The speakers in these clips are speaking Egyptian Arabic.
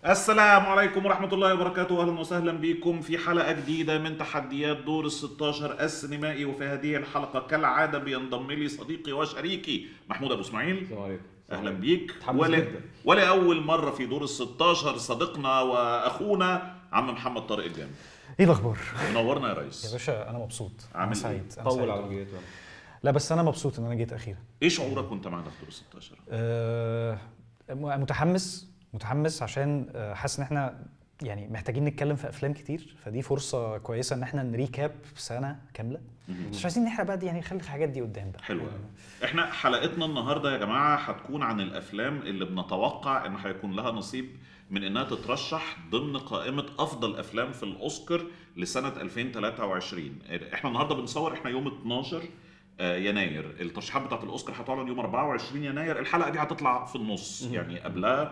السلام عليكم ورحمة الله وبركاته أهلا وسهلا بكم في حلقة جديدة من تحديات دور الستاشر السينمائي وفي هذه الحلقة كالعادة بينضم لي صديقي وشريكي محمود أبو إسماعيل السلام عليكم أهلا بيك متحمس ولا جدا. ولأول مرة في دور الستاشر صديقنا وأخونا عم محمد طارق الجامع ايه الاخبار؟ منورنا يا يا ريس باشا انا مبسوط عامل انا إيه؟ سعيد أنا طول سعيد. على ما جيت أنا. لا بس انا مبسوط ان انا جيت اخيرا إيه شعورك وأنت معنا في دور الستاشر؟ أه م- متحمس متحمس عشان آه، حاسس ان احنا يعني محتاجين نتكلم في افلام كتير فدي فرصه كويسه ان احنا نريكاب سنه كامله بس مش عايزين نحرق بقى دي يعني خلي الحاجات دي قدام بقى حلو أوي. احنا حلقتنا النهارده يا جماعه هتكون عن الافلام اللي بنتوقع ان هيكون لها نصيب من انها تترشح ضمن قائمه افضل افلام في الاوسكار لسنه 2023 احنا النهارده بنصور احنا يوم 12 آه، يناير الترشيحات بتاعت الاوسكار هتعلن يوم 24 يناير الحلقه دي هتطلع في النص يعني قبلها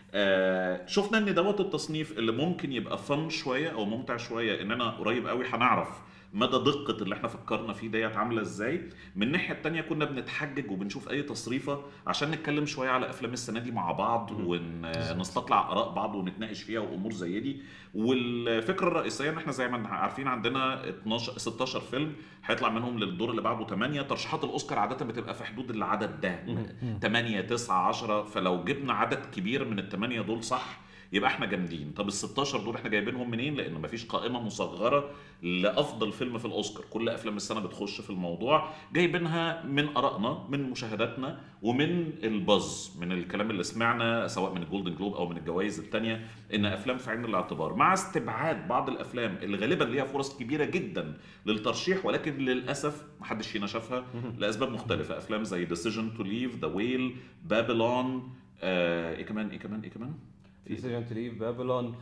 آه شفنا ان دوت التصنيف اللي ممكن يبقى فن شويه او ممتع شويه اننا قريب قوي هنعرف مدى دقه اللي احنا فكرنا فيه ديت عامله ازاي من الناحيه التانية كنا بنتحجج وبنشوف اي تصريفه عشان نتكلم شويه على افلام السنه دي مع بعض ونستطلع اراء بعض ونتناقش فيها وامور زي دي والفكره الرئيسيه ان احنا زي ما عارفين عندنا 12 16 فيلم هيطلع منهم للدور اللي بعده 8 ترشيحات الاوسكار عاده بتبقى في حدود العدد ده 8 9 10 فلو جبنا عدد كبير من الثمانيه دول صح يبقى احنا جامدين طب ال 16 دول احنا جايبينهم منين لان مفيش قائمه مصغره لافضل فيلم في الاوسكار كل افلام السنه بتخش في الموضوع جايبينها من ارائنا من مشاهداتنا ومن الباز من الكلام اللي سمعنا سواء من الجولدن جلوب او من الجوائز الثانيه ان افلام في عين الاعتبار مع استبعاد بعض الافلام اللي غالبا ليها فرص كبيره جدا للترشيح ولكن للاسف محدش فينا شافها لاسباب مختلفه افلام زي ديسيجن تو ليف ذا ويل بابلون آه، ايه كمان ايه كمان ايه كمان في سيجن تليف بابلون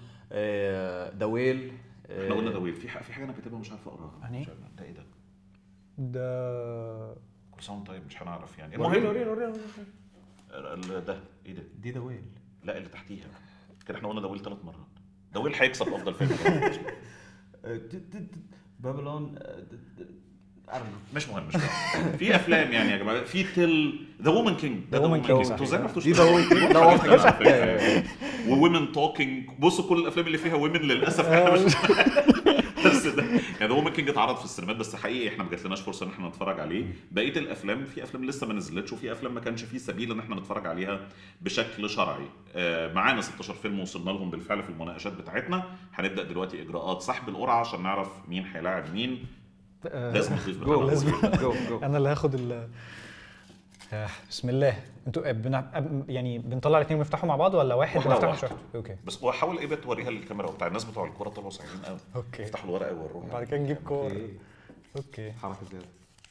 ذا ويل احنا قلنا ذا ويل في ح- في حاجه انا كاتبها مش عارف اقراها يعني مش عارف- ده ايه ده ده كل سنه وأنت طيب مش هنعرف يعني ورينا المهم ورينا ورينا ال- ده ايه ده دي ذا ويل لا اللي تحتيها كده احنا قلنا ذا ويل ثلاث مرات ذا ويل هيكسب افضل فيلم بابلون مش مهم مش مهم في افلام يعني يا جماعه في تل ذا وومن كينج The Woman King، انتوا ازاي صحيح. ما عرفتوش دي ذا ويل لا واضحه وومن توكينج بصوا كل الافلام اللي فيها وومن للاسف احنا مش بس ده يعني ذا وومن كينج اتعرض في السينمات بس حقيقي احنا ما جاتلناش فرصه ان احنا نتفرج عليه بقيه الافلام في افلام لسه ما نزلتش وفي افلام ما كانش فيه سبيل ان احنا نتفرج عليها بشكل شرعي آه، معانا 16 فيلم وصلنا لهم بالفعل في المناقشات بتاعتنا هنبدا دلوقتي اجراءات سحب القرعه عشان نعرف مين هيلاعب مين آه، لازم نضيف جو بقى. لازم. جو جو انا اللي هاخد ال آه، بسم الله انتوا آه، بنع... آه، يعني بنطلع الاثنين ونفتحوا مع بعض ولا واحد واحدة بنفتحه واحدة. شويه اوكي بس هو حاول ايه بقى توريها للكاميرا وبتاع الناس بتوع الكوره طلعوا صايعين قوي اوكي يفتحوا الورقه ويوروها بعد كده نجيب كور أوكي. اوكي حركه زياده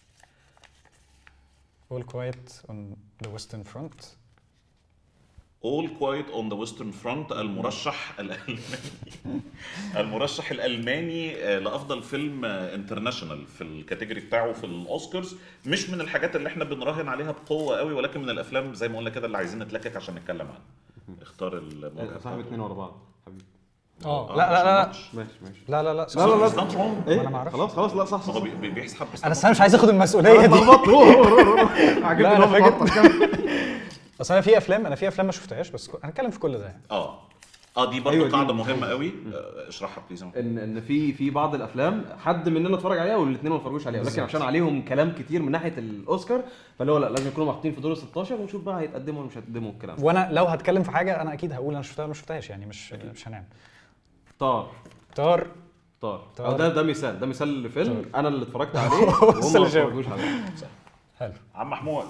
all quiet on the western front All Quiet on the Western Front المرشح الألماني المرشح الألماني آه، لأفضل فيلم انترناشونال في الكاتيجوري بتاعه في الأوسكارز مش من الحاجات اللي احنا بنراهن عليها بقوة قوي ولكن من الأفلام زي ما قلنا كده اللي عايزين نتلكك عشان نتكلم عنها اختار الموضوع صاحب اثنين ورا بعض حبيبي اه لا لا لا ماشي ماشي لا لا لا لا لا لا It's not wrong. ايه أنا ما أعرفش. خلاص خلاص لا صح هو صح بي- بي- بيسحب بس انا أصل أنا مش عايز اخد المسؤوليه دي اتلخبطت روح روح روح روح عجبني لا، أنا إن هو فاكر- متوتر. كمل. اصل انا في افلام انا في افلام ما شفتهاش بس كو- هنتكلم في كل ده يعني اه اه دي برضه أيوة، دي- قاعدة مهمة قوي آه، اشرحها بليز ان ان في في بعض الافلام حد مننا اتفرج عليها والاثنين ما اتفرجوش عليها ولكن بالظبط. عشان عليهم كلام كتير من ناحيه الاوسكار فاللي هو لا لازم يكونوا محطوطين في دور ال 16 ونشوف بقى هيتقدموا ولا مش هيتقدموا الكلام ده. وانا لو هتكلم في حاجه انا اكيد هقول انا شفتها ولا ما شفتهاش يعني مش مش هنعمل طار طار طار طار. أو ده ده مثال ده مثال لفيلم انا اللي اتفرجت عليه بس وهم ما اللي شافه. اتفرجوش عليه حلو عم محمود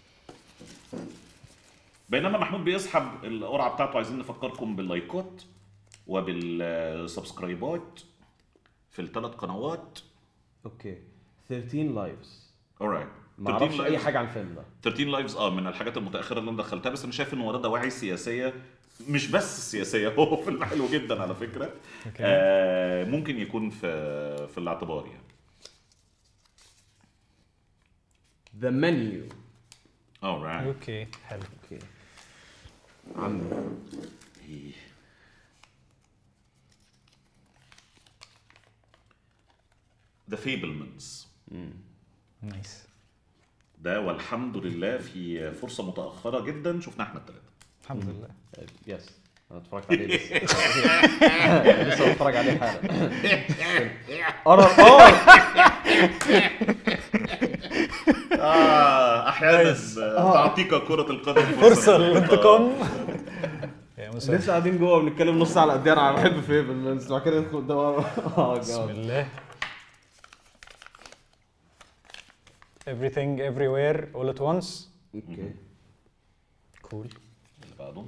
بينما محمود بيسحب القرعه بتاعته عايزين نفكركم باللايكات وبالسبسكرايبات في الثلاث قنوات اوكي 13 لايفز alright ما اعرفش اي حاجه عن الفيلم ده 13 لايفز اه من الحاجات المتاخره اللي انا دخلتها بس انا شايف ان وراه دواعي سياسيه مش بس السياسيه هو فيلم حلو جدا على فكره أوكي. آه ممكن يكون في في الاعتبار يعني ذا منيو alright اوكي حلو اوكي عم ذا فيبلمنز نايس ده والحمد لله في فرصه متاخره جدا شفنا احنا الثلاثه الحمد لله يس انا اتفرجت عليه لسه لسه بتفرج عليه حالا ار ار ار اه احيانا آه. تعطيك كرة القدم فرصه للانتقام يا مساء لسه قاعدين جوه بنتكلم نص ساعه على قد ايه انا بحب فيبل بس بعد كده ندخل قدام اه بسم جاد الله everything everywhere all at once اوكي cool اللي بعده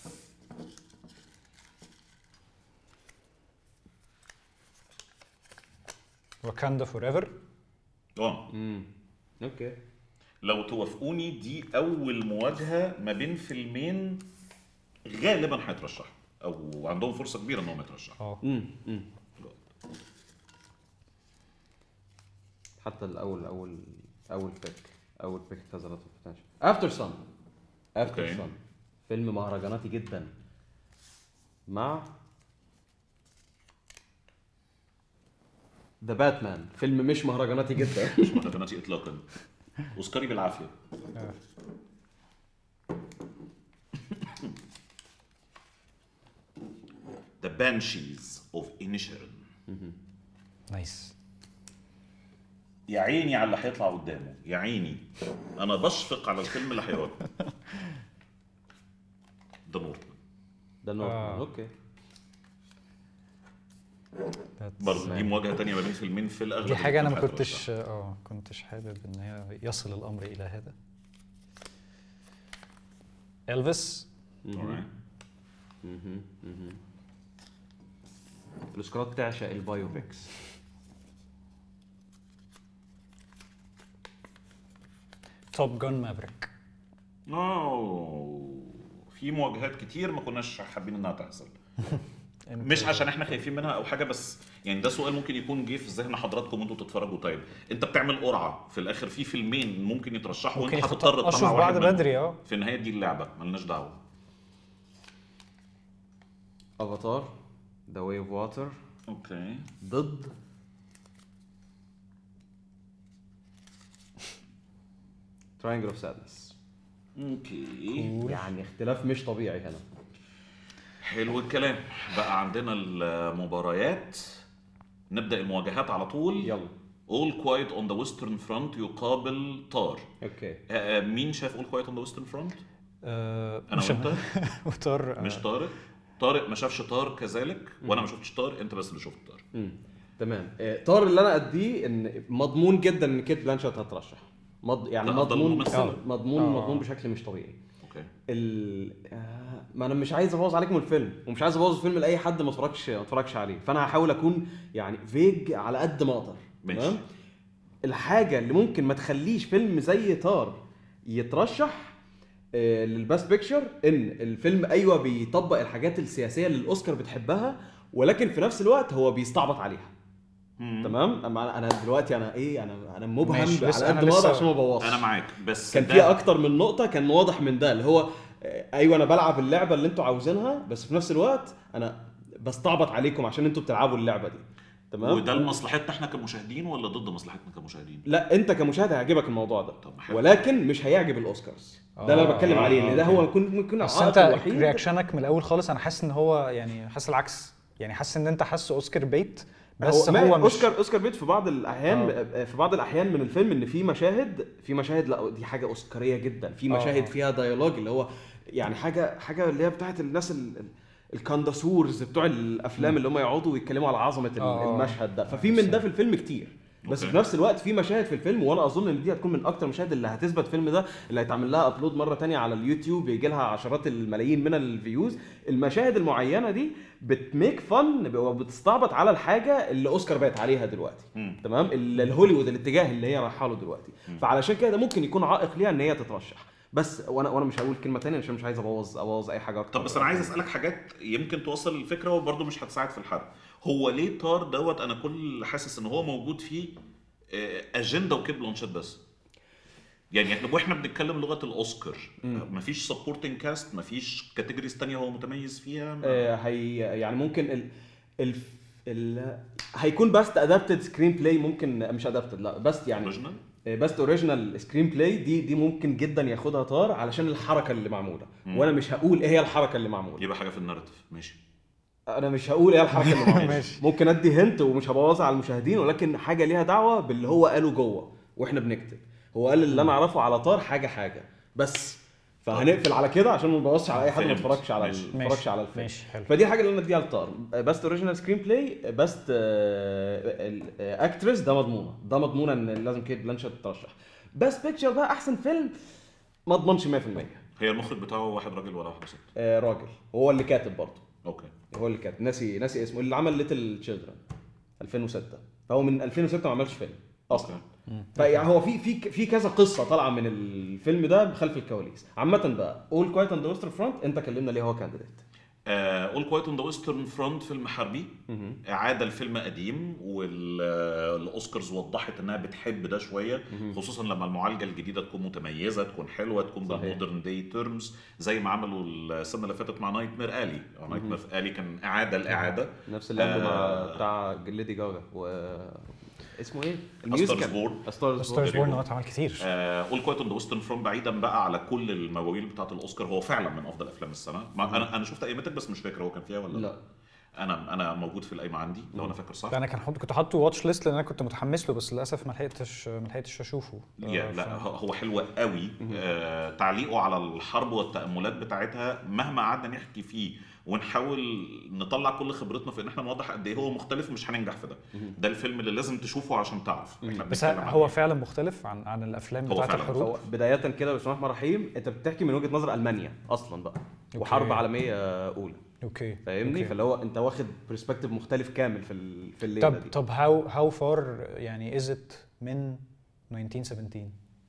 Wakanda forever اه امم اوكي لو توافقوني دي اول مواجهه ما بين فيلمين غالبا هيترشحوا او عندهم فرصه كبيره انهم يترشحوا اه امم امم حتى الاول اول اول بيك اول بيك هاز لوت اوف بوتنشال افتر سان افتر أوكي. سان فيلم مهرجاناتي جدا مع ذا باتمان فيلم مش مهرجاناتي جدا مش مهرجاناتي اطلاقا اوسكاري بالعافيه The Banshees of Inisherin نايس يا عيني على اللي هيطلع قدامه يا عيني انا بشفق على الفيلم اللي هيواجهه ده نورتمان ده نورمان آه. اوكي برضه دي مواجهه تانية ما بين فيلمين في الاغلب دي حاجه انا ما الاتنين كنتش اه كنتش حابب ان هي يصل الامر الى هذا الفيس هيترشحوا. Alright. مهم. مهم. الاوسكارات تعشق البايوبيكس توب جون مافريك أوه. في مواجهات كتير ما كناش حابين انها تحصل مش عشان احنا خايفين منها او حاجه بس يعني ده سؤال ممكن يكون جه في ذهن حضراتكم وانتوا بتتفرجوا طيب انت بتعمل قرعه في الاخر في فيلمين ممكن يترشحوا ممكن وانت هتضطر يخطئوا تطلع اشوف واحد بعض منهم. بدري اه في النهايه دي اللعبه ملناش دعوه افاتار ذا واي اوف واتر اوكي ضد تراينجل اوف سادنس اوكي يعني اختلاف مش طبيعي هنا حلو الكلام بقى عندنا المباريات نبدا المواجهات على طول يلا All Quiet on the Western Front يقابل طار اوكي آه، آه، مين شاف All Quiet on the Western Front؟ آه، انا مش وانت وتر مش طارق طارق ما شافش طار كذلك وانا ما شفتش طار انت بس اللي شفت طار امم تمام آه، طار اللي انا اديه ان مضمون جدا ان كيت بلانشيت هترشح مض... يعني لا، أفضل مضمون ممثلة. آه، مضمون آه. مضمون بشكل مش طبيعي اوكي ال... آه، ما انا مش عايز ابوظ عليكم الفيلم ومش عايز ابوظ الفيلم لاي حد ما اتفرجش ما اتفرجش عليه فانا هحاول اكون يعني فيج على قد ما اقدر ماشي. تمام؟ الحاجه اللي ممكن ما تخليش فيلم زي تار يترشح آه، للباست بيكتشر ان الفيلم ايوه بيطبق الحاجات السياسيه اللي الاوسكار بتحبها ولكن في نفس الوقت هو بيستعبط عليها تمام اما أنا- انا دلوقتي انا ايه انا انا مبهم ماشي، بس على أنا قد ما اقدر لسه- عشان ما ابوظش انا معاك بس كان ده- فيها اكتر من نقطه كان واضح من ده اللي هو آه، ايوه انا بلعب اللعبه اللي انتوا عاوزينها بس في نفس الوقت انا بستعبط عليكم عشان انتوا بتلعبوا اللعبه دي تمام وده لمصلحتنا احنا كمشاهدين ولا ضد مصلحتنا كمشاهدين؟ لا انت كمشاهد هيعجبك الموضوع ده طب حلو. ولكن مش هيعجب الاوسكارز ده اللي انا آه، بتكلم عليه آه، ان ده أوكي. هو ممكن ممكن بس العائق انت الوحيد رياكشنك من الاول خالص انا حاسس ان هو يعني حاسس العكس يعني حاسس ان انت حاسس اوسكار بيت بس هو, هو, ما مش اوسكار اوسكار بيت في بعض الاحيان آه. في بعض الاحيان من الفيلم ان في مشاهد في مشاهد لا دي حاجه اوسكاريه جدا في آه. مشاهد فيها ديالوج اللي هو يعني حاجه حاجه اللي هي بتاعت الناس ال- ال- الكانداسورز بتوع الافلام اللي هم يقعدوا ويتكلموا على عظمه ال- آه. المشهد ده ففي من ده في الفيلم كتير بس أوكي. في نفس الوقت في مشاهد في الفيلم وانا اظن ان دي هتكون من اكتر المشاهد اللي هتثبت الفيلم ده اللي هيتعمل لها ابلود مره تانية على اليوتيوب يجي لها عشرات الملايين من الفيوز المشاهد المعينه دي بتميك فن وبتستعبط على الحاجه اللي اوسكار بقت عليها دلوقتي مم. تمام ال- الهوليوود الاتجاه اللي هي رايحه له دلوقتي فعلشان كده ده ممكن يكون عائق ليها ان هي تترشح بس وانا وانا مش هقول كلمه تانية عشان مش عايز ابوظ ابوظ اي حاجه اكتر طب بس انا عايز اسالك حاجات يمكن توصل الفكره وبرضه مش هتساعد في الحرق هو ليه طار دوت انا كل حاسس ان هو موجود فيه آه، اجنده وكيب بلانشيت بس يعني احنا واحنا بنتكلم لغه الاوسكار مفيش سبورتنج كاست مفيش كاتيجوريز تانية هو متميز فيها آه، هي يعني ممكن ال ال ال هيكون بس ادابتد سكرين بلاي ممكن مش ادابتد لا بس يعني اوريجينال بست اوريجينال سكرين بلاي دي دي ممكن جدا ياخدها طار علشان الحركه اللي معموله مم. وانا مش هقول ايه هي الحركه اللي معموله يبقى حاجه في الناريتيف ماشي انا مش هقول ايه الحركه اللي معموله ماشي. ممكن ادي هنت ومش هبوظها على المشاهدين ولكن حاجه ليها دعوه باللي هو قاله جوه واحنا بنكتب هو قال اللي انا اعرفه على طار حاجه حاجه بس فهنقفل على كده عشان ما نبوظش على اي حد ما فهمت. اتفرجش على ماشي. ما اتفرجش على الفيلم ماشي حلو فدي الحاجه اللي انا اديها لطار بست اوريجينال سكرين بلاي بست اكترس ده مضمونه ده مضمونه ان لازم كيت بلانشيت تترشح بست بيكتشر بقى احسن فيلم ما اضمنش 100% هي المخرج بتاعه واحد راجل ولا واحده ست آه، راجل هو اللي كاتب برضه اوكي هو اللي كاتب ناسي ناسي اسمه اللي عمل ليتل تشيلدرن 2006 فهو من 2006 ما عملش فيلم اصلا فيعني هو في في في كذا قصه طالعه من الفيلم ده خلف الكواليس عامه بقى اول كوايت اند ويسترن فرونت انت كلمنا ليه هو كانديديت اول كوايت اون ذا ويسترن فرونت فيلم حربي اعاده لفيلم قديم والاوسكارز وضحت انها بتحب ده شويه خصوصا لما المعالجه الجديده تكون متميزه تكون حلوه تكون صحيح. بالمودرن داي تيرمز زي ما عملوا السنه اللي فاتت مع نايت مير الي نايت مير الي كان اعاده الاعاده نفس اللي عمله آه. مع بتاع ليدي جاجا و اسمه ايه؟ Stars Born. ستارز ستارز Very بورن good. هو اتعمل كتير اول كوايت اون ذا ويسترن فرونت بعيدا بقى على كل المواويل بتاعه الاوسكار هو فعلا من افضل افلام السنه ما انا انا شفت قيمتك بس مش فاكر هو كان فيها ولا لا انا انا موجود في القايمه عندي لو انا فاكر صح ده انا كان حط كنت حاطه واتش ليست لان انا كنت متحمس له بس للاسف ما لحقتش ما لحقتش اشوفه يا آه، لا ف- هو هو حلو قوي آه تعليقه على الحرب والتاملات بتاعتها مهما قعدنا نحكي فيه ونحاول نطلع كل خبرتنا في ان احنا نوضح قد ايه هو مختلف مش هننجح في ده ده الفيلم اللي لازم تشوفه عشان تعرف احنا بس بنتكلم عن هو إيه. فعلا مختلف عن عن الافلام هو بتاعت فعلاً. الحروب هو بدايه كده بسم الله الرحمن الرحيم انت بتحكي من وجهه نظر المانيا اصلا بقى وحرب عالميه اولى اوكي فاهمني أوكي. فاللي هو انت واخد برسبكتيف مختلف كامل في ال- في الليله طب دي طب هاو هاو فار يعني از ات من 1917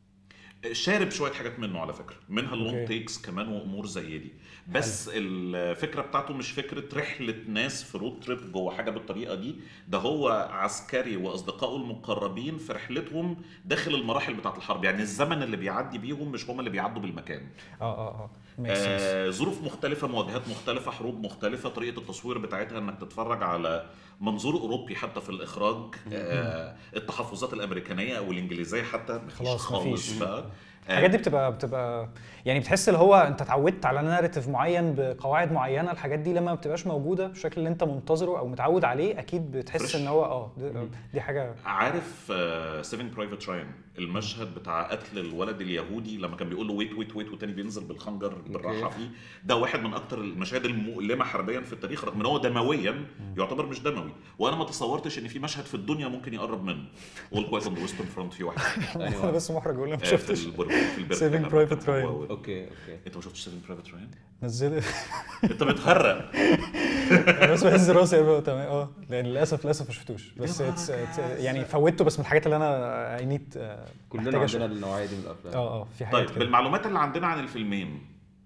شارب شويه حاجات منه على فكره منها اللونج أوكي. تيكس كمان وامور زي دي بس الفكره بتاعته مش فكره رحله ناس في رود تريب جوه حاجه بالطريقه دي ده هو عسكري واصدقائه المقربين في رحلتهم داخل المراحل بتاعه الحرب يعني الزمن اللي بيعدي بيهم مش هم اللي بيعدوا بالمكان اه اه اه makes sense. آه ظروف مختلفة مواجهات مختلفة حروب مختلفة طريقة التصوير بتاعتها انك تتفرج على منظور اوروبي حتى في الاخراج آه التحفظات الامريكانية او الانجليزية حتى مفيش خلاص خالص مفيش. بقى الحاجات دي بتبقى بتبقى يعني بتحس اللي هو انت اتعودت على ناريتيف معين بقواعد معينه الحاجات دي لما ما بتبقاش موجوده بالشكل اللي انت منتظره او متعود عليه اكيد بتحس Fresh. ان هو اه دي, دي حاجه عارف سيفنج برايفت راين المشهد بتاع قتل الولد اليهودي لما كان بيقول له ويت ويت ويت والتاني بينزل بالخنجر بالراحه فيه ده واحد من اكتر المشاهد المؤلمه حربيا في التاريخ رغم ان هو دمويا يعتبر مش دموي وانا ما تصورتش ان في مشهد في الدنيا ممكن يقرب منه اول كويس اون ويسترن فرونت في واحد انا بس محرج اقول أنا ما آه، شفتش في البر- في البركة Saving لما Private كان هو Ryan. و- اوكي اوكي انت ما شفتش سيفنج برايفت راين؟ نزل انت بتهرق انا بس بهز راسي قوي تمام اه لان للاسف للاسف ما شفتوش بس يا it's- نهار it's- يعني فوتته بس من الحاجات اللي انا اي نيد كلنا عندنا النوعيه دي من الافلام اه اه في حاجات طيب كده. بالمعلومات اللي عندنا عن الفيلمين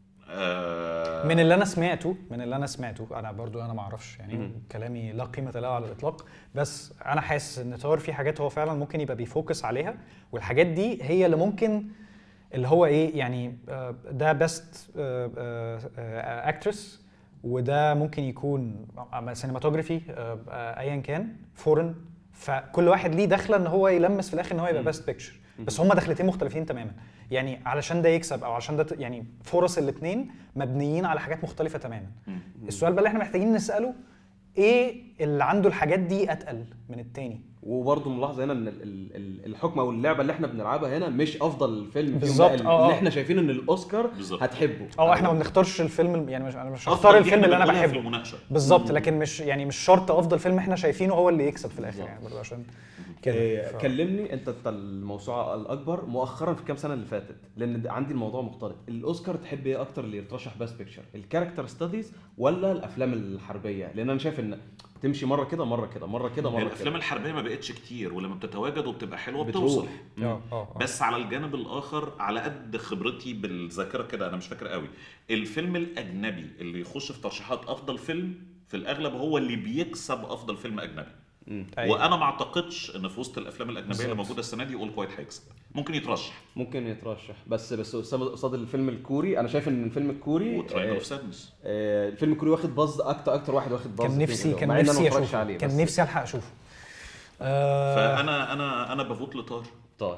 آه من اللي انا سمعته من اللي انا سمعته انا برضو انا ما اعرفش يعني كلامي لا قيمه له على الاطلاق بس انا حاسس ان طار في حاجات هو فعلا ممكن يبقى بيفوكس عليها والحاجات دي هي اللي ممكن اللي هو ايه يعني آه، ده بيست اكترس وده ممكن يكون سينماتوجرافي ايا كان فورن فكل واحد ليه دخله ان هو يلمس في الاخر ان هو يبقى بيست بيكتشر بس هما دخلتين مختلفين تماما يعني علشان ده يكسب او علشان ده ت- يعني فرص الاثنين مبنيين على حاجات مختلفه تماما السؤال بقى اللي احنا محتاجين نساله ايه اللي عنده الحاجات دي اتقل من التاني وبرضه ملاحظه هنا ان ال- ال- ال- الحكم او اللعبه اللي احنا بنلعبها هنا مش افضل فيلم فيهم بالظبط، بقى اه، اللي اه. احنا شايفين ان الاوسكار بالظبط. هتحبه اه احنا ما بنختارش الفيلم الم- يعني مش انا مش أفضل هختار دي الفيلم اللي انا بنقولها في بحبه المناقشه بالظبط لكن مش يعني مش شرط افضل فيلم احنا شايفينه هو اللي يكسب في الاخر بالظبط. يعني برضه عشان إيه، كده ف- كلمني انت انت الموسوعه الاكبر مؤخرا في كام سنه اللي فاتت لان ده- عندي الموضوع مختلط الاوسكار تحب ايه اكتر اللي يترشح بس بيكتشر الكاركتر ستاديز ولا الافلام الحربيه لان انا شايف ان تمشي مره كده مره كده مره كده هي مره الافلام كده الحربيه ما بقتش كتير ولما بتتواجد وبتبقى حلوه بتروح. بتوصل اه اه آه. بس على الجانب الاخر على قد خبرتي بالذاكره كده انا مش فاكر قوي الفيلم الاجنبي اللي يخش في ترشيحات افضل فيلم في الاغلب هو اللي بيكسب افضل فيلم اجنبي أيوة. وانا ما اعتقدش ان في وسط الافلام الاجنبيه اللي بالظبط. موجوده السنه دي اول كوايت هيكسب ممكن يترشح ممكن يترشح بس بس قصاد قصاد الفيلم الكوري انا شايف ان الفيلم الكوري وتراينجل آه، اوف سادنس آه، الفيلم الكوري واخد باز اكتر اكتر واحد واخد باز كان فيه نفسي كده، كان مع إن أنا ما نفسي اتفرجتش اشوفه عليه كان بس نفسي الحق اشوفه آه فانا انا انا بفوت لطار طار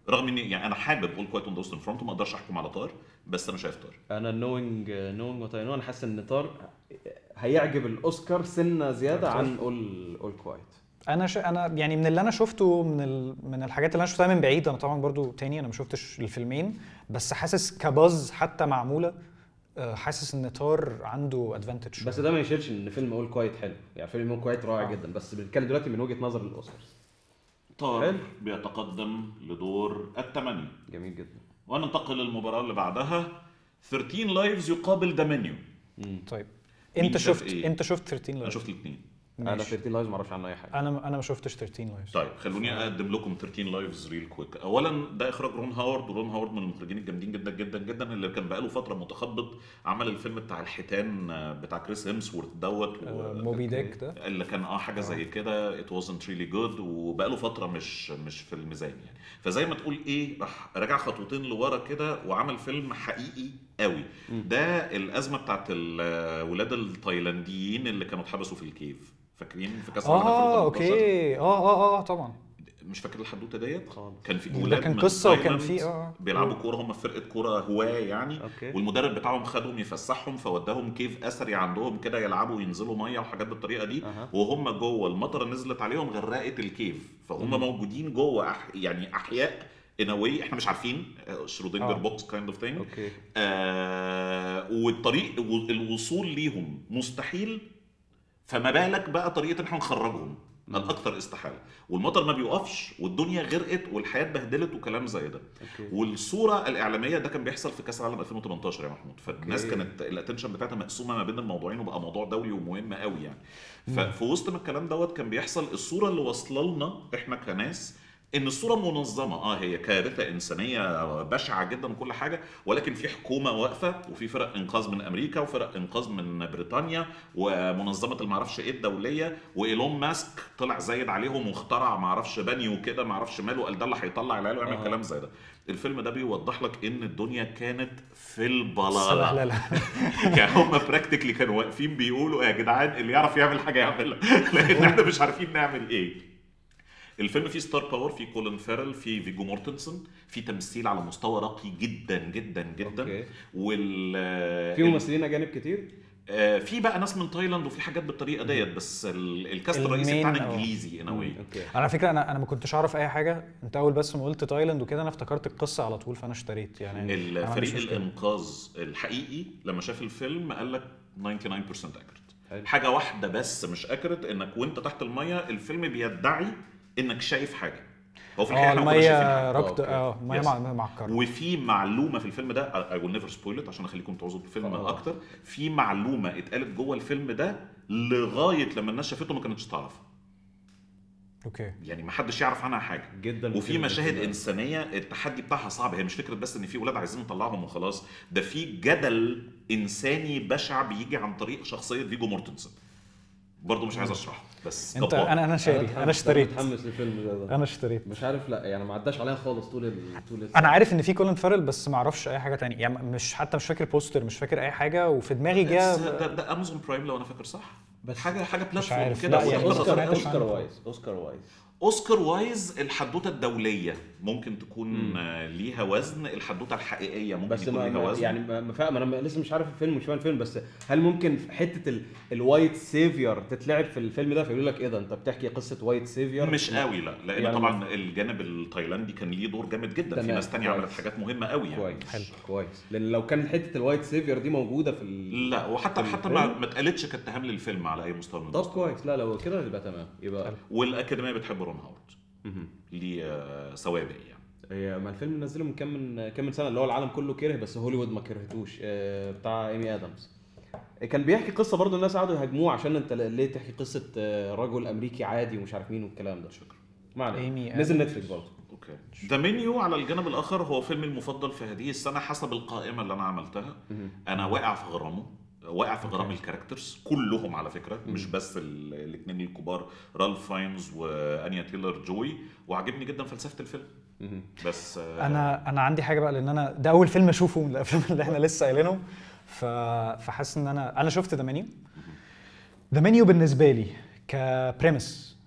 رغم اني يعني انا حابب اول كوايت اون ذا ويسترن فرونت وما اقدرش احكم على طار بس انا شايف طار انا نوينج نوينج وات انا حاسس ان طار هيعجب الاوسكار سنه زياده عن اول اول كوايت انا ش... انا يعني من اللي انا شفته من ال... من الحاجات اللي انا شفتها من بعيد انا طبعا برضو تاني انا ما شفتش الفيلمين بس حاسس كباز حتى معموله آه، حاسس ان تار عنده ادفانتج بس ده ما يشيلش ان فيلم اول كوايت حلو يعني فيلم اول كوايت رائع آه. جدا بس بنتكلم دلوقتي من وجهه نظر الاوسكارز طار حلو. بيتقدم لدور الثمانية جميل جدا وننتقل للمباراة اللي بعدها 13 لايفز يقابل ذا منيو طيب مين انت شاف شفت إيه؟ انت شفت 13 انا لايف شفت الاثنين انا ماشي. 13 لايفز ما اعرفش عنه اي حاجه انا انا ما شفتش 13 لايف طيب خلوني اقدم لكم 13 لايفز ريل كويك اولا ده اخراج رون هاورد ورون هاورد من المخرجين الجامدين جدا جدا جدا اللي كان بقاله فتره متخبط عمل الفيلم بتاع الحيتان آه، بتاع كريس هيمسورث دوت و... موبي ديك ده اللي كان اه حاجه زي كده ات wasn't really good وبقاله فتره مش مش في الميزان يعني فزي ما تقول ايه راح رجع خطوتين لورا كده وعمل فيلم حقيقي قوي ده الازمه بتاعت الولاد التايلانديين اللي كانوا اتحبسوا في الكيف فاكرين في كاس العالم اه 2018 اوكي اه اه اه طبعا مش فاكر الحدوته ديت خالص. كان في ده ولاد كان من قصة وكان تايلاند في- آه. بيلعبوا كوره هم في فرقه كوره هواه يعني أوكي. والمدرب بتاعهم خدهم يفسحهم فوداهم كيف اثري عندهم كده يلعبوا وينزلوا ميه وحاجات بالطريقه دي أها. وهم جوه المطره نزلت عليهم غرقت الكيف فهم موجودين جوه أح... يعني احياء in a way احنا مش عارفين شرودنجر آه. بوكس كايند اوف ثينج اوكي آه والطريق الوصول ليهم مستحيل فما بالك بقى طريقه ان احنا نخرجهم الاكثر استحاله والمطر ما بيوقفش والدنيا غرقت والحياه اتبهدلت وكلام زي ده اوكي والصوره الاعلاميه ده كان بيحصل في كاس العالم 2018 يا محمود فالناس أوكي. كانت الاتنشن بتاعتها مقسومه ما بين الموضوعين وبقى موضوع دولي ومهم قوي يعني ففي وسط ما الكلام دوت كان بيحصل الصوره اللي واصله لنا احنا كناس ان الصوره منظمه اه هي كارثه انسانيه بشعه جدا وكل حاجه ولكن في حكومه واقفه وفي فرق انقاذ من امريكا وفرق انقاذ من بريطانيا ومنظمه المعرفش ايه الدوليه وايلون ماسك طلع زايد عليهم واخترع معرفش بانيو كده معرفش ماله قال ده اللي هيطلع العيال ويعمل آه. كلام زي ده الفيلم ده بيوضح لك ان الدنيا كانت في لا البلاله لا يعني هم براكتيكلي كانوا واقفين بيقولوا يا جدعان اللي يعرف يعمل حاجه يعملها لان احنا مش عارفين نعمل ايه الفيلم فيه ستار باور فيه كولين فيرل فيه فيجو مورتنسون فيه تمثيل على مستوى راقي جدا جدا جدا أوكي. وال في ممثلين اجانب كتير آه، في بقى ناس من تايلاند وفي حاجات بالطريقه ديت بس ال- الكاست الرئيسي المين بتاعنا أو- انجليزي ان واي اوكي انا على فكره انا انا ما كنتش اعرف اي حاجه انت اول بس ما قلت تايلاند وكده انا افتكرت القصه على طول فانا اشتريت يعني أنا ما عنديش الفريق مشكلة. الانقاذ الحقيقي لما شاف الفيلم قال لك 99% اكرت حلو. حاجه واحده بس مش اكرت انك وانت تحت الميه الفيلم بيدعي انك شايف حاجه هو في الحقيقه اه احنا ما كناش شايفين الميه حاجة. ركض أوكي. اه الميه Yes. مع- معكره وفي معلومه في الفيلم ده اي ويل نيفر سبويل عشان اخليكم تعوزوا الفيلم آه. اكتر في معلومه اتقالت جوه الفيلم ده لغايه لما الناس شافته ما كانتش تعرفها اوكي يعني ما حدش يعرف عنها حاجه جدا وفي جداً مشاهد جداً. انسانيه التحدي بتاعها صعب هي مش فكره بس ان في ولاد عايزين نطلعهم وخلاص ده في جدل انساني بشع بيجي عن طريق شخصيه فيجو مورتنسون برضه مش عايز اشرحه بس انت جبار. انا انا شاري متحمس- انا اشتريت متحمس للفيلم ده, ده. انا اشتريت مش عارف لا يعني ما عداش عليها خالص طول ال... طول ال... انا عارف ان في كولين فارل بس ما اعرفش اي حاجه تانية يعني مش حتى مش فاكر بوستر مش فاكر اي حاجه وفي دماغي It's- جه ده, ده امازون برايم لو انا فاكر صح بس- حاجه حاجه بلاتفورم عارف. كده لا، يعني واخدة أوسكار- طريقة- اوسكار سمعتش اوسكار عنه. وايز اوسكار وايز اوسكار وايز الحدوته الدوليه ممكن تكون آه، ليها وزن الحدوته الحقيقيه ممكن بس يكون ما ليها ما- وزن يعني ما ما فاهم انا لسه مش عارف الفيلم مش فاهم الفيلم بس هل ممكن في حته ال... الوايت سيفير تتلعب في الفيلم ده فيقول لك ايه ده انت بتحكي قصه وايت سيفير مش قوي لا لان يعني طبعا الجانب التايلاندي كان ليه دور جامد جدا في تمام، ناس تانية كويس. عملت حاجات مهمه قوي يعني كويس حلو. كويس لان لو كان حته الوايت سيفير دي موجوده في ال... لا وحتى في حتى الفيلم؟ ما ما اتقالتش كاتهام للفيلم على اي مستوى من طب المستوى كويس لا لو كده يبقى تمام يبقى والاكاديميه بتحب رون هاورد مهم. ليه آه، سوابق يعني هي ما الفيلم نزله من كام من كام من سنه اللي هو العالم كله كره بس هوليوود ما كرهتوش آه، بتاع ايمي ادمز كان بيحكي قصه برضو الناس قعدوا يهاجموه عشان انت ليه تحكي قصه آه، رجل امريكي عادي ومش عارف مين والكلام ده شكرا ما علينا إيمي نزل آدمز. نتفليكس برضه اوكي ذا منيو على الجانب الاخر هو فيلمي المفضل في هذه السنه حسب القائمه اللي انا عملتها انا واقع في غرامه واقع في غرام الكاركترز كلهم على فكره مش بس الاثنين الكبار رالف فاينز وانيا تيلر جوي وعجبني جدا فلسفه الفيلم مهم. بس آه، انا انا عندي حاجه بقى لان انا ده اول فيلم اشوفه من الافلام اللي احنا لسه قايلينهم ف... فحاسس ان انا انا شفت ذا منيو ذا منيو بالنسبه لي كبريمس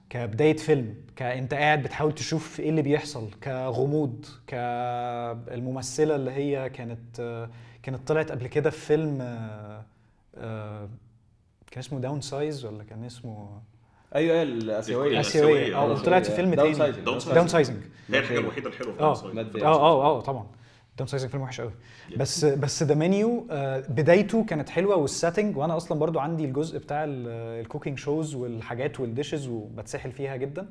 كبدايه فيلم كانت قاعد بتحاول تشوف ايه اللي بيحصل كغموض كالممثله اللي هي كانت آه، كانت طلعت قبل كده في فيلم آه، آه، كان اسمه داون سايز ولا كان اسمه ايوه ايوه الاسيويه اسيويه آسيوية. اه وطلعت في فيلم داون تاني سايزنج. داون داون سايزنج هي الحاجه الوحيده الحلوه في اه الصيد. ماد اه اه اه طبعا داون سايزنج فيلم وحش قوي بس بس ذا منيو بدايته كانت حلوه والسيتنج وانا اصلا برضو عندي الجزء بتاع الكوكينج شوز والحاجات والديشز وبتسحل فيها جدا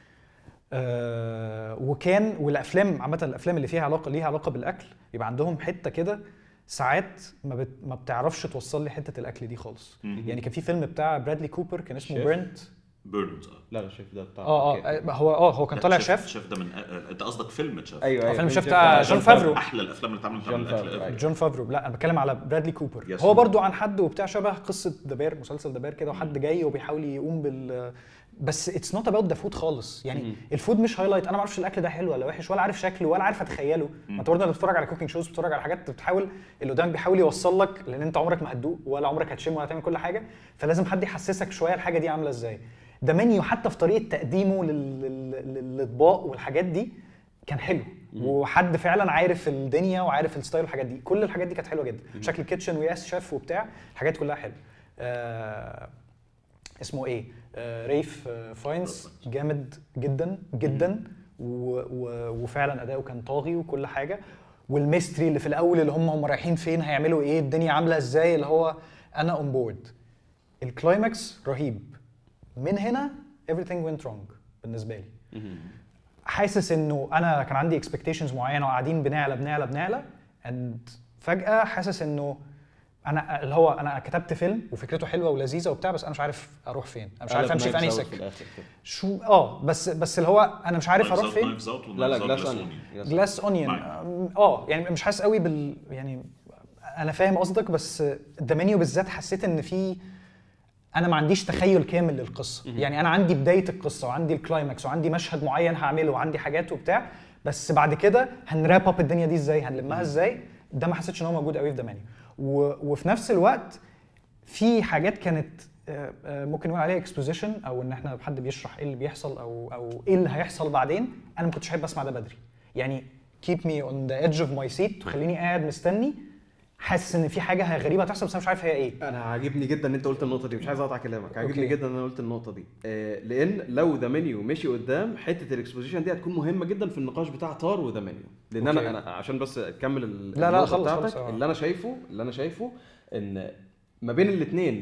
آه، وكان والافلام عامه الافلام اللي فيها علاقه ليها علاقه بالاكل يبقى عندهم حته كده ساعات ما بت ما بتعرفش توصل لي حته الاكل دي خالص يعني كان في فيلم بتاع برادلي كوبر كان اسمه شيف. برنت بيرنز اه لا لا شايف ده بتاع اه أوكي. اه هو اه هو كان لا، طالع شيف شيف شيف ده من آه، انت قصدك فيلم شيف ايوه ايوه فيلم فيلم شيف بتاع جون فافرو. احلى الافلام اللي اتعملت جون عن الاكل فافرو، ever. أيوة. جون فافرو لا انا بتكلم على برادلي كوبر يس. هو برضو عن حد وبتاع شبه قصه ذا بير مسلسل ذا بير كده وحد جاي وبيحاول يقوم بال بس اتس نوت اباوت ذا فود خالص يعني الفود مش هايلايت انا ما اعرفش الاكل ده حلو ولا وحش ولا عارف شكله ولا عارف اتخيله ما انت برضه لما بتتفرج على كوكينج شوز بتتفرج على حاجات بتحاول اللي قدامك بيحاول يوصل لك لان انت عمرك ما هتدوق ولا عمرك هتشم ولا هتعمل كل حاجه فلازم حد يحسسك شويه الحاجه دي عامله ازاي ده منيو حتى في طريقه تقديمه لل- لل- للاطباق والحاجات دي كان حلو وحد فعلا عارف الدنيا وعارف الستايل والحاجات دي كل الحاجات دي كانت حلوه جدا شكل الكيتشن وياس شيف وبتاع الحاجات كلها حلوه آه اسمه ايه آه ريف آه فاينز جامد جدا جدا و و وفعلا اداؤه كان طاغي وكل حاجه والميستري اللي في الاول اللي هم هم رايحين فين هيعملوا ايه الدنيا عامله ازاي اللي هو انا اون بورد الكلايماكس رهيب من هنا everything went wrong بالنسبه لي حاسس انه انا كان عندي اكسبكتيشنز معينه وقاعدين بنعلى بنعلى بنعلى اند فجاه حاسس انه انا اللي هو انا كتبت فيلم وفكرته حلوه ولذيذه وبتاع بس انا مش عارف اروح فين انا مش عارف امشي في انهي في سكه الآخر كده. شو اه بس بس اللي هو انا مش عارف اروح فين Knives Out و لا لا Knives Out جلاس Glass اونيون Onion. جلاس اونيون معاك. اه يعني مش حاسس قوي بال يعني انا فاهم قصدك بس ذا منيو بالذات حسيت ان في انا ما عنديش تخيل كامل للقصه يعني انا عندي بدايه القصه وعندي الكلايماكس وعندي مشهد معين هعمله وعندي حاجات وبتاع بس بعد كده هنراب اب الدنيا دي ازاي هنلمها ازاي ده ما حسيتش ان هو موجود قوي في ذا منيو و... وفي نفس الوقت في حاجات كانت آه، آه، ممكن نقول عليها اكسبوزيشن او ان احنا حد بيشرح ايه اللي بيحصل او او ايه اللي هيحصل بعدين انا ما كنتش احب اسمع ده بدري يعني keep me on the edge of my seat وخليني قاعد مستني حاسس ان في حاجه غريبه هتحصل بس انا مش عارف هي ايه انا عاجبني جدا ان انت قلت النقطه دي مش عايز اقطع كلامك عاجبني أوكي. جدا ان انا قلت النقطه دي آه لان لو ذا منيو مشي قدام حته الاكسبوزيشن دي هتكون مهمه جدا في النقاش بتاع تار وذا منيو لان أوكي. انا انا عشان بس اكمل ال- لا، لا، النقطة خلص، بتاعتك، خلص، آه. اللي انا شايفه اللي انا شايفه ان ما بين الاثنين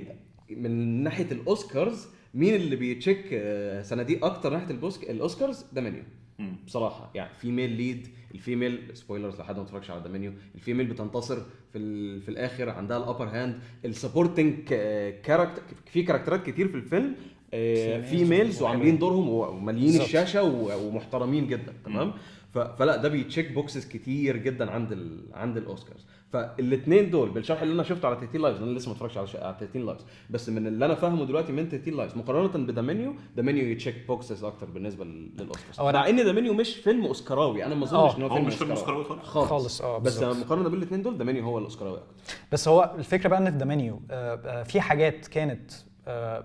من ناحيه الاوسكارز مين اللي بيتشيك آه، صناديق اكتر ناحيه البوسك الاوسكارز ده منيو مم. بصراحه يعني فيميل ليد الفيميل سبويلرز لحد ما اتفرجش على ذا منيو الفيميل بتنتصر في ال- في الاخر عندها الابر هاند السبورتنج كاركتر في كاركترات كتير في الفيلم Females فيميلز وحلوة. وعاملين دورهم وماليين بالظبط. الشاشه و- ومحترمين جدا تمام ف- فلا ده بيتشيك بوكسز كتير جدا عند ال عند الاوسكارز فالاثنين دول بالشرح اللي انا شفته على 30 لايفز انا لسه ما اتفرجش على ش- على 30 لايفز بس من اللي انا فاهمه دلوقتي من 30 لايفز مقارنه بذا منيو ذا منيو يتشيك بوكسز اكتر بالنسبه لل- للاوسكارز هو أنا- مع ان ذا منيو مش فيلم اوسكاراوي انا ما اظنش آه. ان هو هو فيلم مش فيلم اوسكاراوي خالص خالص خالص، آه، بس بالظبط. مقارنه بين الاثنين دول ذا منيو هو الاوسكاراوي اكتر بس هو الفكره بقى ان في ذا منيو في حاجات كانت آه،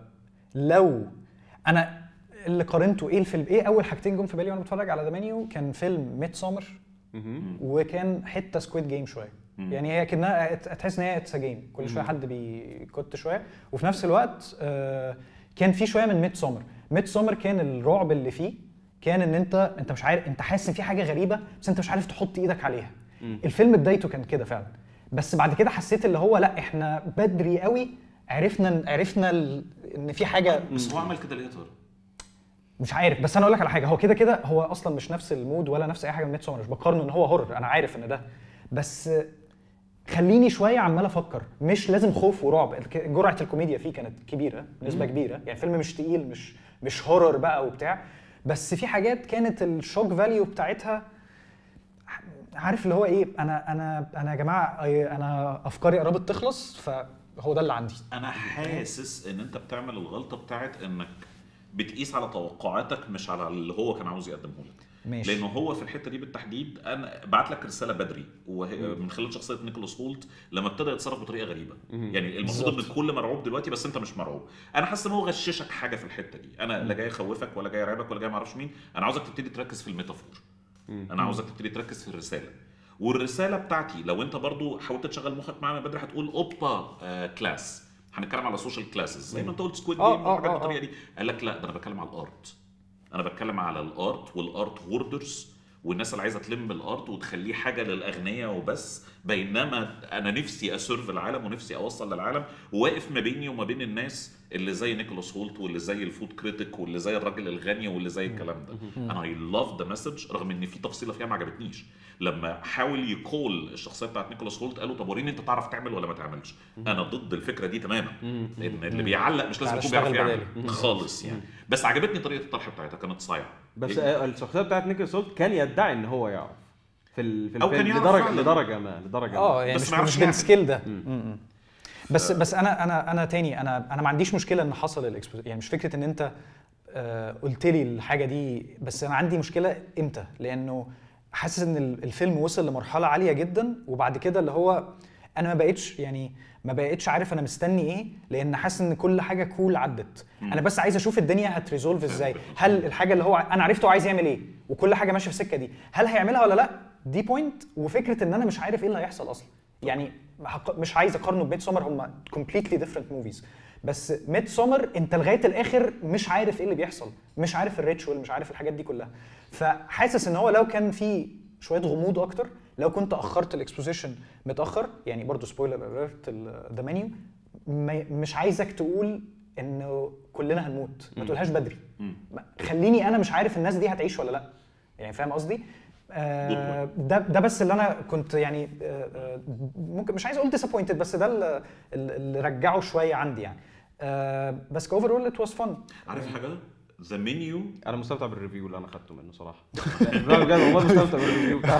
لو انا اللي قارنته ايه الفيلم ايه اول حاجتين جم في بالي وانا بتفرج على ذا منيو كان فيلم ميد سامر وكان حته سكويد جيم شويه يعني هي كانها تحس ان هي اتس جيم كل شويه حد بيكت شويه وفي نفس الوقت آه، كان في شويه من ميد سامر ميد سامر كان الرعب اللي فيه كان ان انت انت مش عارف انت حاسس ان في حاجه غريبه بس انت مش عارف تحط ايدك عليها الفيلم بدايته كان كده فعلا بس بعد كده حسيت اللي هو لا احنا بدري قوي عرفنا عرفنا ال- ان في حاجه بس هو عمل كده ليه يا ترى؟ مش عارف بس انا اقول لك على حاجه هو كده كده هو اصلا مش نفس المود ولا نفس اي حاجه من ميد سمر مش بقارنه ان هو هورر انا عارف ان ده بس خليني شويه عمال افكر مش لازم خوف ورعب الك- جرعه الكوميديا فيه كانت كبيره نسبه كبيره يعني فيلم مش تقيل مش مش هورر بقى وبتاع بس في حاجات كانت الشوك فاليو بتاعتها عارف اللي هو ايه انا انا انا يا جماعه أي- انا افكاري قربت تخلص فهو ده اللي عندي انا حاسس ان انت بتعمل الغلطه بتاعت انك بتقيس على توقعاتك مش على اللي هو كان عاوز يقدمه لك ماشي. لانه هو في الحته دي بالتحديد انا بعت لك رساله بدري وهي- من خلال شخصيه نيكولاس هولت لما ابتدى يتصرف بطريقه غريبه يعني المفروض ان بالظبط. الكل مرعوب دلوقتي بس انت مش مرعوب انا حاسس ان هو غششك حاجه في الحته دي انا لا جاي اخوفك ولا جاي ارعبك ولا جاي ما اعرفش مين انا عاوزك تبتدي تركز في الميتافور انا عاوزك تبتدي تركز في الرساله والرساله بتاعتي لو انت برضو حاولت تشغل مخك معايا من بدري هتقول اوبا آه كلاس هنتكلم على سوشيال كلاسز زي ما انت قلت سكويد آه، جيم آه، وحاجات آه، بالطريقه دي قال لك لا ده انا بتكلم على الارت انا بتكلم على الارت والارت هوردرز والناس اللي عايزه تلم الارت وتخليه حاجه للاغنياء وبس بينما انا نفسي اسيرف العالم ونفسي اوصل للعالم وواقف ما بيني وما بين الناس اللي زي نيكولاس هولت واللي زي الفود كريتيك واللي زي الراجل الغني واللي زي الكلام ده انا اي لاف ذا مسج رغم ان في تفصيله فيها ما عجبتنيش لما حاول يكول الشخصيه بتاعت نيكولاس هولت قالوا طب وريني انت تعرف تعمل ولا ما تعملش انا ضد الفكره دي تماما لان اللي بيعلق مش لازم تعال يكون بيعرف اشتغل يعمل بدالي. خالص يعني بس عجبتني طريقه الطرح بتاعتها كانت صايعه بس آه، الشخصيه بتاعت نيكولاس هولت كان يدعي ان هو يعرف في ال- في أو كان الفيلم يعرف لدرجه فعلاً. لدرجه ما لدرجه اه ما. يعني بس مش ما يعرفش مش يعمل. بالسكيل ده م-م. بس بس انا انا انا تاني انا انا ما عنديش مشكله ان حصل الاكسبو يعني مش فكره ان انت آه، قلت لي الحاجه دي بس انا عندي مشكله امتى لانه حاسس ان ال- الفيلم وصل لمرحله عاليه جدا وبعد كده اللي هو انا ما بقتش يعني ما بقتش عارف انا مستني ايه لان حاسس ان كل حاجه كول عدت انا بس عايز اشوف الدنيا هتريزولف ازاي هل الحاجه اللي هو انا عرفته هو عايز يعمل ايه وكل حاجه ماشيه في السكه دي هل هيعملها ولا لا دي بوينت وفكره ان انا مش عارف ايه اللي هيحصل اصلا يعني هق- مش عايز اقارنه بميد سمر هم كومبليتلي ديفرنت موفيز بس ميد سمر انت لغايه الاخر مش عارف ايه اللي بيحصل مش عارف الريتشوال مش عارف الحاجات دي كلها فحاسس ان هو لو كان في شويه غموض اكتر لو كنت اخرت الاكسبوزيشن متاخر يعني برضو سبويلر اليرت ذا منيو مش عايزك تقول انه كلنا هنموت ما تقولهاش بدري ما- خليني انا مش عارف الناس دي هتعيش ولا لا يعني فاهم قصدي آه ده ده بس اللي انا كنت يعني آه آه، ممكن مش عايز اقول disappointed بس ده اللي, اللي رجعه شويه عندي يعني آه بس اوفر ات واز فن عارف حاجه ذا منيو انا مستمتع بالريفيو اللي انا خدته منه صراحه لا بجد والله مستمتع بالريفيو بتاع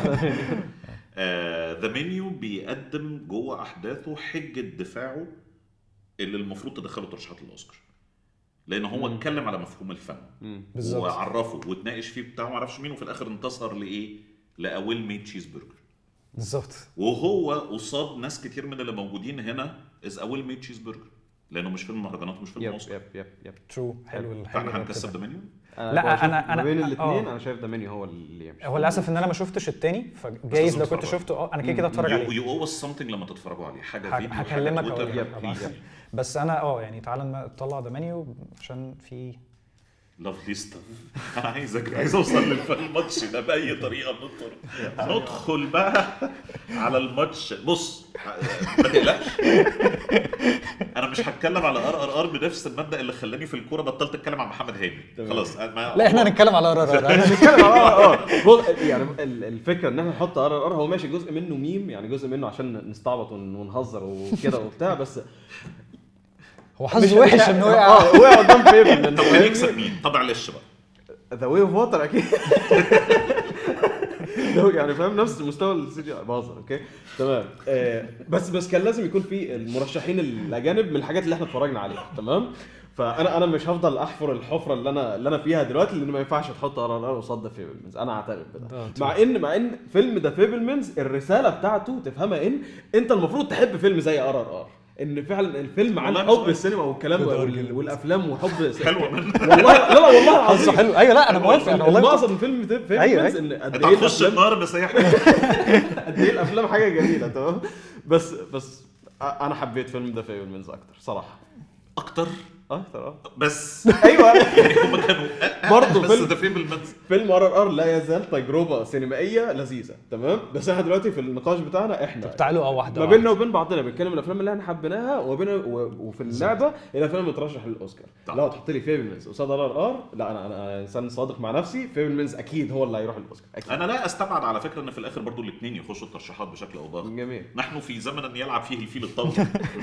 ذا منيو بيقدم جوه احداثه حجه دفاعه اللي المفروض تدخله ترشيحات الاوسكار لان هو اتكلم على مفهوم الفن بالظبط. وعرفه واتناقش فيه بتاع ما اعرفش مين وفي الاخر انتصر لايه لاويل ميد تشيز برجر بالظبط وهو قصاد ناس كتير من اللي موجودين هنا از اويل ميد تشيز برجر لانه مش فيلم مهرجانات ومش فيلم يب اوسكار يب يب يب ترو حلو الحلو فاحنا ده هنكسب كده. ذا منيو لا، بشوف أنا- ما أنا- بين آه. الاثنين انا شايف ده منيو هو اللي يمشي هو للاسف ان انا ما شفتش التاني فجايز لو كنت تتفرج. شفته اه انا كده كده اتفرج عليه يو اولويز سمثينج لما تتفرجوا عليه حاجه هك- فيديو حاجه هكلمك تويتر أقول لك، please. أبعت لك. بس انا اه يعني تعالى نطلع ده منيو عشان في لافلي ستاف انا عايزك عايز اوصل للف- الماتش ده باي طريقه من الطرق ندخل بقى على الماتش بص ما تقلقش انا مش هتكلم على ار ار ار بنفس المبدا اللي خلاني في الكوره بطلت اتكلم عن محمد هاني خلاص ما لا احنا هنتكلم على ار ار ار بنتكلم اه اه بص يعني ال- الفكره ان احنا نحط ار ار هو ماشي جزء منه ميم يعني جزء منه عشان نستعبط ون- ونهزر وكده وبتاع بس هو حظه وحش ان هو يقع اه وقع قدام فيلم طب كان يكسب مين؟ طبعا لش بقى ذا واي اوف ووتر اكيد لو يعني فاهم نفس مستوى السي جي بهزر اوكي تمام آه بس بس كان لازم يكون في المرشحين الاجانب من الحاجات اللي احنا اتفرجنا عليها تمام فانا انا مش هفضل احفر الحفره اللي انا اللي انا فيها دلوقتي لان ما ينفعش تحط ار ار ار قصاد ذا فيبلمنز انا اعترف بده آه، مع ان مع ان فيلم ذا فيبلمنز الرساله بتاعته تفهمها ان انت المفروض تحب فيلم زي ار ار ار ان فعلا الفيلم عن والله حب مش- السينما والكلام كده وال- أرجل. والافلام وحب حلوه منه والله لا لا والله حظه العظيم حلو ايوه لا انا موافق انا والله المقصد من فيلم فيلم أيوة، أيوة ان قد انت ايه هتخش الافلام النار بس هي حلوة. قد ايه الافلام حاجه جميله تمام بس بس انا حبيت فيلم ذا فيبلمنز اكتر صراحه اكتر اكتر اه بس ايوه يعني هم كانوا برضه بس فيلم- ده فيلم المنزل فيلم ار ار ار لا يزال تجربه سينمائيه لذيذه تمام بس احنا دلوقتي في النقاش بتاعنا احنا تعالوا اه واحده ما واحدة. بيننا وبين بعضنا بنتكلم الافلام اللي احنا حبيناها وبين و- وفي اللعبه الافلام اللي ترشح للاوسكار طبعا. لو تحط لي فيبلمنز قصاد ار ار ار لا انا انا انسان صادق مع نفسي فيبلمنز اكيد هو اللي هيروح الاوسكار اكيد انا لا استبعد على فكره ان في الاخر برضو الاثنين يخشوا الترشيحات بشكل او باخر جميل نحن في زمن يلعب فيه الفيل الطاوله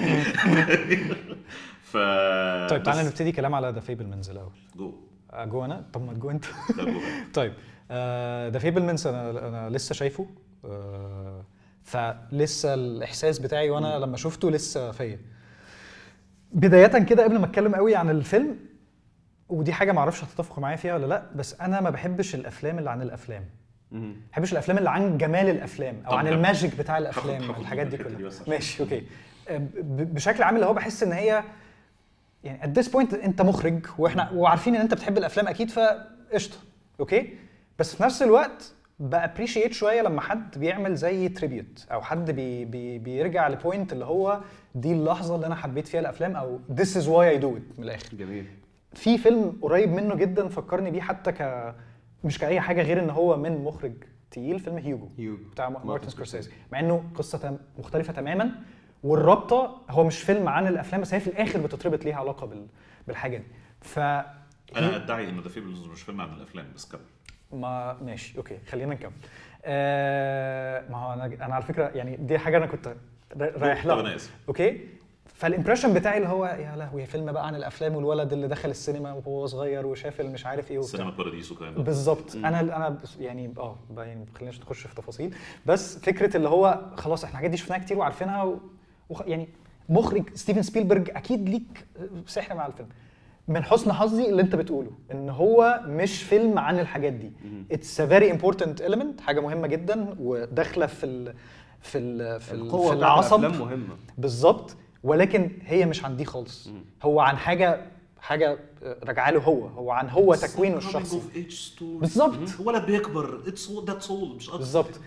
ف طيب تعالى بس نبتدي كلام على ذا فيبلمنز الاول جو آه، جو انا طب ما جو انت ده جو طيب ذا فيبلمنز انا انا لسه شايفه آه، فلسه الاحساس بتاعي وانا لما شفته لسه فيا بدايه كده قبل ما اتكلم قوي عن الفيلم ودي حاجه ما اعرفش هتتفقوا معايا فيها ولا لا بس انا ما بحبش الافلام اللي عن الافلام مهم. ما بحبش الافلام اللي عن جمال الافلام او طب عن ده- الماجيك بتاع هاخد- الافلام هاخد الحاجات دي الحتة دي كلها بس عشان- ماشي اوكي آه، ب- بشكل عام اللي هو بحس ان هي يعني at this point انت مخرج واحنا وعارفين ان انت بتحب الافلام اكيد فقشطه اوكي بس في نفس الوقت بابريشيت شويه لما حد بيعمل زي تريبيوت او حد بي بي بيرجع لبوينت اللي هو دي اللحظه اللي انا حبيت فيها الافلام او this is why I do it من الاخر جميل في فيلم قريب منه جدا فكرني بيه حتى ك مش كاي حاجه غير ان هو من مخرج تقيل فيلم هيوجو هيوجو بتاع مارتن مارتن سكورسيزي. سكورسيزي مع انه قصه تم- مختلفه تماما والرابطه هو مش فيلم عن الافلام بس هي في الاخر بتتربط ليها علاقه بال... بالحاجه دي ف انا ادعي ان ذا فيبلز مش فيلم عن الافلام بس كمل ما ماشي اوكي خلينا نكمل آه ما هو انا انا على فكره يعني دي حاجه انا كنت را- رايح طب انا لها اسف اوكي فالامبريشن بتاعي اللي هو يا لهوي فيلم بقى عن الافلام والولد اللي دخل السينما وهو صغير وشاف اللي مش عارف ايه وبتاع سينما باراديس وكلام ده بالظبط انا انا بس- يعني اه بقى يعني خليناش نخش في تفاصيل بس فكره اللي هو خلاص احنا الحاجات دي شفناها كتير وعارفينها و... وخ... يعني مخرج ستيفن سبيلبرج اكيد ليك سحر مع الفيلم من حسن حظي اللي انت بتقوله ان هو مش فيلم عن الحاجات دي اتس ا فيري امبورتنت element حاجه مهمه جدا وداخله في ال... في ال... في, ال... القوه في بتاعت العصب الافلام مهمه بالظبط ولكن هي مش عن دي خالص هو عن حاجه حاجه راجعه له هو هو عن هو تكوينه الشخصي بالظبط. ولد بيكبر اتس ذاتس اول مش اكتر بالظبط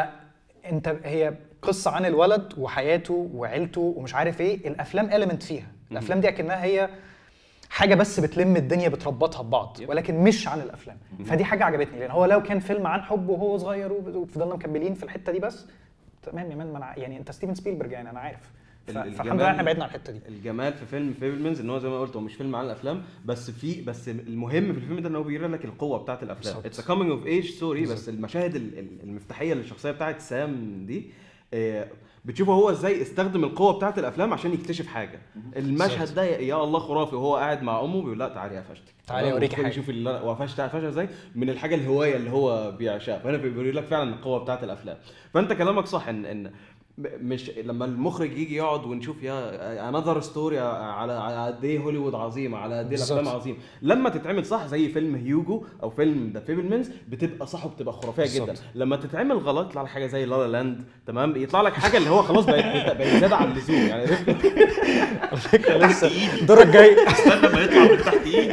فانت هي قصه عن الولد وحياته وعيلته ومش عارف ايه الافلام اليمنت فيها الافلام دي اكنها هي حاجه بس بتلم الدنيا بتربطها ببعض يب. ولكن مش عن الافلام فدي حاجه عجبتني لان هو لو كان فيلم عن حبه وهو صغير وب- وفضلنا مكملين في الحته دي بس تمام يا مان ما أنا- يعني انت ستيفن سبيلبرج يعني انا عارف ف- ال- فالحمد الجمال- لله احنا بعدنا عن الحته دي الجمال في فيلم فيبلمنز ان هو زي ما قلت هو مش فيلم عن الافلام بس في بس المهم في الفيلم ده ان هو بيوري لك القوه بتاعت الافلام بالظبط. اتس كومينج اوف ايج ستوري بس بالظبط. المشاهد ال- ال- المفتاحيه للشخصيه بتاعت سام دي آه، بتشوفه هو ازاي استخدم القوه بتاعت الافلام عشان يكتشف حاجه المشهد بالظبط. ده يا الله خرافي وهو قاعد مع امه بيقول لا تعالي قفشتك تعالي أوريكي حاجة. شوف اللي أنا- وقفشت قفشها ازاي من الحاجه الهوايه اللي هو بيعشقها فهنا بيوري لك فعلا القوه بتاعت الافلام فانت كلامك صح ان ان م- مش لما المخرج يجي يقعد ونشوف يا انذر ستوري على على قد ايه هوليوود عظيمه على قد ايه بالظبط. الافلام عظيمه لما تتعمل صح زي فيلم هيوجو او فيلم ذا فيبلمنز بتبقى صح وبتبقى خرافيه جدا بالظبط. لما تتعمل غلط يطلع لك حاجه زي لالا لاند تمام يطلع لك حاجه اللي هو خلاص بقت بقت زياده عن اللزوم يعني الفكره لسه الدور الجاي استنى ما يطلع من تحت ايدي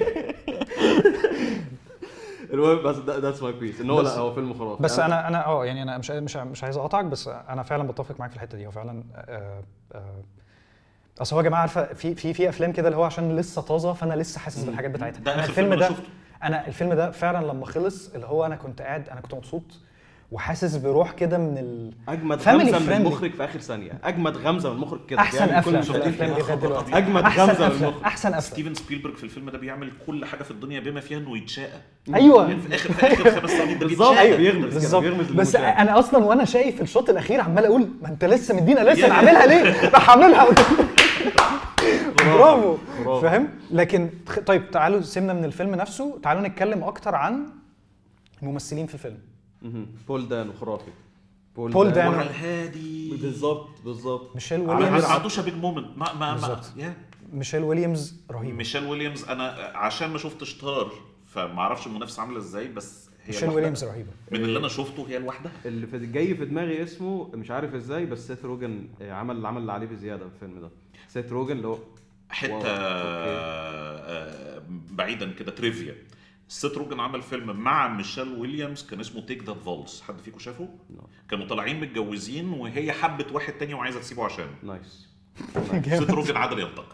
المهم بس ذاتس ماي بيس ان هو بس- لا هو فيلم خرافي بس انا انا اه يعني انا مش مش مش عايز اقاطعك بس انا فعلا بتفق معاك في الحته دي هو فعلا آه، آه، اصل هو يا جماعه عارفه في في في افلام كده اللي هو عشان لسه طازه فانا لسه حاسس بالحاجات بتاعتها ده انا آخر الفيلم فيلم أنا ده شفته. انا الفيلم ده فعلا لما خلص اللي هو انا كنت قاعد انا كنت مبسوط وحاسس بروح كده من ال... اجمد Family غمزه من friendly. المخرج في اخر ثانيه اجمد غمزه من المخرج كده احسن بيعمل كل افلام في المشاهدين الافلام دي لغايه دلوقتي اجمد احسن غمزه من افلام المخرج احسن افلام ستيفن سبيلبرج في الفيلم ده بيعمل كل حاجه في الدنيا بما فيها انه يتشاقى ايوه يعني في اخر في اخر خمس ثواني ده بالظبط بيتشاقى ايوه بيغمز كده، بالظبط بيغمز بس للمشاهد. انا اصلا وانا شايف الشوط الاخير عمال اقول ما انت لسه مدينا لسه يا- انا عاملها ليه؟ راح اعملها برافو برافو. فاهم؟ لكن تخ- طيب تعالوا سيبنا من الفيلم نفسه تعالوا نتكلم اكتر عن الممثلين في الفيلم مهم. بول دان خرافي بول دان. وعلى الهادي بالظبط بالظبط ميشيل ما ويليامز عندوش بيج مومنت ما ما ما بالظبط. يا ميشيل ويليامز رهيب ميشيل ويليامز انا عشان ما شفتش طار فما اعرفش المنافسه عامله ازاي بس هي ميشيل الوحدة. ويليامز رهيبه من اللي انا شفته هي الواحده اللي في جاي في دماغي اسمه مش عارف ازاي بس سيث روجن آه، عمل عمل اللي عليه بزياده في الفيلم ده سيث روجن اللي هو حته واو، أوكي. آه، بعيدا كده تريفيا سيت روجن عمل فيلم مع ميشيل ويليامز كان اسمه تيك ذات فولس حد فيكم شافه؟ كانوا طالعين متجوزين وهي حبت واحد تاني وعايزه تسيبه عشانه نايس سيت روجن عدل ينطق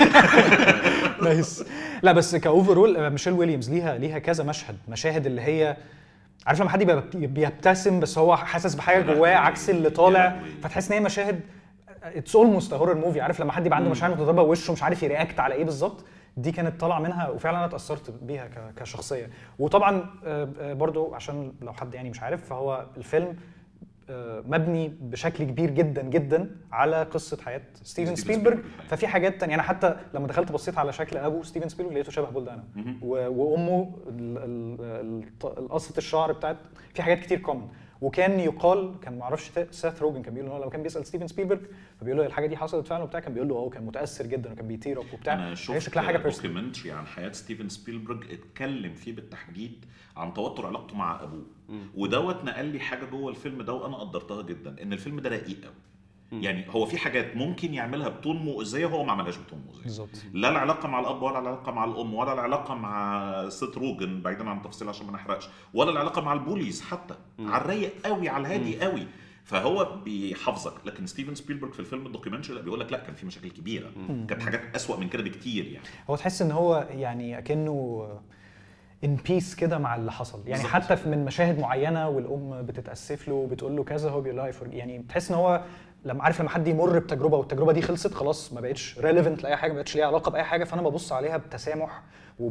نايس لا بس كاوفرول ميشيل ويليامز ليها ليها كذا مشهد مشاهد اللي هي عارف لما حد يبقى بيبتسم بس هو حاسس بحاجه جواه عكس اللي طالع فتحس ان هي مشاهد اتس اولموست هورر موفي عارف لما حد يبقى عنده مشاعر متضاربه وشه مش عارف يرياكت على ايه بالظبط دي كانت طالعه منها وفعلا انا اتاثرت بيها ك- كشخصيه وطبعا آه، آه، برضو عشان لو حد يعني مش عارف فهو الفيلم آه، مبني بشكل كبير جدا جدا على قصه حياه ستيفن ستيفن سبيلبرج سبيلبرج. ففي حاجات تانية انا حتى لما دخلت بصيت على شكل ابو ستيفن سبيلبرج لقيته شبه بولدانا و- وامه ال- ال- ال- ط- قصه الشعر بتاعت في حاجات كتير كومن وكان يقال كان ما اعرفش ساث روجن كان بيقول إن هو لما كان بيسال ستيفن سبيلبرج فبيقول له الحاجه دي حصلت فعلا وبتاع كان بيقول له اه كان متاثر جدا وكان بيطير وبتاع انا هي شفت شكلها حاجه بيرسونال دوكيومنتري عن حياه ستيفن سبيلبرج اتكلم فيه بالتحديد عن توتر علاقته مع ابوه ودوت نقل لي حاجه جوه الفيلم ده وانا قدرتها جدا ان الفيلم ده رقيق قوي يعني هو في حاجات ممكن يعملها بطون مؤذيه هو ما عملهاش بطون مؤذيه بالظبط لا العلاقه مع الاب ولا العلاقه مع الام ولا العلاقه مع ست روجن بعيدا عن التفاصيل عشان ما نحرقش ولا العلاقه مع البوليس حتى على الرايق قوي على الهادي قوي فهو بيحافظك لكن ستيفن سبيلبرج في الفيلم الدوكيومنتري لا بيقول لك لا كان في مشاكل كبيره كانت حاجات اسوأ من كده بكتير يعني هو تحس ان هو يعني اكنه ان بيس كده مع اللي حصل يعني بالظبط. حتى في من مشاهد معينه والام بتتاسف له وبتقول له كذا هو بيقول لها "I forgive." يعني تحس ان هو لما عارف لما حد يمر بتجربه والتجربه دي خلصت خلاص ما بقتش ريليفنت لاي حاجه ما بقتش ليها علاقه باي حاجه فانا ببص عليها بتسامح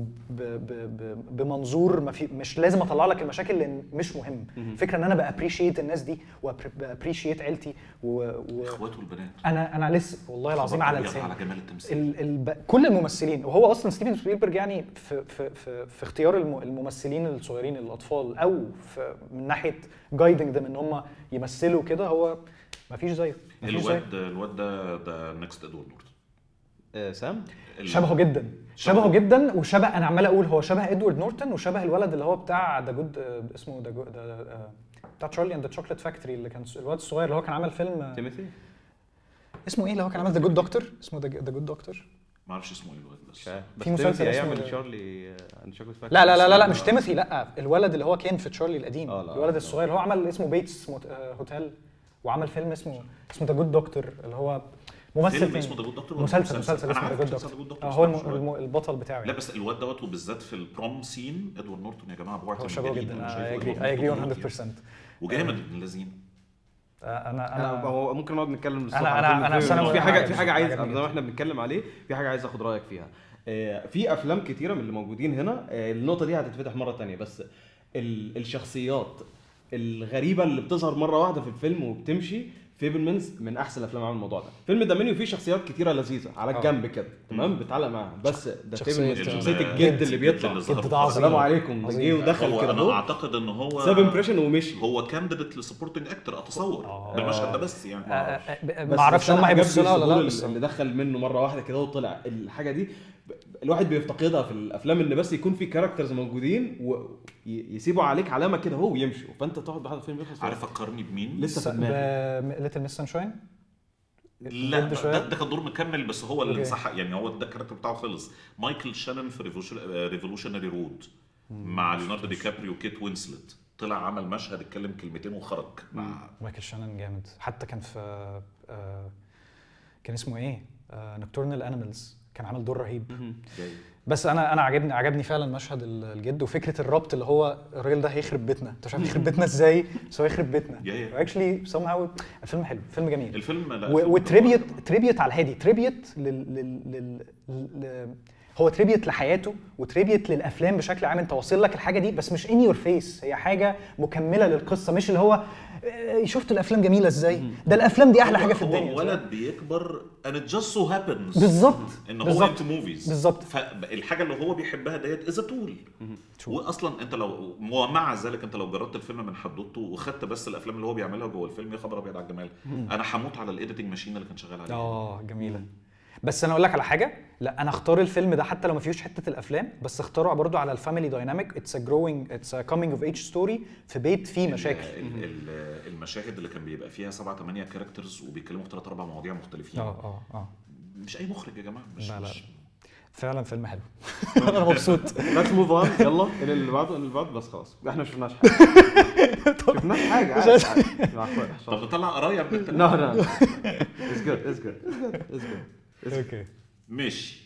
وبمنظور ما في مش لازم اطلع لك المشاكل لان مش مهم فكره ان انا بابريشيت الناس دي وابريشيت عيلتي و... و... اخواته البنات انا انا لسه والله العظيم على أبيض لساني على جمال التمثيل ال ال ب- كل الممثلين وهو اصلا ستيفن سبيلبرج يعني في في في, في اختيار الم- الممثلين الصغيرين الاطفال او في من ناحيه جايدنج them ان هم يمثلوا كده هو ما فيش زيه ما فيش زيه الواد الواد ده ده نكست ادوارد نورتون آه سام ال- شبهه جدا شبهه. شبهه جدا وشبه انا عمال اقول هو شبه ادوارد نورتون وشبه الولد اللي هو بتاع ذا جود اسمه ذا جود بتاع تشارلي اند ذا شوكليت فاكتوري اللي كان الواد الصغير اللي هو كان عمل فيلم آه، تيموثي اسمه ايه اللي هو كان عمل ذا جود دكتور اسمه ذا جود دكتور ما اعرفش اسمه ايه الواد بس مش عارف بس في مسلسل تيموثي اسمه هيعمل ده. شارلي اند شوكليت لا لا لا لا, لا مش تيموثي لا الولد اللي هو كان في تشارلي القديم آه، لا، الولد لا. الصغير اللي هو عمل اسمه بيتس موت- آه، هوتيل وعمل فيلم اسمه اسمه ذا جود دكتور اللي هو ممثل فيلم تاني. اسمه ذا جود دكتور ولا مسلسل مسلسل أنا اسمه ذا عارف جود مسلسل The Good دكتور Doctor آه، هو الم... اسمه الم... البطل بتاعه لا يعني. بس الواد دوت وبالذات في البروم سين ادوارد نورتون يا جماعه بوعت هو شبهه المجانين، جدا أنا اي شايفه اجري إدوارد اي اجري نورتون 100% وجامد ابن اللذين آه، انا انا انا هو ممكن نقعد نتكلم أنا- على أنا- فيلم أنا فيلم. سنة في حاجه عجبني- في حاجه عايز عجبني زي ما جدا. احنا بنتكلم عليه في حاجه عايز اخد رايك فيها آه، في افلام كتيره من اللي موجودين هنا آه، النقطه دي هتتفتح مره تانية بس ال- الشخصيات الغريبه اللي بتظهر مره واحده في الفيلم وبتمشي فيبلمنز من احسن الافلام عن الموضوع ده فيلم دامينيو فيه شخصيات كتيره لذيذه على آه. الجنب كده تمام بتعلق معاها بس ده شخصية- فيبلمنز شخصيه ال- الجد اللي بيطلع اللي ظهر جد في ده عظيم. السلام عليكم ده عظيم. جه ودخل هو كده انا اهو اعتقد ان هو ساب امبريشن ومشي هو كانديديت لسبورتنج اكتر اتصور آه. بالمشهد ده بس يعني آه، آه، آه، بس ما اعرفش بس أنا هم عجبني هيبصوا لها ولا لا الظهور بس اللي دخل منه مره واحده كده وطلع الحاجه دي ب- الواحد بيفتقدها في الافلام ان بس يكون في كاركترز موجودين ويسيبوا عليك علامه كده هو ويمشوا فانت تقعد بعد الفيلم يخلص عارف فكرني بمين؟ لسه في دماغي ليتل ميس سانشاين لا جد شوية؟ ده, ده كان دور مكمل بس هو اللي أوكي. انسحق يعني هو ده الكاركتر بتاعه خلص مايكل شانن في ريفولوشنري رود مع ليوناردو دي كابريو وكيت وينسلت طلع عمل مشهد اتكلم كلمتين وخرج مع مايكل شانن جامد حتى كان في آه، كان اسمه ايه نكتورنال انيمالز كان عامل دور رهيب جاي. بس انا انا عجبني عجبني فعلا مشهد ال- الجد وفكره الربط اللي هو الراجل ده هيخرب بيتنا انت مش عارف يخرب بيتنا ازاي بس هو هيخرب بيتنا Yeah, yeah. اكشلي سام هاو الفيلم حلو فيلم جميل الفيلم لا و- الفيلم وتريبيوت جبار. تريبيوت على الهادي تريبيوت لل, لل, لل, لل هو تريبيوت لحياته وتريبيوت للافلام بشكل عام انت واصل لك الحاجه دي بس مش ان يور فيس هي حاجه مكمله للقصه مش اللي هو آه، شفت الافلام جميله ازاي ده الافلام دي احلى هو- حاجه في هو الدنيا ولد بيكبر and it just so happens بالظبط ان هو بالظبط. انت موفيز بالظبط. فالحاجه اللي هو بيحبها ديت از تول واصلا انت لو ومع ذلك انت لو جربت الفيلم من حدوته وخدت بس الافلام اللي هو بيعملها جوه الفيلم يا خبر ابيض على الجمال انا هموت على الايديتنج ماشين اللي كان شغال عليها اه جميله بس انا اقول لك على حاجه لا انا اختار الفيلم ده حتى لو ما فيهوش حته الافلام بس اختاره برضو على الفاميلي دايناميك اتس ا جروينج اتس ا كومينج اوف ايج ستوري في بيت فيه مشاكل ال- ال- المشاهد اللي كان بيبقى فيها سبعة ثمانية كاركترز وبيتكلموا في ثلاث اربع مواضيع مختلفين اه اه اه مش اي مخرج يا جماعه مش لا لا مش فعلا فيلم حلو انا مبسوط ليتس موف اون يلا الى اللي بعده اللي بعده بس خلاص احنا ما شفناش حاجه شفناش حاجه عادي، عادي. طب نطلع قرايه من التلاتة. لا لا اتس جود اتس جود اتس جود اوكي ماشي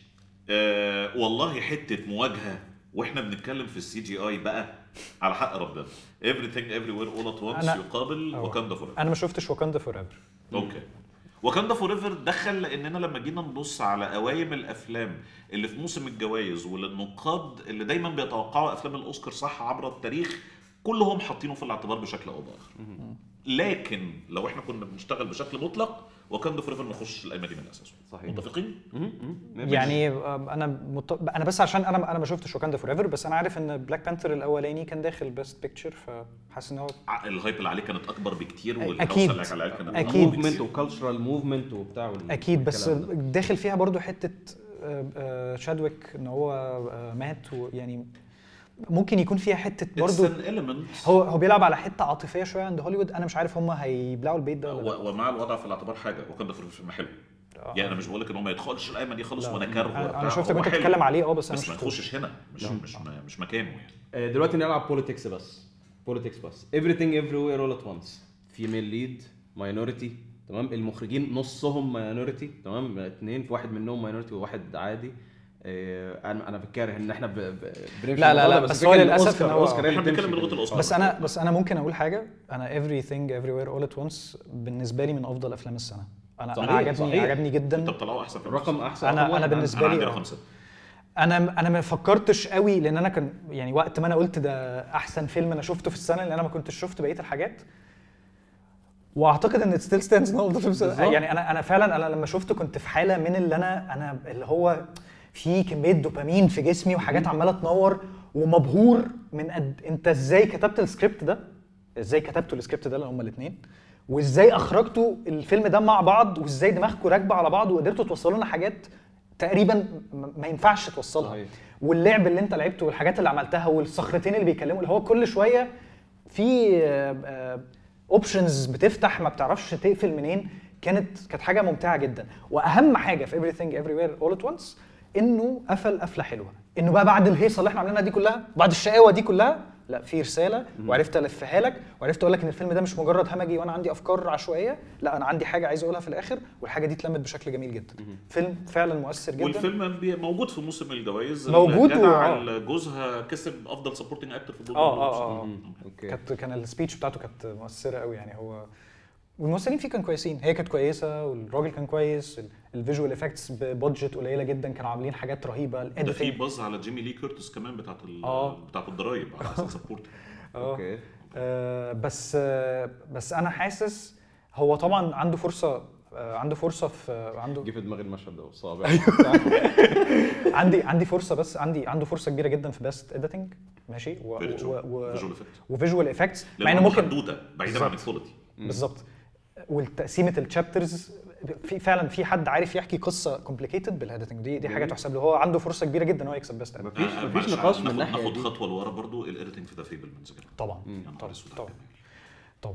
آه والله حته مواجهه واحنا بنتكلم في السي جي اي بقى على حق ربنا everything everywhere all at once أنا- يقابل أوه. وكاندا فور انا ما شفتش واكاندا فور ايفر اوكي وكاندا فور ايفر دخل لاننا لما جينا نبص على قوايم الافلام اللي في موسم الجوائز والنقاد اللي دايما بيتوقعوا افلام الاوسكار صح عبر التاريخ كلهم حاطينه في الاعتبار بشكل او باخر لكن لو احنا كنا بنشتغل بشكل مطلق وكان فور ما يخش القايمه دي من اساسه صحيح. متفقين؟ مهم، مهم. يعني آه، انا مط... انا بس عشان انا انا ما شفتش واكاندا فور ايفر بس انا عارف ان بلاك بانثر الاولاني كان داخل بيست بيكتشر فحاسس ان هو ع- الهايب اللي عليه كانت اكبر بكتير أكيد. والهوسه اللي على العيال كانت أكيد. أكبر موفمنت بكتير. وكالتشرال موفمنت وبتاع وال- اكيد بس والكلام ده. داخل فيها برضو حته آه، آه، شادويك ان هو آه، مات ويعني ممكن يكون فيها حته It's برضو an element هو هو بيلعب على حته عاطفيه شويه عند هوليوود انا مش عارف هم هيبلعوا البيت ده ولا لا. و- ومع الوضع في الاعتبار حاجه وكان فور فيلم حلو آه. يعني انا مش بقول لك ان هو ما يدخلش القايمه دي خالص لا. وانا كارهه انا وبتاع، أنا شفت هو كنت حلو. بتتكلم عليه اه بس انا بس ما شفتوش. يخشش هنا مش مش مش مكانه يعني آه، دلوقتي نلعب بوليتكس بس بوليتكس بس everything everywhere all at once female lead minority تمام المخرجين نصهم minority تمام اثنين في واحد منهم minority وواحد عادي آه، انا انا بكاره ان احنا ب... ب... بنمشي لا، لا، الموضوع لا، ده، بس الفكرة هو إن للأسف الأوسكار- إن هو- الأوسكار هي اللي إحنا بنتكلم بتمشي. بلغة الأوسكار. بس انا بس انا ممكن اقول حاجه انا everything everywhere all at once بالنسبه لي من افضل افلام السنه انا صحيح، انا عجبني صحيح. عجبني جدا انت بتطلعه احسن فيلم رقم احسن أنا- رقم أنا واحد. بالنسبة انا لي عندي آه. رقم ستة انا انا ما فكرتش قوي لان انا كان يعني وقت ما انا قلت ده احسن فيلم انا شفته في السنه لان انا ما كنتش شفت بقيه الحاجات واعتقد ان ستيل ستاندز ان افضل فيلم بالظبط. يعني انا انا فعلا انا لما شفته كنت في حاله من اللي انا انا اللي هو في كميه دوبامين في جسمي وحاجات عماله تنور ومبهور من قد انت ازاي كتبت السكريبت ده ازاي كتبتوا السكريبت ده اللي هما الاثنين وازاي اخرجتوا الفيلم ده مع بعض وازاي دماغكم راكبه على بعض وقدرتوا توصلوا لنا حاجات تقريبا م- ما ينفعش توصلها صحيح. واللعب اللي انت لعبته والحاجات اللي عملتها والصخرتين اللي بيكلموا اللي هو كل شويه في اوبشنز بتفتح ما بتعرفش تقفل منين كانت كانت حاجه ممتعه جدا واهم حاجه في everything everywhere all at once انه قفل قفله حلوه انه بقى بعد الهيصه اللي احنا عاملينها دي كلها بعد الشقاوه دي كلها لا في رساله وعرفت الفها لك وعرفت اقول لك ان الفيلم ده مش مجرد همجي وانا عندي افكار عشوائيه لا انا عندي حاجه عايز اقولها في الاخر والحاجه دي اتلمت بشكل جميل جدا فيلم فعلا مؤثر جدا والفيلم بي- موجود في موسم الجوائز موجود الجدع و- اللي جوزها كسب افضل سبورتنج اكتر في اه اه اه اوكي كانت كان السبيتش بتاعته كانت مؤثره قوي يعني هو والممثلين فيه كانوا كويسين هي كانت كويسه والراجل كان كويس الفيجوال افكتس ببادجت قليله جدا كانوا عاملين حاجات رهيبه ده في الايديتنج باز على جيمي لي كيرتس كمان بتاعت ال- آه. بتاعت الضرايب على احسن سبورت اوكي آه بس آه بس انا حاسس هو طبعا عنده فرصه آه عنده فرصه في آه عنده جه في دماغي المشهد ده والصابع عندي عندي فرصه بس عندي عنده فرصه كبيره جدا في بيست اديتنج ماشي و Very true. و Visual effect. وفيجوال افكتس مع لانه انه ممكن محدوده بعيدا عن بالظبط. الكواليتي بالظبط والتقسيمه الشابترز في فعلا في حد عارف يحكي قصه كومبليكيتد بالهيديتنج دي دي حاجه جميل. تحسب له هو عنده فرصه كبيره جدا ان هو يكسب بيست مفيش آه، مفيش معلش، نقاش من ناخد- الناحيه ناخد دي خطوه لورا برضو الايديتنج في ذا فيبلمنز كده طبعا يا نهار طبعا اسود طبعا على الجمال. طبعا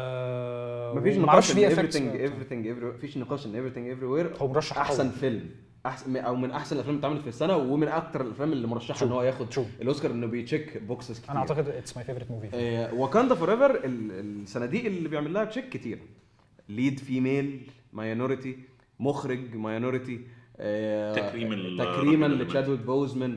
آه مفيش ومعرفش نقاش ان في effects everything everything every مفيش نقاش ان everything everywhere هو مرشح احسن قوي. فيلم احسن او من احسن الافلام اللي اتعملت في السنه ومن اكتر الافلام اللي مرشحه ان هو ياخد True. الاوسكار انه بيتشيك بوكسز كتير انا اعتقد اتس ماي فيفورت موفي واكاندا فور ايفر الصناديق اللي بيعمل لها تشيك كتير ليد فيميل ماينورتي مخرج ماينورتي تكريم ال- تكريما الراجل لتشادويك بوزمان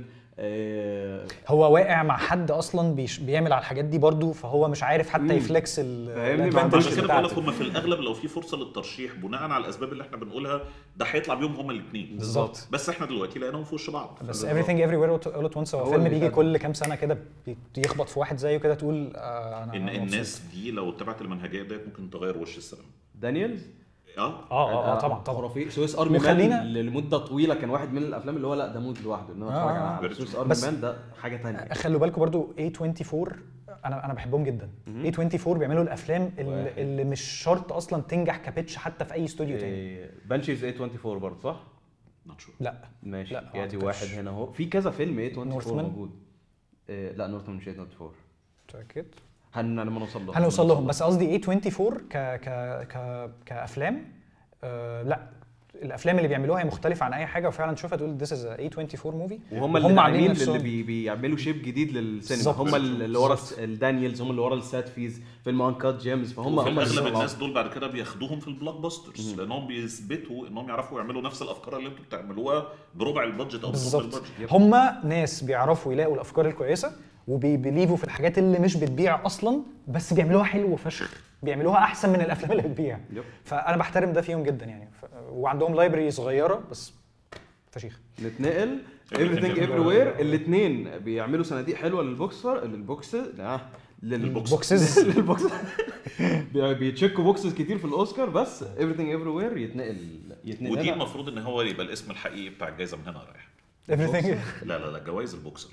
آه، هو واقع مع حد اصلا بيش بيعمل على الحاجات دي برضو فهو مش عارف حتى مم. يفلكس ال فاهمني؟ الadvantage ما عندوش عشان كده بقول لك بتاعته. هم في الاغلب لو في فرصه للترشيح بناء على الاسباب اللي احنا بنقولها ده هيطلع بيهم هم الاثنين بالظبط بس احنا دلوقتي لقيناهم في وش بعض بس بالظبط. everything everywhere all at once هو هو فيلم اللي بيجي خد. كل كام سنه كده بي- يخبط في واحد زيه كده تقول آه انا ان أنا مبسوط. الناس دي لو اتبعت المنهجيه ديت ممكن تغير وش السينما دانيالز اه اه اه, آه طبعا طبعا خرافي سويس ارمي وخلينا- مان لمده طويله كان واحد من الافلام اللي هو لا ده مود لوحده ان انا آه، اتفرج آه. على Very سويس true. ارمي بس- مان ده حاجه ثانيه خلوا بالكم برضو A24 انا انا بحبهم جدا A24 بيعملوا الافلام اللي, واحد. اللي مش شرط اصلا تنجح كبيتش حتى في اي استوديو تاني بنشيز A 24 برضه صح؟ نوت شور لا ماشي لا، لا ادي ما واحد أعتقدش. هنا اهو في كذا فيلم A 24 نورثمان؟ موجود إيه لا نورثمان مش A 24 متاكد هن لما نوصل لهم هنوصل لهم بس قصدي A24 ك ك ك كافلام آه لا الافلام اللي بيعملوها هي مختلفه عن اي حاجه وفعلا تشوفها تقول this is a A24 موفي وهم اللي داعمين اللي بي بيعملوا شيب جديد للسينما بالظبط. هم اللي ورا بالظبط. الدانيالز هم اللي ورا الساتفيز فيلم انكات جيمز فهم في هم الاغلب اللي الناس دول بعد كده بياخدوهم في البلوك باسترز لانهم بيثبتوا انهم يعرفوا يعملوا نفس الافكار اللي انتوا بتعملوها بربع البادجت او بنص بالظبط البادجت هم ناس بيعرفوا يلاقوا الافكار الكويسه وبيبليفوا في الحاجات اللي مش بتبيع اصلا بس بيعملوها حلو فشخ بيعملوها احسن من الافلام اللي بتبيع يب. فانا بحترم ده فيهم جدا يعني ف... وعندهم لايبرري صغيره بس فشيخ نتنقل Everything everything Everywhere. everywhere الاثنين بيعملوا صناديق حلوه للبوكسر للبوكس آه. للبوكس البوكسز. للبوكس بي- بيتشكوا بوكسز كتير في الاوسكار بس everything everywhere يتنقل يتنقل ودي هنا. المفروض ان هو يبقى الاسم الحقيقي بتاع الجائزه من هنا رايح everything لا لا لا جوائز البوكس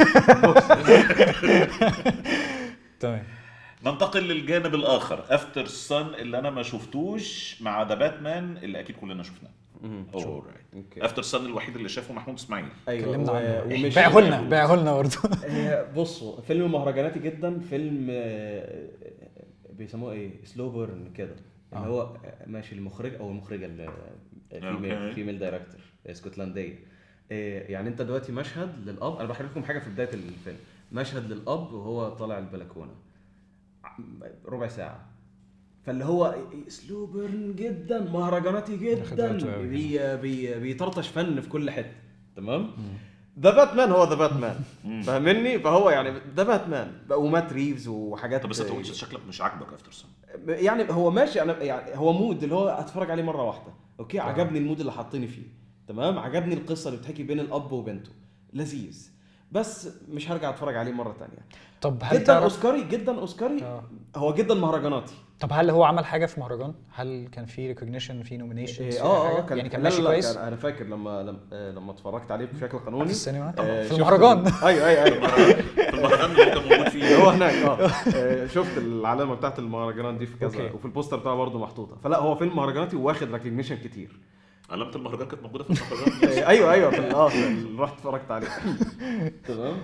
تمام ننتقل للجانب الاخر افتر سن اللي انا ما شفتوش مع ذا باتمان اللي اكيد كلنا شفناه Alright. اوكي افتر سن الوحيد اللي شافه محمود اسماعيل ايوه اتكلمنا و- عنه ومش بيعه لنا بيعه لنا برضه هي بصوا فيلم مهرجاناتي جدا فيلم آه، بيسموه ايه سلو بيرن كده اللي آه. هو ماشي المخرج او المخرجه أوكي. الفيميل فيميل دايركتور اسكتلنديه آه، يعني انت دلوقتي مشهد للاب انا بحكي لكم حاجه في بدايه الفيلم مشهد للاب وهو طالع البلكونه ربع ساعه فاللي هو سلو بيرن جدا مهرجاناتي جدا وقته أوي. بي بي بيطرطش فن في كل حته تمام ذا باتمان هو ذا باتمان فاهمني فهو يعني ذا باتمان ومات ريفز وحاجات طب بس انت قلت شكلك مش عاجبك افتر سن يعني هو ماشي انا يعني هو مود اللي هو اتفرج عليه مره واحده اوكي عجبني المود اللي حاطيني فيه تمام عجبني القصه اللي بتحكي بين الاب وبنته لذيذ بس مش هرجع اتفرج عليه مره تانية طب هل جدا تعرف اوسكاري جدا اوسكاري آه. هو جدا مهرجاناتي طب هل هو عمل حاجه في مهرجان؟ هل كان في ريكوجنيشن في نومينيشن إيه، اه اه كان يعني كان لا ماشي لا لا كويس كان انا فاكر لما لما, آه، لما اتفرجت عليه بشكل قانوني في السينما آه، في شفت المهرجان ال- ايوه ايوه ايوه في المهرجان اللي هو كان موجود فيه هو هناك اه آه، شفت العلامه بتاعت المهرجانات دي في كذا أوكي. وفي البوستر بتاعه برضه محطوطه فلا هو فيلم مهرجاناتي وواخد ريكognition كتير علامه المهرجان كانت موجوده في المهرجان آه، ايوه ايوه في ال- اه في ال- رحت اتفرجت عليه تمام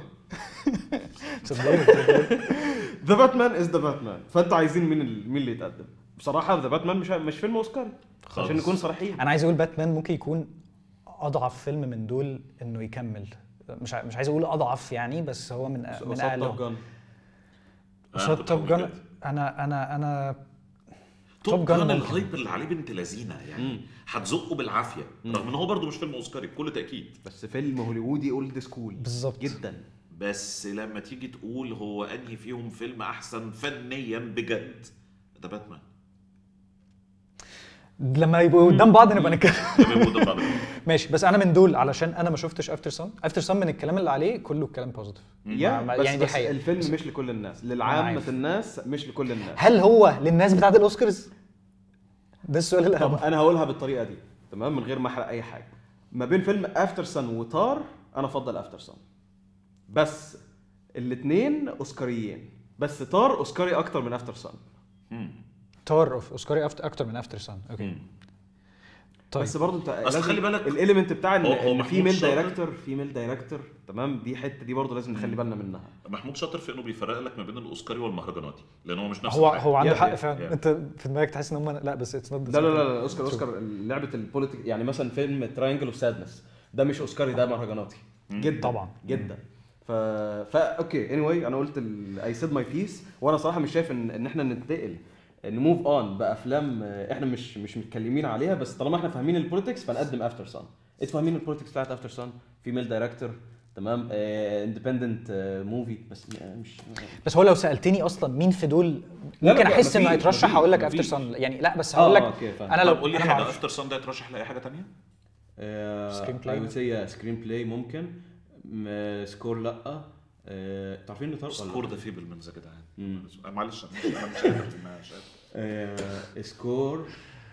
صدقني ذا باتمان از ذا باتمان فانتوا عايزين مين ال- مين اللي يتقدم بصراحه ذا باتمان مش مش فيلم اوسكاري خالص. عشان نكون صريحين انا عايز اقول باتمان ممكن يكون اضعف فيلم من دول انه يكمل مش ع- مش عايز اقول اضعف يعني بس هو من من قصاد توب اقلهم جان قصاد كنت توب هقول جان كده. انا انا انا توب توب جان جان ممكن. الهايب اللي عليه بنت لذينه يعني هتزقه بالعافيه رغم ان هو برده مش فيلم اوسكاري بكل تاكيد بس فيلم هوليوودي اولد سكول بالظبط. جدا بس لما تيجي تقول هو انهي فيهم فيلم احسن فنيا بجد ده باتمان لما يبقوا قدام بعض نبقى نتكلم تمام وده بعد كده. ماشي بس انا من دول علشان انا ما شفتش افتر سان افتر سان من الكلام اللي عليه كله الكلام بوزيتيف يا ما- بس يعني دي بس حقيقة. الفيلم مش لكل الناس أنا للعامة عارف. الناس مش لكل الناس هل هو للناس بتاعت الاوسكارز ده السؤال طب الاهم انا هقولها بالطريقه دي تمام من غير ما احرق اي حاجه ما بين فيلم افتر سان وتار انا افضل افتر سان بس الاثنين اوسكاريين بس تار اوسكاري اكتر من افتر سان مم. تار اوف اوسكاري أفت- اكتر من افتر سان اوكي مم. طيب بس برضه انت أصل خلي بالك- الاليمنت بتاع ان هو- هو ان محمود فيميل شاطر. دايركتور فيميل دايركتور تمام دي حته دي برضه لازم نخلي بالنا منها محمود شاطر في انه بيفرق لك ما بين الاوسكاري والمهرجاناتي لان هو مش نفس هو الحاجة. هو عنده يا- حق يا- فعلا يا. انت في دماغك تحس ان هم لا بس اتس نوت لا لا لا لا اوسكار اوسكار لعبه البوليتيك يعني مثلا فيلم تراينجل اوف سادنس ده مش اوسكاري ده مهرجاناتي جدا طبعا. جدا ف فا اوكي اني واي انا قلت اي سيد ماي بيس وانا صراحه مش شايف ان ان احنا ننتقل نموف اون بافلام آه، احنا مش مش متكلمين عليها بس طالما احنا فاهمين البوليتكس فنقدم افتر سان انتوا فاهمين البوليتكس بتاعت افتر سان فيميل دايركتور تمام اندبندنت موفي بس م- مش بس هو لو سالتني اصلا مين في دول لا، ممكن لا، احس انه مفيش- هيترشح مفيش- هقول لك افتر مفيش. سان يعني لا بس آه، هقول لك أوكي، فاهم. انا لو طب قول لي أنا حاجه معرفش. افتر سان ده يترشح لاي حاجه تانية Screenplay اي وود سي سكرين بلاي ممكن م- سكور لا آه، تعرفين نطار سكور ده فيه بالمنز يا جدعان مم. معلش انا مش- أنا مش قادر مش قادر آه، سكور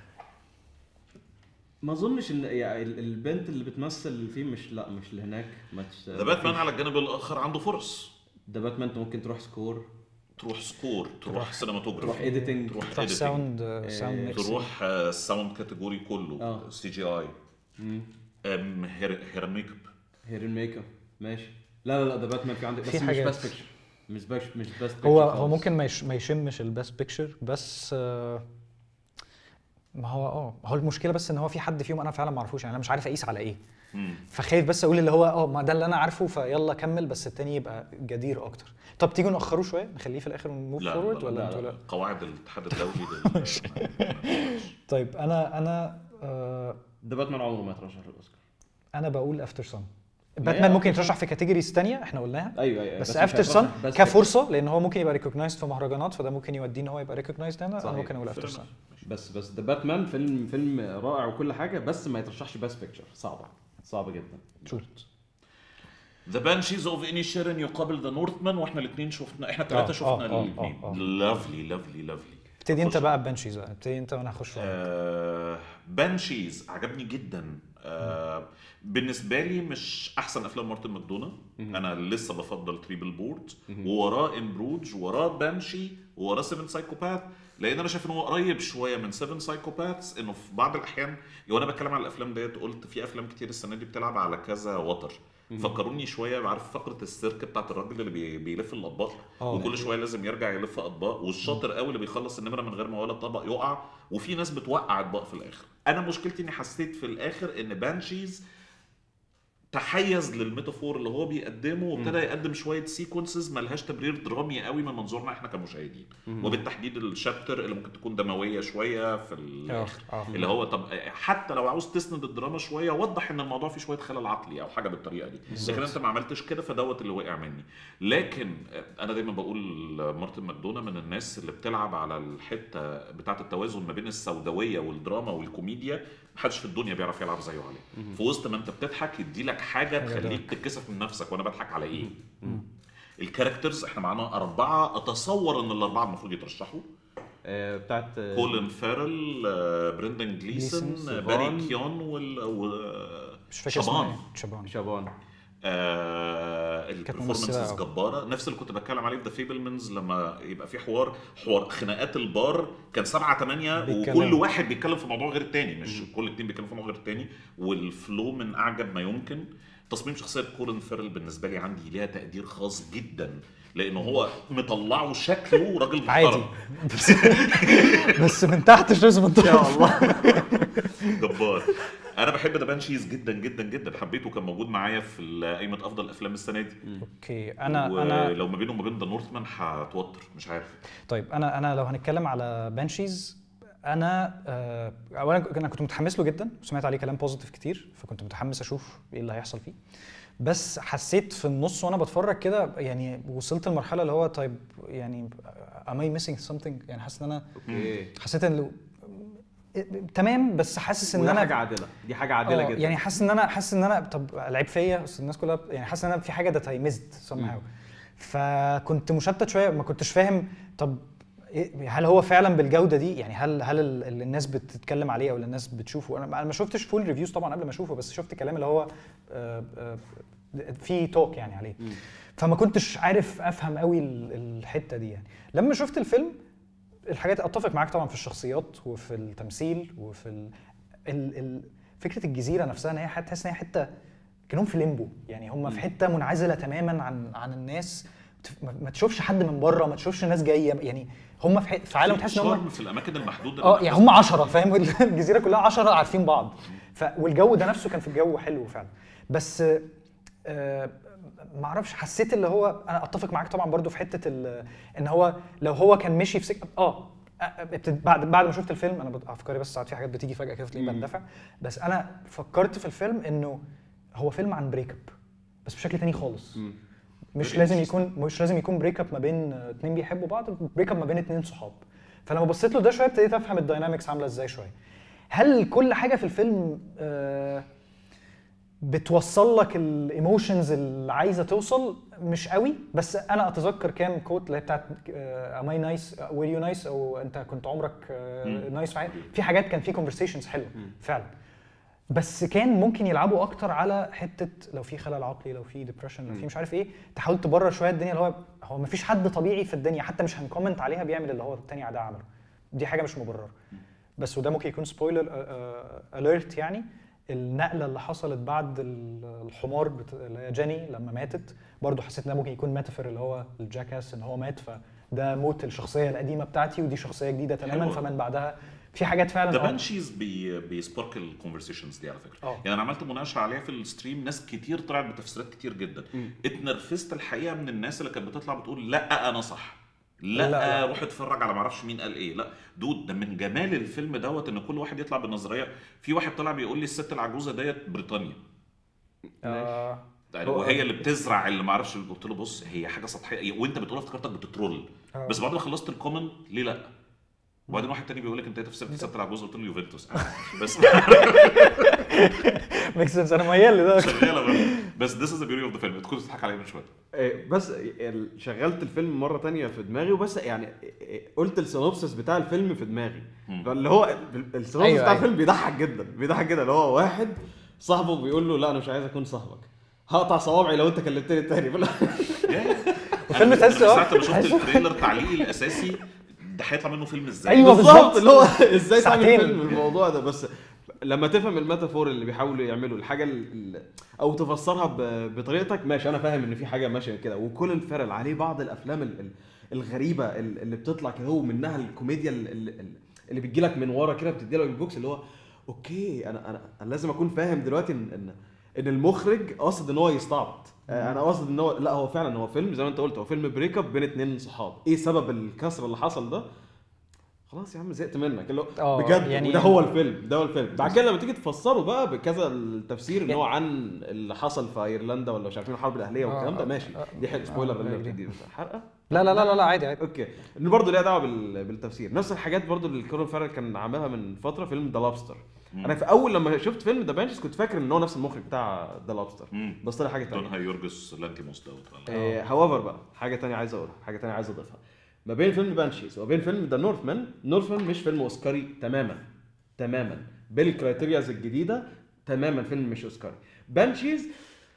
ما اظنش ان يعني ال- البنت اللي بتمثل فيه مش لا مش لهناك ما تش- ذا باتمان على الجانب الاخر عنده فرص ذا باتمان انت ممكن تروح سكور تروح سكور تروح سينماتوجرافي تروح editing. تروح تروح editing، ساوند ساوند ميكس تروح آه، ساوند كاتيجوري كله آه. سي جي اي أم، هير هير ميك اب هير ميك اب ماشي لا لا لا ذا باتمان في عندك بس في مش حاجات. بس بيكتشر مش بس مش بس هو هو ممكن ما يش- ما يشمش البيست بيكتشر بس آه، ما هو اه هو المشكله بس ان هو في حد فيهم انا فعلا ما اعرفوش يعني انا مش عارف اقيس على ايه مم. فخايف بس اقول اللي هو اه ما ده اللي انا عارفه فيلا كمل بس التاني يبقى جدير اكتر طب تيجوا ناخروه شويه نخليه في الاخر ونموف لا، فورورد لا، ولا لا، انتوا لا. لا قواعد الاتحاد الدولي لل- طيب انا انا آه ذا باتمان عمره ما يترشح للاوسكار انا بقول افتر سان هي باتمان ممكن After يترشح في كاتيجوريز تانية احنا قلناها ايوه ايوه بس مش افتر هيترشح سان بس كفرصه لان هو ممكن يبقى ريكوجنايزد في مهرجانات فده ممكن يوديه ان هو يبقى ريكوجنايزد هنا انا صحيح. ممكن اقول افتر سان بس بس ذا باتمان فيلم فيلم رائع وكل حاجه بس ما يترشحش بس بيكتشر صعبه صعبه جدا True. ذا بانشيز اوف اني شيرن يقابل ذا نورثمان واحنا الاثنين شفنا احنا الثلاثه آه، شفنا آه، آه، الاثنين آه، آه. لافلي لافلي لافلي ابتدي انت بقى ببنشيز بقى ابتدي انت وانا هخش وراك. آه بانشيز عجبني جدا آه بالنسبه لي مش احسن افلام مارتن ماكدونا انا لسه بفضل تريبل بورد ووراه ان بروج وراه بانشي ووراه سيفن سايكوباث لان انا شايف ان هو قريب شويه من سيفن سايكوباثs انه في بعض الاحيان وانا بتكلم على الافلام ديت قلت في افلام كتير السنه دي بتلعب على كذا وتر فكروني شويه عارف فقره السيرك بتاعت الراجل اللي بي- بيلف الاطباق آه. وكل شويه لازم يرجع يلف اطباق والشاطر قوي اللي بيخلص النمره من غير ما ولا طبق يقع وفي ناس بتوقع اطباق في الاخر انا مشكلتي اني حسيت في الاخر ان بانشيز تحيز للميتافور اللي هو بيقدمه وابتدى يقدم شويه سيكونسز ملهاش تبرير درامي قوي من منظورنا احنا كمشاهدين وبالتحديد الشابتر اللي ممكن تكون دمويه شويه في الاخر آه. اللي هو طب حتى لو عاوز تسند الدراما شويه وضح ان الموضوع فيه شويه خلل عقلي او حاجه بالطريقه دي لكن انت ما عملتش كده فدوت اللي وقع مني لكن انا دايما بقول مارتن ماكدونا من الناس اللي بتلعب على الحته بتاعه التوازن ما بين السوداويه والدراما والكوميديا محدش في الدنيا بيعرف يلعب زيه عليه في وسط ما انت بتضحك يديلك حاجه تخليك تتكسف من نفسك وانا بضحك على ايه الكاركترز احنا معانا اربعه اتصور ان الاربعه المفروض يترشحوا آه، بتاعت آه، كولين فيرل آه، بريندن جليسون جليسون، آه، سيفان. باري كيون وال و مش فاكر شابان اسمها إيه. شابان شابان آه كانت البرفورمانسز ممثلة. جباره نفس اللي كنت بتكلم عليه في ذا فيبلمنز لما يبقى في حوار حوار خناقات البار كان سبعة تمانية بيتكلموا. وكل واحد بيتكلم في موضوع غير التاني مش كل اتنين بيتكلموا في موضوع غير التاني والفلو من اعجب ما يمكن تصميم شخصيه كولين فيرل بالنسبه لي عندي ليها تقدير خاص جدا لانه هو مطلعه شكله راجل عادي محترم بس, بس من تحت مش لازم من تحت جبار انا بحب ذا بانشيز جدا جدا جدا حبيته كان موجود معايا في قائمه افضل افلام السنه دي اوكي انا انا ولو ما بينه وما بين ذا نورثمان هتوتر مش عارف طيب انا انا لو هنتكلم على بانشيز انا آه، اولا انا كنت متحمس له جدا وسمعت عليه كلام بوزيتيف كتير فكنت متحمس اشوف ايه اللي هيحصل فيه بس حسيت في النص وانا بتفرج كده يعني وصلت لمرحله اللي هو طيب يعني am I missing something يعني حاسس ان انا اوكي حسيت ان لو- تمام بس حاسس ان وده انا حاجه عادله دي حاجه عادله آه، جدا يعني حاسس ان انا حاسس ان انا طب العيب فيا بس الناس كلها يعني حاسس ان انا في حاجه ده ميزد somehow فكنت مشتت شويه ما كنتش فاهم طب إيه- هل هو فعلا بالجوده دي يعني هل هل ال- اللي الناس بتتكلم عليه او اللي الناس بتشوفه انا أنا ما شفتش فول ريفيوز طبعا قبل ما اشوفه بس شفت كلام اللي هو آه، آه، في توك يعني عليه فما كنتش عارف افهم قوي ال- الحته دي يعني لما شفت الفيلم الحاجات اتفق معاك طبعا في الشخصيات وفي التمثيل وفي ال... ال... ال... فكره الجزيره نفسها ان هي حته تحس ان هي حته كانهم في ليمبو يعني هم في حته منعزله تماما عن عن الناس تف- ما- ما تشوفش حد من بره ما تشوفش ناس جايه يعني هم في, ح... في عالم تحس ان هم شرم في الاماكن المحدوده اه اللي يعني هم 10 فاهم الجزيره كلها 10 عارفين بعض ف... والجو ده نفسه كان في الجو حلو فعلا بس آه ما اعرفش حسيت اللي هو انا اتفق معاك طبعا برضو في حته ال- ان هو لو هو كان مشي في سكه اه ابتد- بعد بعد ما شفت الفيلم انا بت- افكاري بس ساعات في حاجات بتيجي فجاه كده تلاقيني بندفع بس انا فكرت في الفيلم انه هو فيلم عن بريك اب بس بشكل تاني خالص مش Very لازم interesting. يكون مش لازم يكون بريك اب ما بين آه، اتنين بيحبوا بعض بريك اب ما بين اتنين صحاب فلما بصيت له ده شويه ابتديت افهم الداينامكس عامله ازاي شويه هل كل حاجه في الفيلم آه، بتوصل لك الايموشنز اللي عايزه توصل مش قوي بس انا اتذكر كام كوت اللي هي بتاعت ام اي نايس وير يو نايس او انت كنت عمرك نايس في حياتك في حاجات كان في كونفرسيشنز حلوه فعلا بس كان ممكن يلعبوا اكتر على حته لو في خلل عقلي لو في ديبرشن لو في مش عارف ايه تحاول تبرر شويه الدنيا اللي هو هو مفيش حد طبيعي في الدنيا حتى مش هنكومنت عليها بيعمل اللي هو التاني ده عمله دي حاجه مش مبرره بس وده ممكن يكون سبويلر اليرت يعني النقله اللي حصلت بعد ال- الحمار بت... اللي هي جيني لما ماتت برضه حسيت ان ده ممكن يكون ميتافور اللي هو الجاكاس ان هو مات فده موت الشخصيه القديمه بتاعتي ودي شخصيه جديده تماما حلوة. فمن بعدها في حاجات فعلا ذا آه. بانشيز بي بيسبارك الكونفرسيشنز دي على فكره اه. يعني انا عملت مناقشه عليها في الستريم ناس كتير طلعت بتفسيرات كتير جدا اتنرفزت الحقيقه من الناس اللي كانت بتطلع بتقول لا انا صح لا, لا، لا لا. روح اتفرج على معرفش مين قال ايه لا دود ده من جمال الفيلم دوت ان كل واحد يطلع بالنظريه في واحد طلع بيقول لي الست العجوزه ديت بريطانيا آه. يعني هو- وهي اللي بتزرع اللي ما اعرفش قلت له بص هي حاجه سطحيه وانت بتقولها افتكرتك بتترول آه. بس بعد ما خلصت الكومنت ليه لا وبعدين واحد تاني بيقول لك انت في سبت سبت تلعب جزء قلت له يوفنتوس بس ميك سنس انا ميال لده شغاله برضه. بس this is the beauty of the film انت كنت بتضحك عليا من شويه إيه، بس ال- شغلت الفيلم مره تانية في دماغي وبس يعني إيه، قلت السينوبسس بتاع الفيلم في دماغي مم. فاللي هو ال- السينوبسس أيوة، بتاع أيوة. الفيلم بيضحك جدا بيضحك جدا اللي هو واحد صاحبه بيقول له لا انا مش عايز اكون صاحبك هقطع صوابعي لو انت كلمتني تاني الفيلم أنا من تحسه- ساعه ما شفت تحسه- التريلر تعليقي الاساسي ده هيطلع منه فيلم ازاي أيوة. بالظبط بالظبط. اللي هو ازاي تعمل ساعتين. فيلم الموضوع ده بس لما تفهم الميتافور اللي بيحاولوا يعملوا الحاجه ال- او تفسرها ب- بطريقتك ماشي انا فاهم ان في حاجه ماشيه كده وكولين فيرل عليه بعض الافلام ال- ال- الغريبه ال- اللي بتطلع كده هو منها الكوميديا ال- ال- ال- اللي بتجي لك من ورا كده بتدي لك البوكس اللي هو اوكي انا انا انا لازم اكون فاهم دلوقتي ان ان ان المخرج قاصد ان هو يستعبط آه، انا قاصد ان هو لا هو فعلا هو فيلم زي ما انت قلت هو فيلم بريك اب بين اتنين صحاب ايه سبب الكسر اللي حصل ده خلاص يا عم زهقت منك اللي هو آه، بجد يعني- يعني وده هو الفيلم ده هو الفيلم بعد كده لما تيجي تفسره بقى بكذا التفسير ان هو عن اللي حصل في ايرلندا ولا مش عارفين الحرب الاهليه والكلام آه، ده ماشي آه، دي حته سبويلر آه، اللي آه، دي حرقه لا لا لا لا, لا عادي عادي اوكي انه برضه ليها دعوه بال... بالتفسير نفس الحاجات برضه اللي كولين فارل كان عاملها من فتره فيلم ذا لابستر انا في اول لما شفت فيلم ذا بانشز كنت فاكر ان هو نفس المخرج بتاع ذا لابستر مم. بس طلع حاجه ثانيه دونها يورجس لانتيموس دوت ولا هاوفر بقى حاجه تانية عايز اقولها حاجه تانية عايز اضيفها ما بين فيلم بانشيز وما بين فيلم ذا نورثمان نورثمان مش فيلم اوسكاري تماما تماما بالكرايتيرياز الجديده تماما فيلم مش اوسكاري بانشيز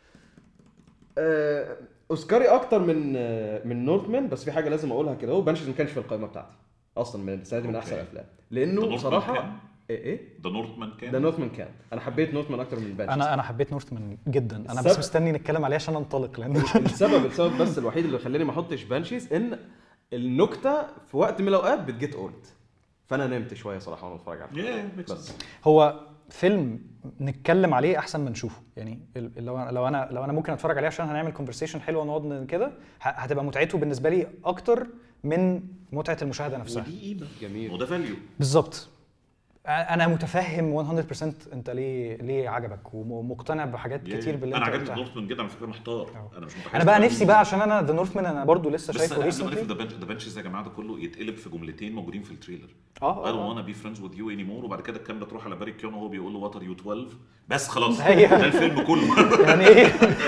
آه اوسكاري اكتر من آه من نورثمان بس في حاجه لازم اقولها كده هو بانشيز ما كانش في القائمه بتاعتي اصلا من السنه دي من احسن أوكي. الافلام The لانه Northman بصراحه كان؟ ايه ايه ذا نورثمان كان ذا نورثمان كان انا حبيت نورثمان اكتر من بانشيز انا انا حبيت نورثمان جدا انا بس السبب- مستني نتكلم عليه عشان انطلق لان السبب السبب بس الوحيد اللي خلاني ما احطش بانشيز ان النكته في وقت من الاوقات بتجيت اولد فانا نمت شويه صراحه وانا بتفرج عليه يا ميكس بس هو فيلم نتكلم عليه احسن ما نشوفه يعني ال- لو انا لو انا لو انا ممكن اتفرج عليه عشان هنعمل كونفرسيشن حلوه ونقعد ن- كده ه- هتبقى متعته بالنسبه لي اكتر من متعه المشاهده نفسها ودي قيمه جميل وده فاليو بالظبط انا متفهم 100% انت ليه ليه عجبك ومقتنع بحاجات كتير باللي انا انت عجبني قلتها نورثمان جدا على فكره محتار أه. انا مش متخيل انا بقى نفسي بقى عشان انا ذا نورثمان انا برضو لسه بس شايفه انا قبل ما ريسنتلي نقفل ذا بنشز يا جماعه ده كله يتقلب في جملتين موجودين في التريلر اه I آه، don't آه. wanna be friends with you anymore وبعد كده الكاميرا تروح على باري كيون وهو بيقول له وات ار يو 12 بس خلاص أيوه. ده الفيلم كله يعني ايه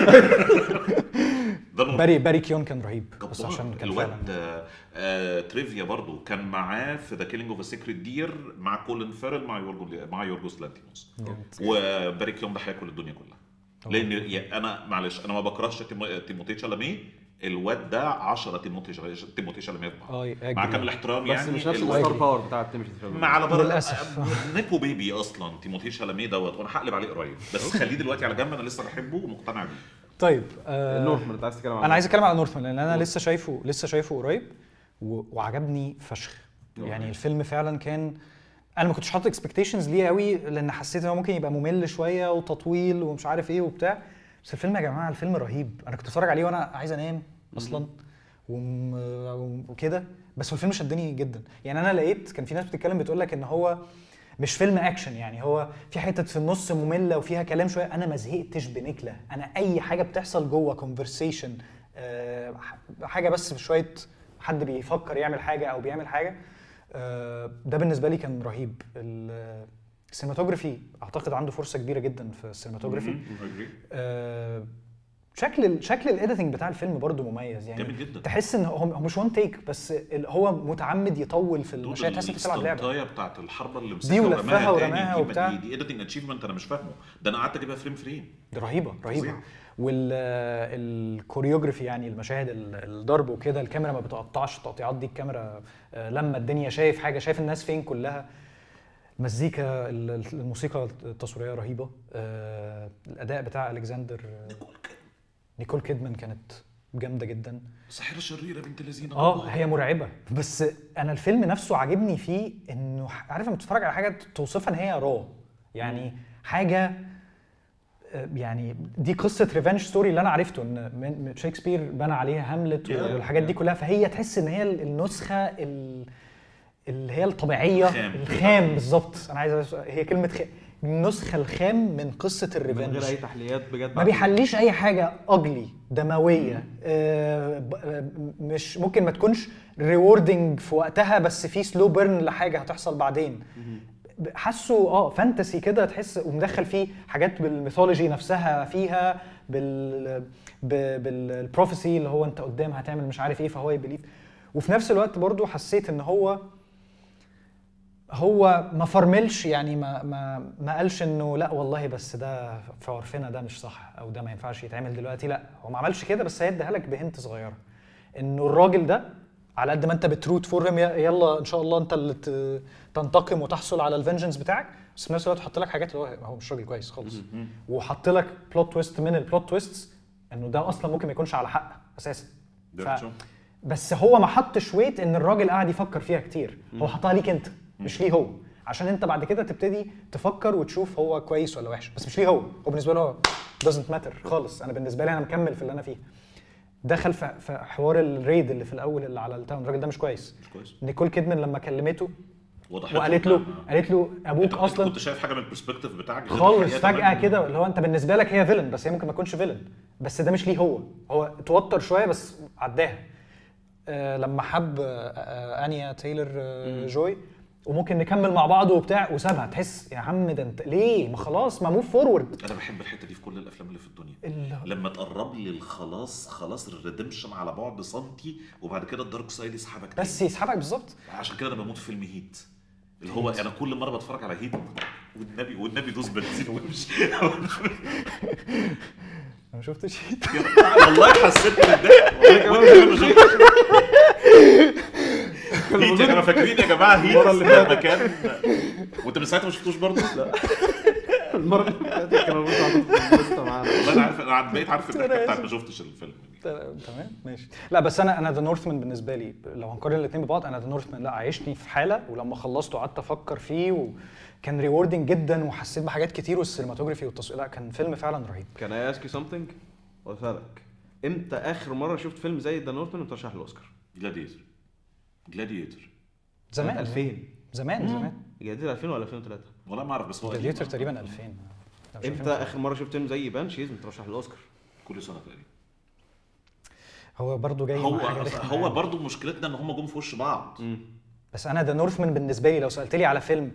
ده نور- باري باري كيون كان رهيب بس جبار. عشان كان الواد فعلا آه، آه، تريفيا برضو كان معاه في ذا كيلينج اوف ا سيكريت دير مع كولين فيرل مع يورجو مع يورجوس لانتيموس جامد. وباري كيون ده هياكل الدنيا كلها لان يا- انا معلش انا ما بكرهش تيمو- تيموثي شالاميه الواد ده 10 تيموثي شال- تيموثي شالاميه في بعض اه يأجل. مع كامل الاحترام بس يعني مش نفس الواد- الستار باور بتاع تيموثي مع على بر... للأسف. نيبو بيبي اصلا تيموثي شالاميه دوت وانا هقلب عليه قريب بس خليه دلوقتي على جنب انا لسه بحبه ومقتنع بيه طيب آه نورثمان انت عايز تتكلم عن انا عايز اتكلم على نورثمان لان انا لسه شايفه لسه شايفه قريب و... وعجبني فشخ يعني الفيلم فعلا كان انا ما كنتش حاطط اكسبكتيشنز ليه قوي لان حسيت ان هو ممكن يبقى ممل شويه وتطويل ومش عارف ايه وبتاع بس الفيلم يا جماعه الفيلم رهيب انا كنت اتفرج عليه وانا عايز انام اصلا وم... وكده بس هو الفيلم شدني جدا يعني انا لقيت كان في ناس بتتكلم بتقول لك ان هو مش فيلم اكشن يعني هو في حتت في النص ممله وفيها كلام شويه انا ما زهقتش بنكله انا اي حاجه بتحصل جوه كونفرسيشن حاجه بس شويه حد بيفكر يعمل حاجه او بيعمل حاجه آه، ده بالنسبه لي كان رهيب ال- السينماتوجرافي اعتقد عنده فرصه كبيره جدا في السينماتوجرافي آه، شكل ال- شكل الايديتنج بتاع الفيلم برضو مميز يعني جامد جدا. تحس ان هو هو مش وان تيك بس ال- هو متعمد يطول في المشاهد تحس انت بتلعب لعبه الستانتايه بتاعت الحربه اللي دي مسكها ولفها ورماها ورماها تاني، دي- وبتاع. دي دي اديتنج اتشيفمنت انا مش فاهمه ده انا قعدت اجيبها فريم فريم دي رهيبه رهيبه فظيع. والكوريوجرافي يعني المشاهد ال- الضرب وكده الكاميرا ما بتقطعش التقطيعات دي الكاميرا آه، لما الدنيا شايف حاجه شايف الناس فين كلها المزيكا ال- ال- الموسيقى التصويريه رهيبه آه، الاداء بتاع الكسندر آه، نيكول كده نيكول كيدمان كانت جامده جدا ساحره شريره بنت لذينه اه هي مرعبه بس انا الفيلم نفسه عاجبني فيه انه ح- عارف لما بتتفرج على حاجه توصفها ان هي را يعني حاجه آه، يعني دي قصه ريفنج ستوري اللي انا عرفته ان من- من شكسبير بنى عليها هاملت Yeah. والحاجات دي كلها فهي تحس ان هي النسخه ال- اللي هي الطبيعيه الخام. الخام بالظبط انا عايز أس- هي كلمه خ... النسخه الخام من قصه من غير الريفنج اي تحليات بجد ما بيحليش اي حاجه اجلي دمويه آه ب- آه، مش ممكن ما تكونش ريوردنج في وقتها بس في سلو بيرن لحاجه هتحصل بعدين ب- حاسه اه فانتسي كده تحس ومدخل فيه حاجات بالميثولوجي نفسها فيها بال ب- بالبروفيسي اللي هو انت قدام هتعمل مش عارف ايه فهو يبليف وفي نفس الوقت برضو حسيت ان هو هو ما فرملش يعني ما ما ما قالش انه لا والله بس ده في عرفنا ده مش صح او ده ما ينفعش يتعمل دلوقتي لا هو ما عملش كده بس هيديها لك بهنت صغيره انه الراجل ده على قد ما انت بتروت فور him، يلا ان شاء الله انت اللي ت- تنتقم وتحصل على الفنجنس بتاعك بس في نفس الوقت حط لك حاجات اللي هو هو مش راجل كويس خالص وحط لك بلوت تويست من البلوت تويستس انه ده اصلا ممكن ما يكونش على حق اساسا ده ف- شو؟ بس هو ما حطش ويت ان الراجل قاعد يفكر فيها كتير هو حطها ليك انت مش ليه هو عشان انت بعد كده تبتدي تفكر وتشوف هو كويس ولا وحش بس مش ليه هو هو بالنسبه له هو doesn't matter خالص انا بالنسبه لي انا مكمل في اللي انا فيه دخل في في حوار الريد اللي في الاول اللي على التاون الراجل ده مش كويس مش كويس نيكول كيدمان لما كلمته وضحت وقالت له إنها- قالت له ابوك انت اصلا كنت شايف حاجه من البرسبكتيف بتاعك غير خالص الحقيقة فجأة تماماً. كده اللي هو انت بالنسبة لك هي فيلن بس هي ممكن ما تكونش فيلن بس ده مش ليه هو هو اتوتر شوية بس عداها آه لما حب آه آه انيا تايلر آه جوي وممكن نكمل مع بعض وبتاع وسابها تحس يا عم ده انت ليه ما خلاص ما موف فورورد انا بحب الحته دي في كل الافلام اللي في الدنيا لما تقرب لي الخلاص خلاص الريدمشن على بعد سنتي وبعد كده الدارك سايد يسحبك بس تاني. يسحبك بالظبط عشان كده انا بموت في فيلم هيت اللي هو انا كل مره بتفرج على هيت والنبي والنبي دوس بنزين وامشي انا ما شفتش والله حسيت بالضحك والله ما شفتش. هيت يا جماعه فاكرين يا جماعه هيت المرة اللي لما كان وانت من ساعتها ما شفتوش برضه؟ لا المره اللي فاتت كانوا المفروض عندكم في الليسته معانا والله انا عارف انا بقيت عارف الضحكه بتاعت ما شفتش الفيلم تمام ماشي لا بس انا انا ذا نورثمان بالنسبه لي لو هنقارن الاثنين ببعض انا ذا نورثمان لا عايشني في حاله ولما خلصته قعدت افكر فيه وكان ريوردنج جدا وحسيت بحاجات كتير والسينماتوجرافي والتصوير لا كان فيلم فعلا رهيب كان اي اسك يو سمثينج قلت لك امتى اخر مره شفت فيلم زي ذا نورثمان وترشح للاوسكار؟ جلاديتر جلاديتر زمان 2000 زمان زمان جديد 2000 ولا 2003 والله ما اعرف بس هو جلاديتر قديم. تقريبا 2000 أنا مش امتى فاهم. اخر مره شفت فيلم زي بانشيز مترشح للاوسكار؟ كل سنه تقريبا هو برضه جاي هو مع حاجه رخمة هو يعني. برضه مشكلتنا ان هم جم في وش بعض بس انا ذا نورثمان بالنسبه لي لو سالت لي على فيلم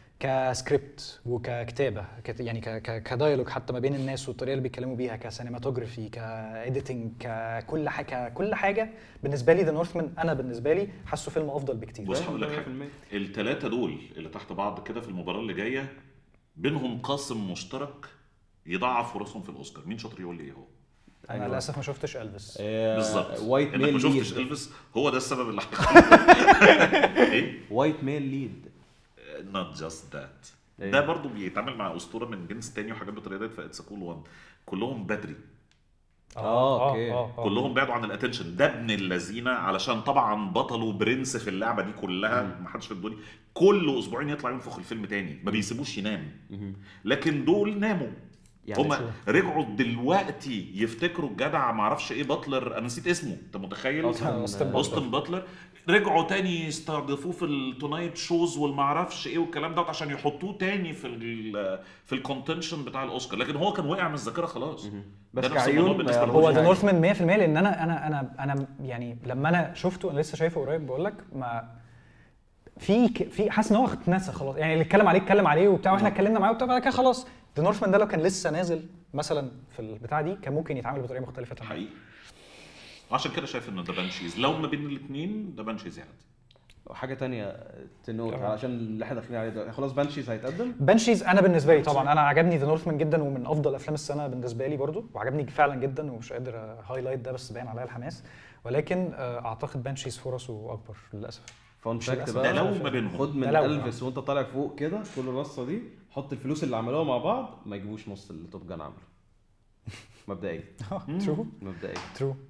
كسكريبت وككتابه كت- يعني ك- ك- كدايلوج حتى ما بين الناس والطريقه اللي بيتكلموا بيها كسينماتوجرافي كاديتنج ككل حاجه كل حاجه بالنسبه لي ذا نورثمان انا بالنسبه لي حاسه فيلم افضل بكتير بص هقول لك ده حاجه 100%. الثلاثه دول اللي تحت بعض كده في المباراه اللي جايه بينهم قاسم مشترك يضاعف فرصهم في الاوسكار مين شاطر يقول لي ايه هو انا أيوة. للاسف ما شفتش الفيس بالظبط وايت انك ما ميل شفتش ليد الفيس هو ده السبب اللي هيخليك ايه وايت ميل ليد not just that إيه؟ ده برضو بيتعامل مع اسطوره من جنس تاني وحاجات بالطريقه دي فاتس كول وان كلهم بدري آه، أوكي. كلهم بعدوا عن الاتنشن ده ابن اللذينه علشان طبعا بطلوا برنس في اللعبه دي كلها ما حدش في الدنيا كل اسبوعين يطلع ينفخ الفيلم تاني ما بيسيبوش ينام لكن دول ناموا يعني هم شو؟ رجعوا دلوقتي يفتكروا الجدع ما اعرفش ايه باتلر انا نسيت اسمه انت متخيل أوستن- أوستن اوستن باتلر رجعوا تاني يستضيفوه في التونايت شوز والما اعرفش ايه والكلام دوت عشان يحطوه تاني في ال في الكونتنشن بتاع الاوسكار لكن هو كان وقع من الذاكره خلاص بس ده نفس كعيون الموضوع ما بالنسبه يعرفوش هو لهم ذا حاجة. نورثمان 100% لان انا انا انا انا يعني لما انا شفته انا لسه شايفه قريب بقول لك ما في ك- في حاسس ان هو اتنسى خلاص يعني اللي اتكلم عليه اتكلم عليه وبتاع واحنا اتكلمنا معاه وبتاع بعد كده خلاص ذا نورثمان ده لو كان لسه نازل مثلا في البتاع دي كان ممكن يتعامل بطريقه مختلفه تماما حقيقي عشان كده شايف ان ده بانشيز لو ما بين الاثنين ده بانشيز يعدي حاجه تانية تنوت تمام. علشان اللي احنا داخلين عليه دلوقتي خلاص بانشيز هيتقدم بنشيز انا بالنسبه لي طبعا انا عجبني ذا نورثمان جدا ومن افضل افلام السنه بالنسبه لي برضو وعجبني فعلا جدا ومش قادر هايلايت ده بس باين عليا الحماس ولكن آه، اعتقد بنشيز فرصه اكبر للاسف فان مش فاكت للأسف. بقى ده لو ما بينهم خد من ده لو. الفيس وانت طالع فوق كده كل الرصه دي حط الفلوس اللي عملوها مع بعض ما يجيبوش نص اللي توب جان عمله مبدئيا ترو مبدئيا ترو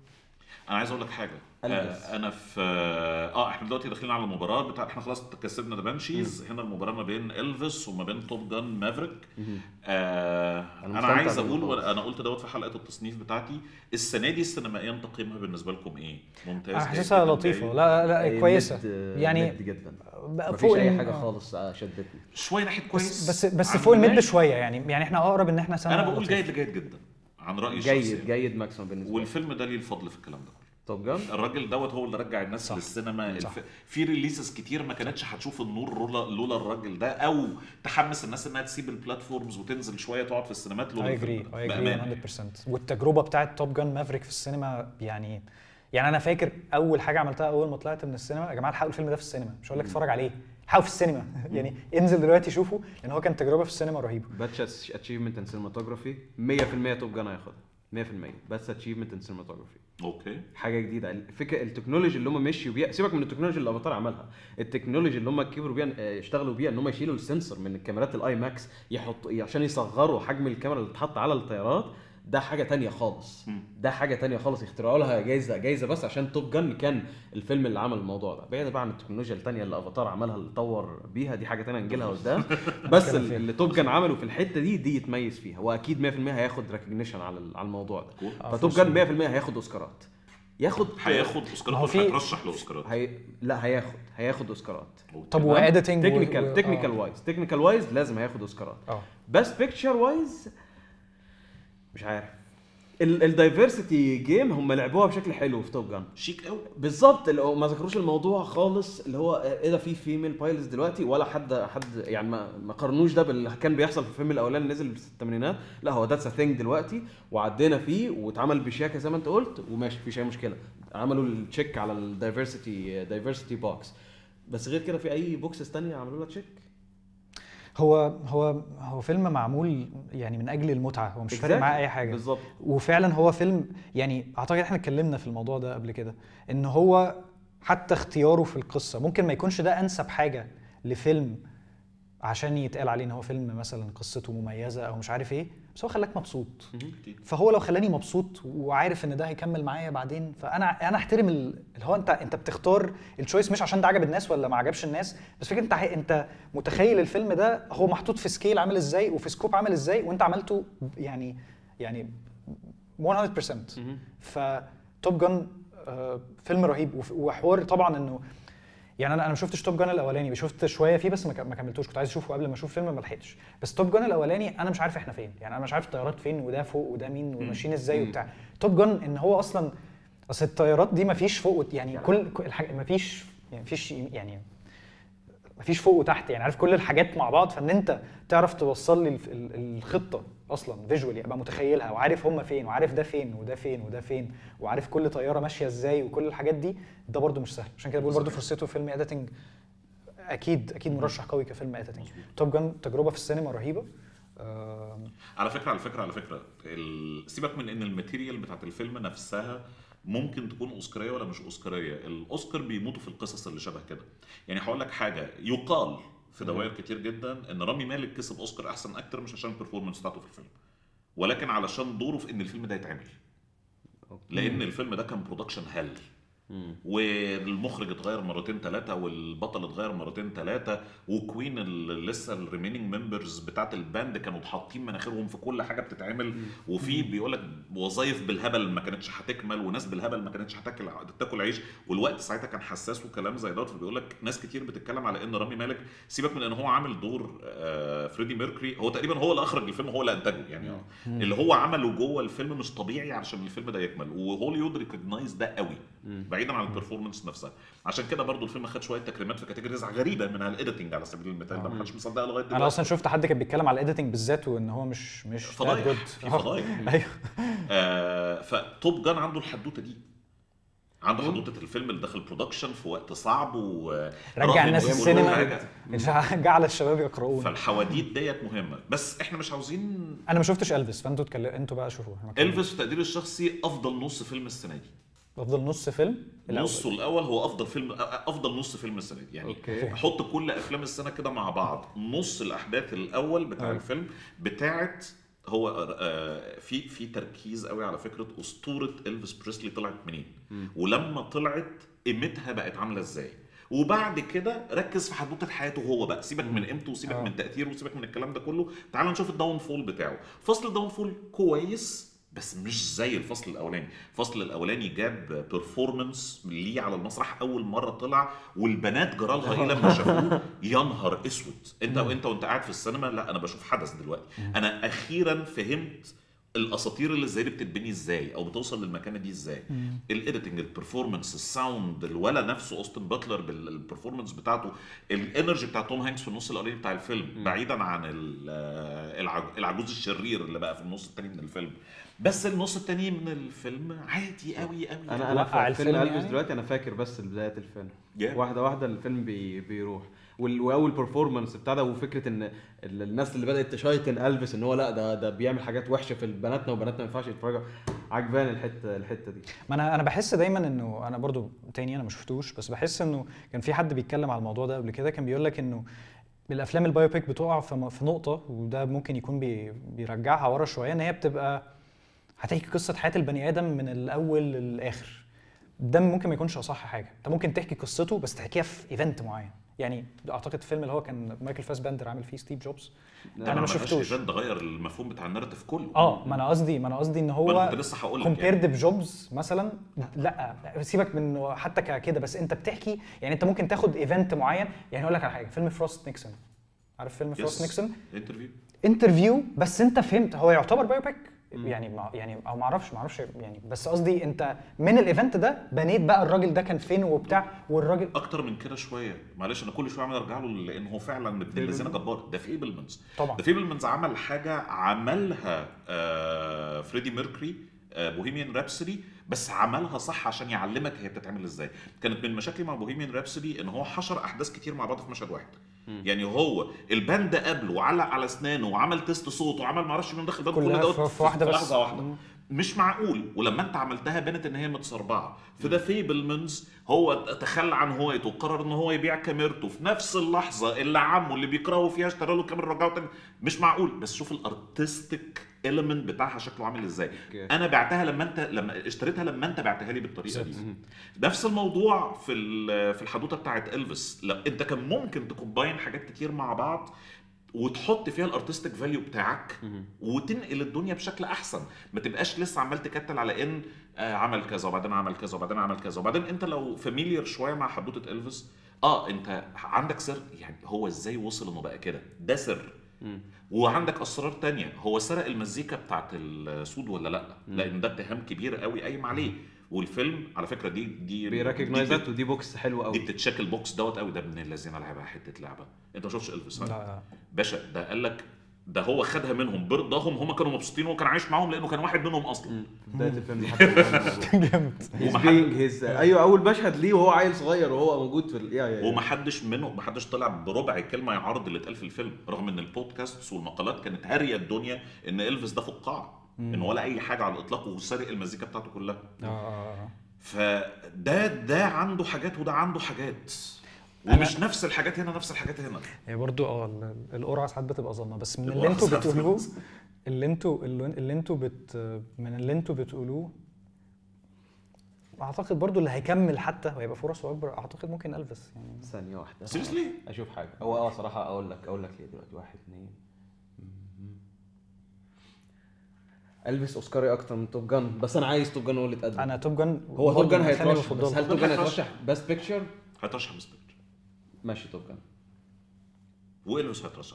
انا عايز اقول لك حاجه ألبس. آه انا في اه احنا دلوقتي داخلين على المباراه بتاع احنا خلاص كسبنا ذا بانشيز هنا المباراه ما بين الفيس وما بين توب جان مافريك آه انا, مستمتع عايز اقول بالموضوع. وانا قلت دوت في حلقه التصنيف بتاعتي السنه دي سينمائيا تقييمها بالنسبه لكم ايه ممتاز انا جيد حاسسها جداً، لطيفه جيد. لا لا هي كويسه مد- يعني مد جدا بقى مفيش اي ال- حاجه آه. خالص آه، شدتني شويه ناحيه كويس بس بس بس عن فوق الميد ماشي. شويه يعني يعني احنا اقرب ان احنا سنه انا بقول لطيفة. جيد لجيد جدا عن رايي الشخصي جيد جيد ماكسيمم بالنسبه لي والفيلم ده ليه الفضل في الكلام ده توب جان الراجل دوت هو اللي رجع الناس صح. للسينما صح. الف... في ريليسز كتير ما كانتش هتشوف النور لولا لولا الراجل ده او تحمس الناس انها تسيب البلاتفورمز وتنزل شويه تقعد في السينمات لولا اي الفيلم اجري ده. اي بأمانة. اجري 100% والتجربه بتاعت توب جان مافريك في السينما يعني يعني انا فاكر اول حاجه عملتها اول ما طلعت من السينما يا جماعه الحقوا الفيلم ده في السينما مش هقول لك اتفرج عليه الحقوا في السينما يعني انزل دلوقتي شوفه لان هو كان تجربه في السينما رهيبه باتش اتشيفمنت ان سينماتوجرافي 100% توب جان هياخدها 100% بس اتشيفمنت ان سينماتوجرافي اوكي حاجه جديده الفكره التكنولوجي اللي هم مشيوا بيها سيبك من التكنولوجي اللي الافاتار عملها التكنولوجي اللي هم كبروا بيها آه، اشتغلوا بيها ان هم يشيلوا السنسور من الكاميرات الاي ماكس يحطوا عشان يصغروا حجم الكاميرا اللي تتحط على الطيارات ده حاجه تانية خالص مم. ده حاجه تانية خالص يخترعوا لها جايزه جايزه بس عشان توب جن كان الفيلم اللي عمل الموضوع ده بعيد بقى عن التكنولوجيا التانية اللي افاتار عملها اللي طور بيها دي حاجه تانية نجيلها قدام بس نتكلم فيها. اللي توب جن عمله في الحته دي دي يتميز فيها واكيد 100% هياخد ريكوجنيشن على ال- على الموضوع ده كول. آه، فتوب فرصة. جن 100% هياخد اوسكارات ياخد هياخد ما هو اوسكارات في- هيترشح لاوسكارات هي... لا هياخد هياخد اوسكارات طب واديتنج تكنيكال تكنيكال وايز تكنيكال وايز لازم هياخد اوسكارات اه بس بيكتشر وايز مش عارف الدايفرسيتي جيم هم لعبوها بشكل حلو في توب جان شيك قوي بالظبط اللي هو ما ذكروش الموضوع خالص اللي هو ايه ده في فيميل بايلوتس دلوقتي ولا حد حد يعني ما ما قارنوش ده باللي كان بيحصل في الفيلم الاولاني اللي نزل في الثمانينات لا هو ذاتس ا ثينج دلوقتي وعدينا فيه واتعمل بشياكه زي ما انت قلت وماشي مفيش اي مشكله عملوا التشيك على الدايفرسيتي دايفرسيتي بوكس بس غير كده في اي بوكسز تانية عملوا لها تشيك هو هو هو فيلم معمول يعني من اجل المتعه هو مش فارق Exactly. معاه اي حاجه بالظبط وفعلا هو فيلم يعني اعتقد احنا اتكلمنا في الموضوع ده قبل كده ان هو حتى اختياره في القصه ممكن ما يكونش ده انسب حاجه لفيلم عشان يتقال عليه ان هو فيلم مثلا قصته مميزه او مش عارف ايه بس هو خلاك مبسوط كتير. فهو لو خلاني مبسوط وعارف ان ده هيكمل معايا بعدين فانا انا احترم ال- اللي هو انت انت بتختار التشويس مش عشان ده عجب الناس ولا ما عجبش الناس بس فكره انت ع- انت متخيل الفيلم ده هو محطوط في سكيل عامل ازاي وفي سكوب عامل ازاي وانت عملته يعني يعني 100% فتوب جان فيلم رهيب وف- وحوار طبعا انه يعني انا انا ما شفتش توب جان الاولاني شفت شويه فيه بس ما ك- ما كملتوش كنت عايز اشوفه قبل ما اشوف فيلم ما لحقتش بس توب جان الاولاني انا مش عارف احنا فين يعني انا مش عارف الطيارات فين وده فوق وده مين وماشيين ازاي وبتاع توب جان ان هو اصلا اصل الطيارات دي ما فيش فوق وت- يعني كل كل الحاجه ما فيش يعني فيش يعني مفيش فوق وتحت يعني عارف كل الحاجات مع بعض فان انت تعرف توصل لي الف- ال- الخطه اصلا فيجوالي ابقى متخيلها وعارف هم فين وعارف ده فين وده فين وده فين وعارف كل طياره ماشيه ازاي وكل الحاجات دي ده برده مش سهل عشان كده بقول برده فرصته فيلم اديتنج اكيد اكيد مرشح قوي كفيلم اديتنج توب جان تجربه في السينما رهيبه آم، على فكره على فكره على فكره ال... سيبك من ان الماتيريال بتاعت الفيلم نفسها ممكن تكون اوسكاريه ولا مش اوسكاريه الاوسكار بيموتوا في القصص اللي شبه كده يعني هقول لك حاجه يقال في دوائر كتير جدا ان رامي مالك كسب اوسكار احسن اكتر مش عشان البرفورمانس بتاعته في الفيلم ولكن علشان دوره في ان الفيلم ده يتعمل لان الفيلم ده كان برودكشن هل والمخرج اتغير مرتين ثلاثة والبطل اتغير مرتين ثلاثة وكوين اللي لسه الريميننج ممبرز بتاعت الباند كانوا حاطين مناخيرهم في كل حاجة بتتعمل وفي بيقول لك وظايف بالهبل ما كانتش هتكمل وناس بالهبل ما كانتش هتاكل تاكل عيش والوقت ساعتها كان حساس وكلام زي دوت فبيقول لك ناس كتير بتتكلم على ان رامي مالك سيبك من ان هو عامل دور آه، فريدي ميركوري هو تقريبا هو اللي اخرج الفيلم هو اللي انتجه يعني آه. اللي هو عمله جوه الفيلم مش طبيعي عشان الفيلم ده يكمل وهوليوود ريكوجنايز ده قوي بعيدا عن البرفورمانس نفسها عشان كده برضو الفيلم خد شويه تكريمات في كاتيجوريز غريبه من الايديتنج على سبيل المثال ده ما حدش مصدقها لغايه دلوقتي انا اصلا شفت حد كان بيتكلم على الايديتنج بالذات وان هو مش مش that فضايح good. في فضايح ايوه آه فتوب جان عنده الحدوته دي عنده حدوته الفيلم اللي دخل برودكشن في وقت صعب و رجع الناس رافض السينما كل حاجة. جعل الشباب يقرؤون فالحواديت ديت مهمه بس احنا مش عاوزين انا ما شفتش الفيس فانتوا اتكلم انتوا بقى شوفوا إحنا اتكلم. الفيس في تقديري الشخصي افضل نص فيلم السنه دي افضل نص فيلم الأول. نصه الاول هو افضل فيلم افضل نص فيلم السنه دي يعني أوكي. حط كل افلام السنه كده مع بعض نص الاحداث الاول بتاع آه. الفيلم بتاعت هو آه، في في تركيز قوي على فكره اسطوره الفيس بريسلي طلعت منين ولما طلعت قيمتها بقت عامله ازاي وبعد كده ركز في حدوته حياته هو بقى سيبك من قيمته وسيبك آه. من تاثيره وسيبك من الكلام ده كله تعال نشوف الداون فول بتاعه فصل الداون فول كويس بس مش زي الفصل الاولاني الفصل الاولاني جاب بيرفورمانس ليه على المسرح اول مره طلع والبنات جرالها ايه لما شافوه يا نهار اسود انت وانت وانت قاعد في السينما لا انا بشوف حدث دلوقتي انا اخيرا فهمت الاساطير اللي زي دي بتتبني ازاي او بتوصل للمكانه دي ازاي الايديتنج البرفورمانس الساوند الولا نفسه اوستن باتلر بالبرفورمانس بتاعته الانرجي بتاع توم هانكس في النص الاولاني بتاع الفيلم بعيدا عن ال- آه، العج- العجوز الشرير اللي بقى في النص الثاني من الفيلم بس النص الثاني من الفيلم عادي قوي قوي انا انا وقع في فيلم الفيلم الفيس يعني؟ دلوقتي انا فاكر بس بدايه الفيلم جامد. واحده واحده الفيلم بي بيروح وال- واول بيرفورمانس بتاع ده وفكره ان ال- الناس اللي بدات تشايتن الفيس ان هو لا ده ده بيعمل حاجات وحشه في بناتنا وبناتنا ما ينفعش يتفرجوا عجباني الحته الحته دي ما انا انا بحس دايما انه انا برضو تاني انا ما شفتوش بس بحس انه كان في حد بيتكلم على الموضوع ده قبل كده كان بيقول لك انه الافلام البايوبيك بتقع في م- في نقطه وده ممكن يكون بي بيرجعها ورا شويه ان هي بتبقى هتحكي قصه حياه البني ادم من الاول للاخر ده ممكن ما يكونش اصح حاجه انت ممكن تحكي قصته بس تحكيها في ايفنت معين يعني اعتقد الفيلم اللي هو كان مايكل فاسبندر عامل فيه ستيف جوبز لا، انا ما شفتوش ده غير المفهوم بتاع الناراتيف كله اه ما انا قصدي ما انا قصدي ان ما هو انا كنت لسه هقول لك كومبيرد بجوبز مثلا لا سيبك من إنه حتى ك- كده بس انت بتحكي يعني انت ممكن تاخد ايفنت معين يعني اقول لك على حاجه فيلم فروست نيكسون عارف فيلم فروست نيكسون انترفيو انترفيو بس انت فهمت هو يعتبر بايوبيك يعني ما يعني او ما اعرفش ما اعرفش يعني بس قصدي انت من الايفنت ده بنيت بقى الراجل ده كان فين وبتاع والراجل اكتر من كده شويه معلش انا كل شويه عمال ارجع له لان هو فعلا من الذين جبار ده فيبلمنز طبعا. ده فيبلمنز عمل حاجه عملها آه فريدي ميركوري آه بوهيميان رابسودي بس عملها صح عشان يعلمك هي بتتعمل ازاي كانت من مشاكلي مع بوهيميان رابسودي ان هو حشر احداث كتير مع بعض في مشهد واحد يعني هو الباند قبله وعلق على اسنانه وعمل تيست صوت وعمل معرفش مين دخل الباند كل كلها دوت في- في واحدة بس. لحظه واحده مش معقول ولما انت عملتها بانت ان هي متسربعه في ذا فيبلمنز هو تخلى عن هوايته وقرر ان هو يبيع كاميرته في نفس اللحظه اللي عمه اللي بيكرهه فيها اشترى له كاميرا رجعه تاني مش معقول بس شوف الارتستيك element بتاعها شكله عامل ازاي اوكي. انا بعتها لما انت لما اشتريتها لما انت بعتها لي بالطريقه دي نفس الموضوع في ال- في الحدوته بتاعت الفيس لا انت كان ممكن تكومباين حاجات كتير مع بعض وتحط فيها الارتستيك فاليو بتاعك وتنقل الدنيا بشكل احسن ما تبقاش لسه عمال تكتل على ان آه عمل كذا وبعدين عمل كذا وبعدين عمل كذا وبعدين انت لو فاميليار شويه مع حدوته الفيس اه انت عندك سر يعني هو ازاي وصل انه بقى كده ده سر وعندك اسرار تانية هو سرق المزيكا بتاعت السود ولا لا لان ده اتهام كبير قوي قايم عليه والفيلم على فكره دي دي بيركجنايز دي, ذات ودي بوكس حلو دي قوي بتتشكل بوكس دوت قوي ده ابن الذين لعبها حته لعبه انت ما شفتش الفيس ها؟ لا باشا ده قال لك ده هو خدها منهم برضاهم هم كانوا مبسوطين وهو كان عايش معاهم لانه كان واحد منهم اصلا في بدايه الفيلم لحد الموضوع. جامد He's ومحد- being his ايوه اول مشهد ليه وهو عيل صغير وهو موجود في ال... يا يا يا. ومحدش منهم محدش طلع بربع كلمه يعارض اللي اتقال في الفيلم رغم ان البودكاست والمقالات كانت هاريه الدنيا ان الفيس ده فقاع ان ولا اي حاجه على الاطلاق وسارق المزيكا بتاعته كلها اه آه، آه. فده ده عنده حاجات وده عنده حاجات ومش نفس الحاجات هنا نفس الحاجات هنا هي برضو اه ال- القرعه ساعات بتبقى ظلمه بس من اللي القرعة انتوا ساعات بتقولوه بتبقى- اللي انتوا اللي اللي انتوا بت من اللي انتوا بتقولوه اعتقد برضو اللي هيكمل حتى وهيبقى فرصه اكبر اعتقد ممكن الفيس يعني ثانيه واحده سيريسلي اشوف حاجه هو اه صراحه اقول لك اقول لك ليه دلوقتي واحد اثنين البس اوسكاري اكتر من توب جان بس انا عايز توب جان هو اللي اتقدم انا توب جان هو توب جان من الأفلام اللي هيترشح بس بفضلها. هل توب جان هيترشح. هيترشح بيست بيكتشر هيترشح بسبيكتر ماشي توب جان والفيس هيترشح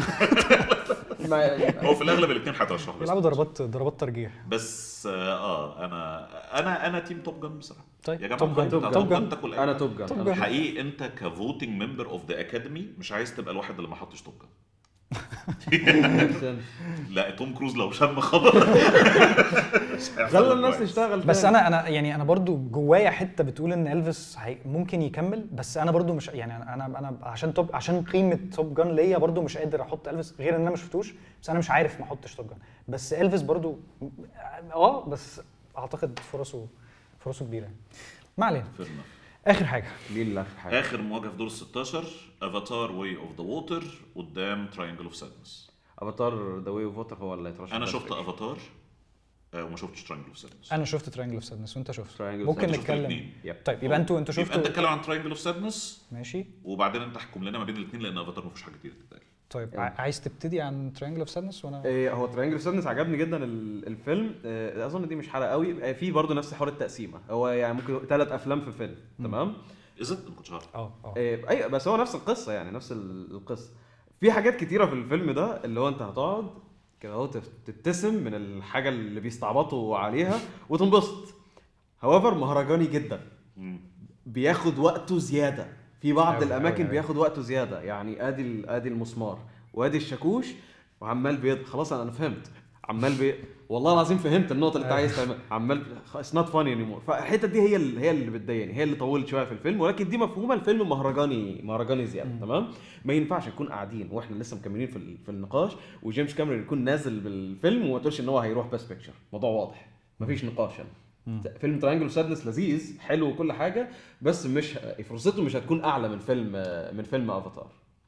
ما- هو في الاغلب الاثنين هيترشحوا بس. بيلعبوا ضربات ضربات ترجيح بس اه انا انا انا تيم توب جان بصراحه طيب يا جماعه توب جان الهايب بتاع توب توب جان جان تاكل انا أي توب جان توب أنا جان. حقيقي انت كفوتنج ممبر اوف ذا اكاديمي مش عايز تبقى الواحد اللي ما حطش توب جان توب لا توم كروز لو شم خبر خلى الناس تشتغل بس تاني. انا انا يعني انا برضو جوايا حته بتقول ان الفيس هي ممكن يكمل بس انا برضو مش يعني انا انا عشان توب عشان قيمه توب جان ليا برضو مش قادر احط الفيس غير ان انا ما شفتوش بس انا مش عارف ما احطش توب جان بس الفيس برضو اه بس اعتقد فرصه فرصه كبيره يعني. ما علينا اخر حاجه مين اللي اخر حاجه اخر مواجهه في دور ال 16 افاتار واي اوف ذا ووتر قدام تراينجل اوف سادنس افاتار ذا واي اوف ووتر هو اللي يترشح انا Best شفت Picture. افاتار آه، وما شفتش ترانجل اوف سادنس انا شفت ترينجل اوف سادنس وانت شفت Triangle of ممكن Sadness. شفت نتكلم الاتنين. يب. طيب يبقى انتوا انتوا يبقى انت شفتوا اتكلم عن ترانجل اوف سادنس ماشي وبعدين انت احكم لنا ما بين الاثنين لان افاتار ما فيهوش حاجه كتير تتقال طيب يلا. ع- عايز تبتدي عن ترينجل اوف سادنس وانا إيه هو ترينجل سادنس عجبني جدا ال- الفيلم آه، اظن دي مش حلقه قوي آه، في برضه نفس حوار التقسيمه هو يعني ممكن ثلاث افلام في فيلم تمام اذا ما كنتش عارف اه اه إيه ايوه بس هو نفس القصه يعني نفس ال- القصه في حاجات كتيره في الفيلم ده اللي هو انت هتقعد كده اهو تف- تبتسم من الحاجه اللي بيستعبطوا عليها وتنبسط هوافر مهرجاني جدا مم. بياخد وقته زياده في بعض أوي، الاماكن أوي، أوي. بياخد وقته زياده يعني ادي ال- ادي المسمار وادي الشاكوش وعمال بيض خلاص انا أنا فهمت عمال بي والله العظيم فهمت النقطه اللي انت عايز تعملها عمال اتس نوت فاني انيمور فالحته دي هي اللي هي اللي بتضايقني هي اللي طولت شويه في الفيلم ولكن دي مفهومه الفيلم مهرجاني مهرجاني زياده تمام ما ينفعش نكون قاعدين واحنا لسه مكملين في ال- في النقاش وجيمس كاميرون يكون نازل بالفيلم وما تقولش ان هو هيروح بس بيكتشر موضوع واضح مفيش نقاش يعني فيلم ترينجل سادنس لذيذ حلو وكل حاجه بس مش فرصته مش هتكون اعلى من فيلم من فيلم افاتار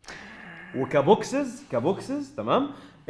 وكبوكسز كبوكسز تمام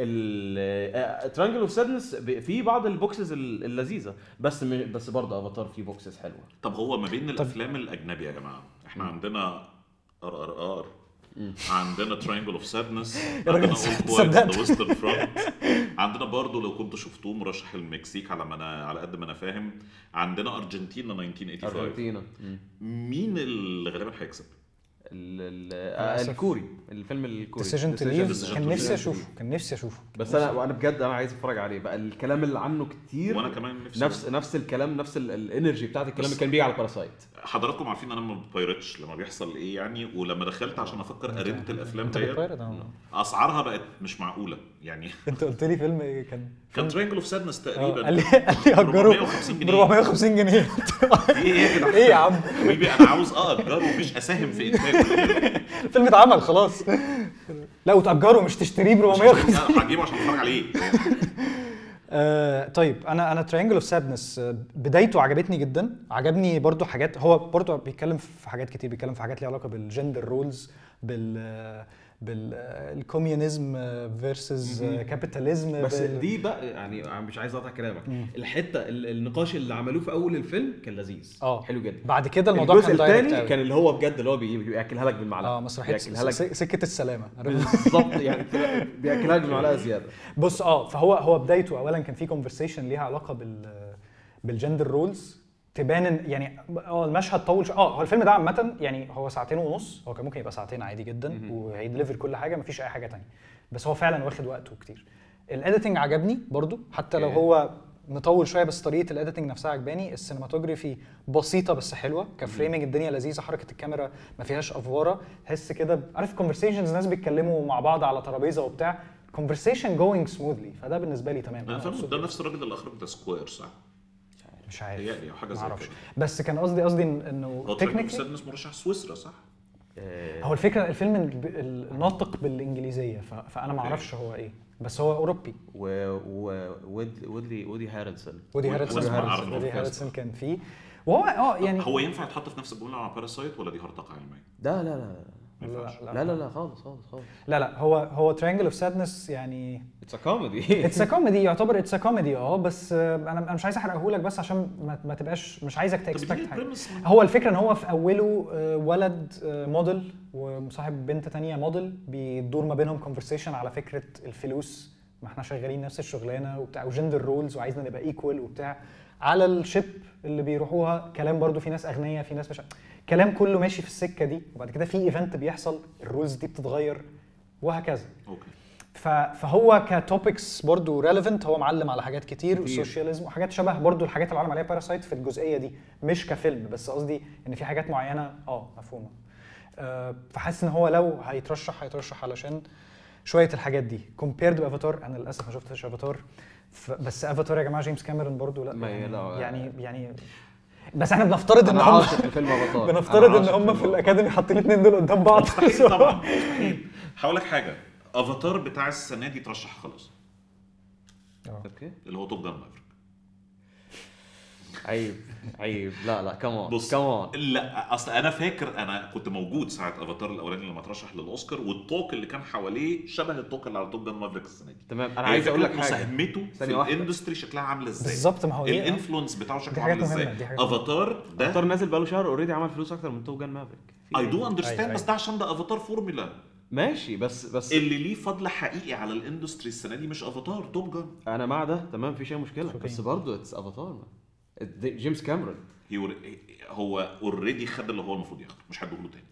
الترينجل اوف سادنس في بعض البوكسز ال- اللذيذه بس م- بس برضه افاتار فيه بوكسز حلوه طب هو ما بين الافلام الاجنبي يا جماعه احنا عندنا ار ار ار عندنا ترينجل اوف سادنس راجل عندنا صدقت. ذا ويسترن فرونت عندنا برضو لو كنتوا شفتوه مرشح المكسيك على ما انا على قد ما انا فاهم عندنا ارجنتينا 1985 ارجنتينا مم. مين اللي غالبا هيكسب؟ ال- ال- للأسف. الكوري الفيلم الكوري ديسيجن تو Decision- ليف Decision كان to نفسي Leave. اشوفه كان نفسي اشوفه بس انا وانا بجد انا عايز اتفرج عليه بقى الكلام اللي عنه كتير وانا كمان نفسي نفس نفس الكلام نفس ال- الانرجي بتاعت الكلام اللي كان بيجي على باراسايت حضراتكم عارفين انا ما ببايرتش لما بيحصل ايه يعني ولما دخلت عشان افكر قريت الافلام انت ديت بتبايرت اه اسعارها بقت مش معقوله يعني انت قلت لي فيلم ايه كان كان ترينجل اوف سادنس آه، تقريبا قال لي قال لي اجره 450 ب جنيه 450 جنيه في ايه يا جدع ايه يا عم حبيبي انا عاوز اجره مش اساهم في انتاجه الفيلم اتعمل خلاص لا وتأجره مش تشتريه ب 450 أنا هجيبه عشان اتفرج عليه آه طيب انا انا ترينجل اوف سادنس بدايته عجبتني جدا عجبني برضو حاجات هو برضو بيتكلم في حاجات كتير بيتكلم في حاجات ليها علاقه بالجندر رولز بال بالكوميونيزم فيرسز كابيتاليزم بس دي بقى يعني أنا مش عايز اقطع كلامك الحته ال- النقاش اللي عملوه في اول الفيلم كان لذيذ اه حلو جدا بعد كده الموضوع الجزء كان دايركت الثاني قوي كان اللي هو بجد اللي هو بي- بياكلها لك بالمعلقه اه مسرحيه بياكلها لك س- سكه السلامه بالظبط يعني بياكلها لك بالمعلقه زياده بص اه فهو هو بدايته اولا كان في كونفرسيشن ليها علاقه بال بالجندر رولز تبان إن- يعني اه المشهد طول شو... اه هو الفيلم ده عامه يعني هو ساعتين ونص هو كان ممكن يبقى ساعتين عادي جدا وهيدليفر كل حاجه مفيش اي حاجه تانية بس هو فعلا واخد وقته كتير الاديتنج عجبني برضو حتى لو اوكي. هو مطول شويه بس طريقه الاديتنج نفسها عجباني السينماتوجرافي بسيطه بس حلوه كفريمنج الدنيا لذيذه حركه الكاميرا ما فيهاش افواره تحس كده عارف كونفرسيشنز ناس بيتكلموا مع بعض على ترابيزه وبتاع conversation going smoothly فده بالنسبه لي تمام انا فاهم مبسوط ده جداً. نفس الراجل اللي اخرج ذا سكوير صح؟ مش عارف هيقلي او حاجه زي معرفش كده بس كان قصدي قصدي إن- انه هو ترينجل اوف تكنيكلي سادنس مرشح سويسرا صح؟ هو الفكره الفيلم الب- الناطق بالانجليزيه ف- فانا ما اعرفش هو ايه بس هو اوروبي و و ود ودي ودي هاريسون ودي وودي هاريسون هاريسون عارف ودي الفيلم. هاريسون كان فيه وهو اه يعني هو ينفع يتحط في نفس الجمله مع باراسايت ولا دي هرطقه علميه؟ لا لا لا ما ينفعش لا لا لا خالص خالص خالص لا لا هو هو ترينجل اوف سادنس يعني اتس ا كوميدي اتس ا كوميدي يعتبر اتس ا كوميدي اه بس آه، انا انا مش عايز احرقه لك بس عشان ما, ما تبقاش مش عايزك طب اديني تكسبكت حاجه البريمس من- هو الفكره ان هو في اوله آه، ولد آه، موديل ومصاحب بنت تانية موديل بيدور ما بينهم كونفرسيشن على فكره الفلوس ما احنا شغالين نفس الشغلانه وبتاع وجندر رولز وعايزنا نبقى ايكوال وبتاع على الشيب اللي بيروحوها كلام برضو في ناس اغنياء في ناس مش كلام كله ماشي في السكه دي وبعد كده في ايفنت بيحصل الرولز دي بتتغير وهكذا اوكي ف- فهو كتوبكس برضو ريليفنت هو معلم على حاجات كتير كتير. والسوشياليزم وحاجات شبه برضو الحاجات اللي معلم عليها باراسايت في الجزئيه دي مش كفيلم بس قصدي ان في حاجات معينه اه مفهومه آه، فحاسس ان هو لو هيترشح هيترشح علشان شويه الحاجات دي كومبيرد بافاتار انا للاسف ما شفتش افاتار ف- بس افاتار يا جماعه جيمس كاميرون برضو لا ما يعني لا. يعني يعني بس احنا بنفترض ان انا هم عاشق لفيلم افاتار بنفترض أنا ان عاشق هم في لفيلم الاكاديمي حاطين الاثنين دول قدام بعض مستحيل طبعا مستحيل هقول لك حاجه افاتار بتاع السنه دي اترشح خلاص آه. اوكي اللي هو توب جان مافريك عيب عيب لا لا كمان بص كمان لا اصل انا فاكر انا كنت موجود ساعه افاتار الاولاني لما اترشح للاوسكار والتوك اللي كان حواليه شبه التوك اللي على توب جان مافريك السنه دي تمام انا يعني عايز اقول لك فكرة حاجه مساهمته في ثانية واحدة. الاندستري شكلها عامله ازاي بالظبط ما هو ايه الانفلونس بتاعه دي شكله حاجات عامل مهمة، ازاي دي حاجات مهمة. افاتار ده افاتار نازل بقاله شهر اوريدي عمل فلوس اكتر من توب جان مافريك في اي إيه؟ دو اندرستاند أيوة، بس ده عشان ده افاتار فورمولا ماشي بس بس اللي ليه فضل حقيقي على الاندستري السنه دي مش افاتار توب جان انا مع ده تمام مفيش اي مشكله It's okay. بس برضه اتس افاتار جيمس كاميرون هي هو اوريدي خد اللي هو المفروض ياخده مش هديه له تاني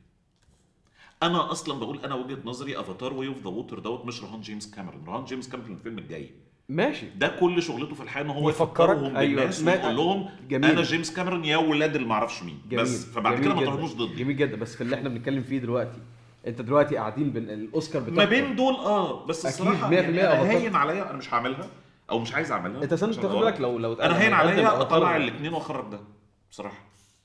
انا اصلا بقول انا وجهه نظري افاتار واي اوف ذا ووتر دوت مش رهان جيمس كاميرون رهان جيمس كاميرون الفيلم الجاي ماشي ده كل شغلته في الحياه ان هو يفكرك. يفكرهم أيوة. بالناس ما- ويقول لهم جميل. انا جيمس كاميرون يا ولاد اللي معرفش مين جميل بس فبعد جميل كده ما جداً. تروحوش ضدي جميل جدا بس في اللي احنا بنتكلم فيه دلوقتي انت دلوقتي قاعدين بين الاوسكار بتاعك ما بين دول اه بس أكيد، الصراحه 100% يعني انا أفاتار. هين عليا انا مش هعملها او مش عايز اعملها انت سنة عشان تاخد غلط. بالك لو لو انا هين هنقدم عليا أفاتار- اطلع الاثنين واخرج ده بصراحه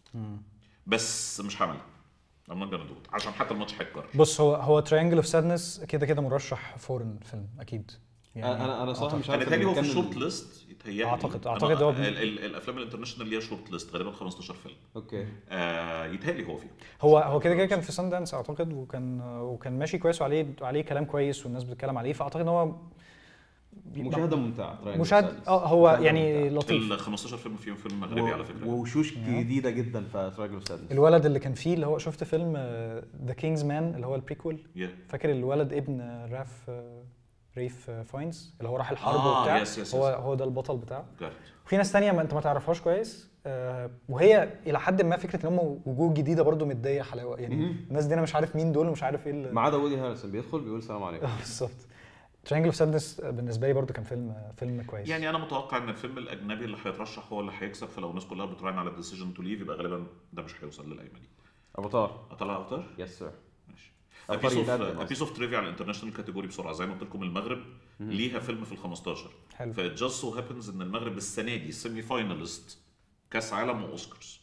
بس مش هعملها I'm not gonna do it عشان حتى الماتش هيتكرر بص هو هو تريانجل اوف سادنس كده كده مرشح فورن فيلم اكيد انا انا صراحه مش انا عارف بيتهيألي هو في إن كان الشورت ليست يتهيألي أعتقد- أنا- أعتقد هو- ال- ال- الافلام الانترناشونال ليها شورت ليست غالبا 15 فيلم اوكي آه يتهيألي هو فيه هو هو كده كده كان في سان دانس اعتقد وكان وكان ماشي كويس وعليه عليه كلام كويس والناس بتتكلم عليه فاعتقد ان هو مشاهده ممتعه Triangle مشاهد Sadness. اه هو مشاهدة يعني ممتعة. لطيف ال 15 فيلم فيهم فيلم مغربي على فكره ووشوش جديده جدا في تراجل سادنس الولد اللي كان فيه اللي هو شفت فيلم ذا كينجز مان اللي هو البريكول Yeah. فاكر الولد ابن راف آه، ريف آه، فاينز اللي هو راح الحرب آه، وبتاع يس، يس، هو يس. هو ده البطل بتاعه Got it. وفي ناس تانية ما انت ما تعرفهاش كويس آه، وهي الى حد ما فكره ان هم وجوه جديده برضو مديه حلاوه يعني مهم. الناس دي انا مش عارف مين دول ومش عارف ايه ال- ما عدا وودي هاريسون بيدخل بيقول السلام عليكم آه، بالظبط ترينجل اوف سادنس بالنسبه لي برضو كان فيلم فيلم كويس يعني انا متوقع ان الفيلم الاجنبي اللي هيترشح هو اللي هيكسب فلو الناس كلها بتراهن على ديسيجن تو ليف يبقى غالبا ده مش هيوصل للقايمه دي افاتار اطلع اوتر يس سير ماشي أفكار ابيس اوف يتقدم ابيس اوف تريفيا على الانترناشونال كاتيجوري بسرعه زي ما قلت لكم المغرب ليها فيلم في ال 15 حلو ف جاست سو هابنز ان المغرب السنه دي سيمي فاينالست كاس عالم واوسكارز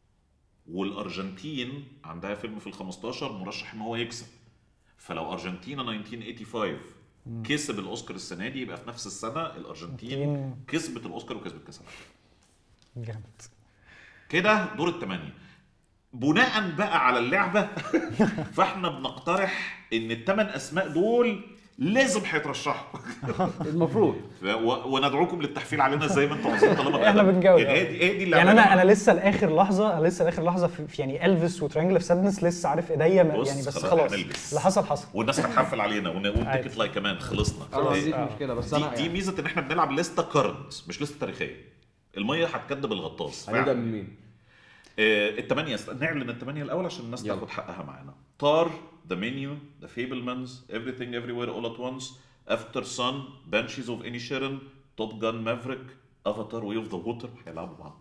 والارجنتين عندها فيلم في ال 15 مرشح ان هو يكسب فلو ارجنتينا 1985 كسب الاوسكار السنه دي يبقى في نفس السنه الارجنتين أرجنتين. كسبت الاوسكار وكسبت كاس العالم جامد كده دور الثمانيه بناء بقى على اللعبه فاحنا بنقترح ان الثمان اسماء دول لازم هيترشحوا المفروض ف- و- وندعوكم للتحفيل علينا زي ما انتم عايزين طالما احنا الأدب. بنجاوب. يعني هي دي هي دي اللي يعني انا عملناها. انا لسه لاخر لحظه انا لسه لاخر لحظه في في يعني الفيس وترينجل اوف سادنس لسه عارف ايديا ما- بص، يعني بس خلاص خلاص هنلبس. اللي حصل حصل والناس هتحفل علينا ون- ونقول عادي. تيكت لايك كمان خلصنا انا ما دي, عنديش آه. مشكله بس انا دي يعني ميزه ان احنا بنلعب لسته كرنت مش لسته تاريخيه الميه هتكدب الغطاس هنبدا من مين؟ آه، الثمانية است- نعلن الثمانية الأول عشان الناس يلا. تاخد حقها معانا. طار، ذا منيو، ذا فيبلمانز، everything everywhere all at once, افتر سان، بانشيز اوف اني شيرن، توب جان مافريك، افاتار وي اوف ذا ووتر هيلعبوا بعض.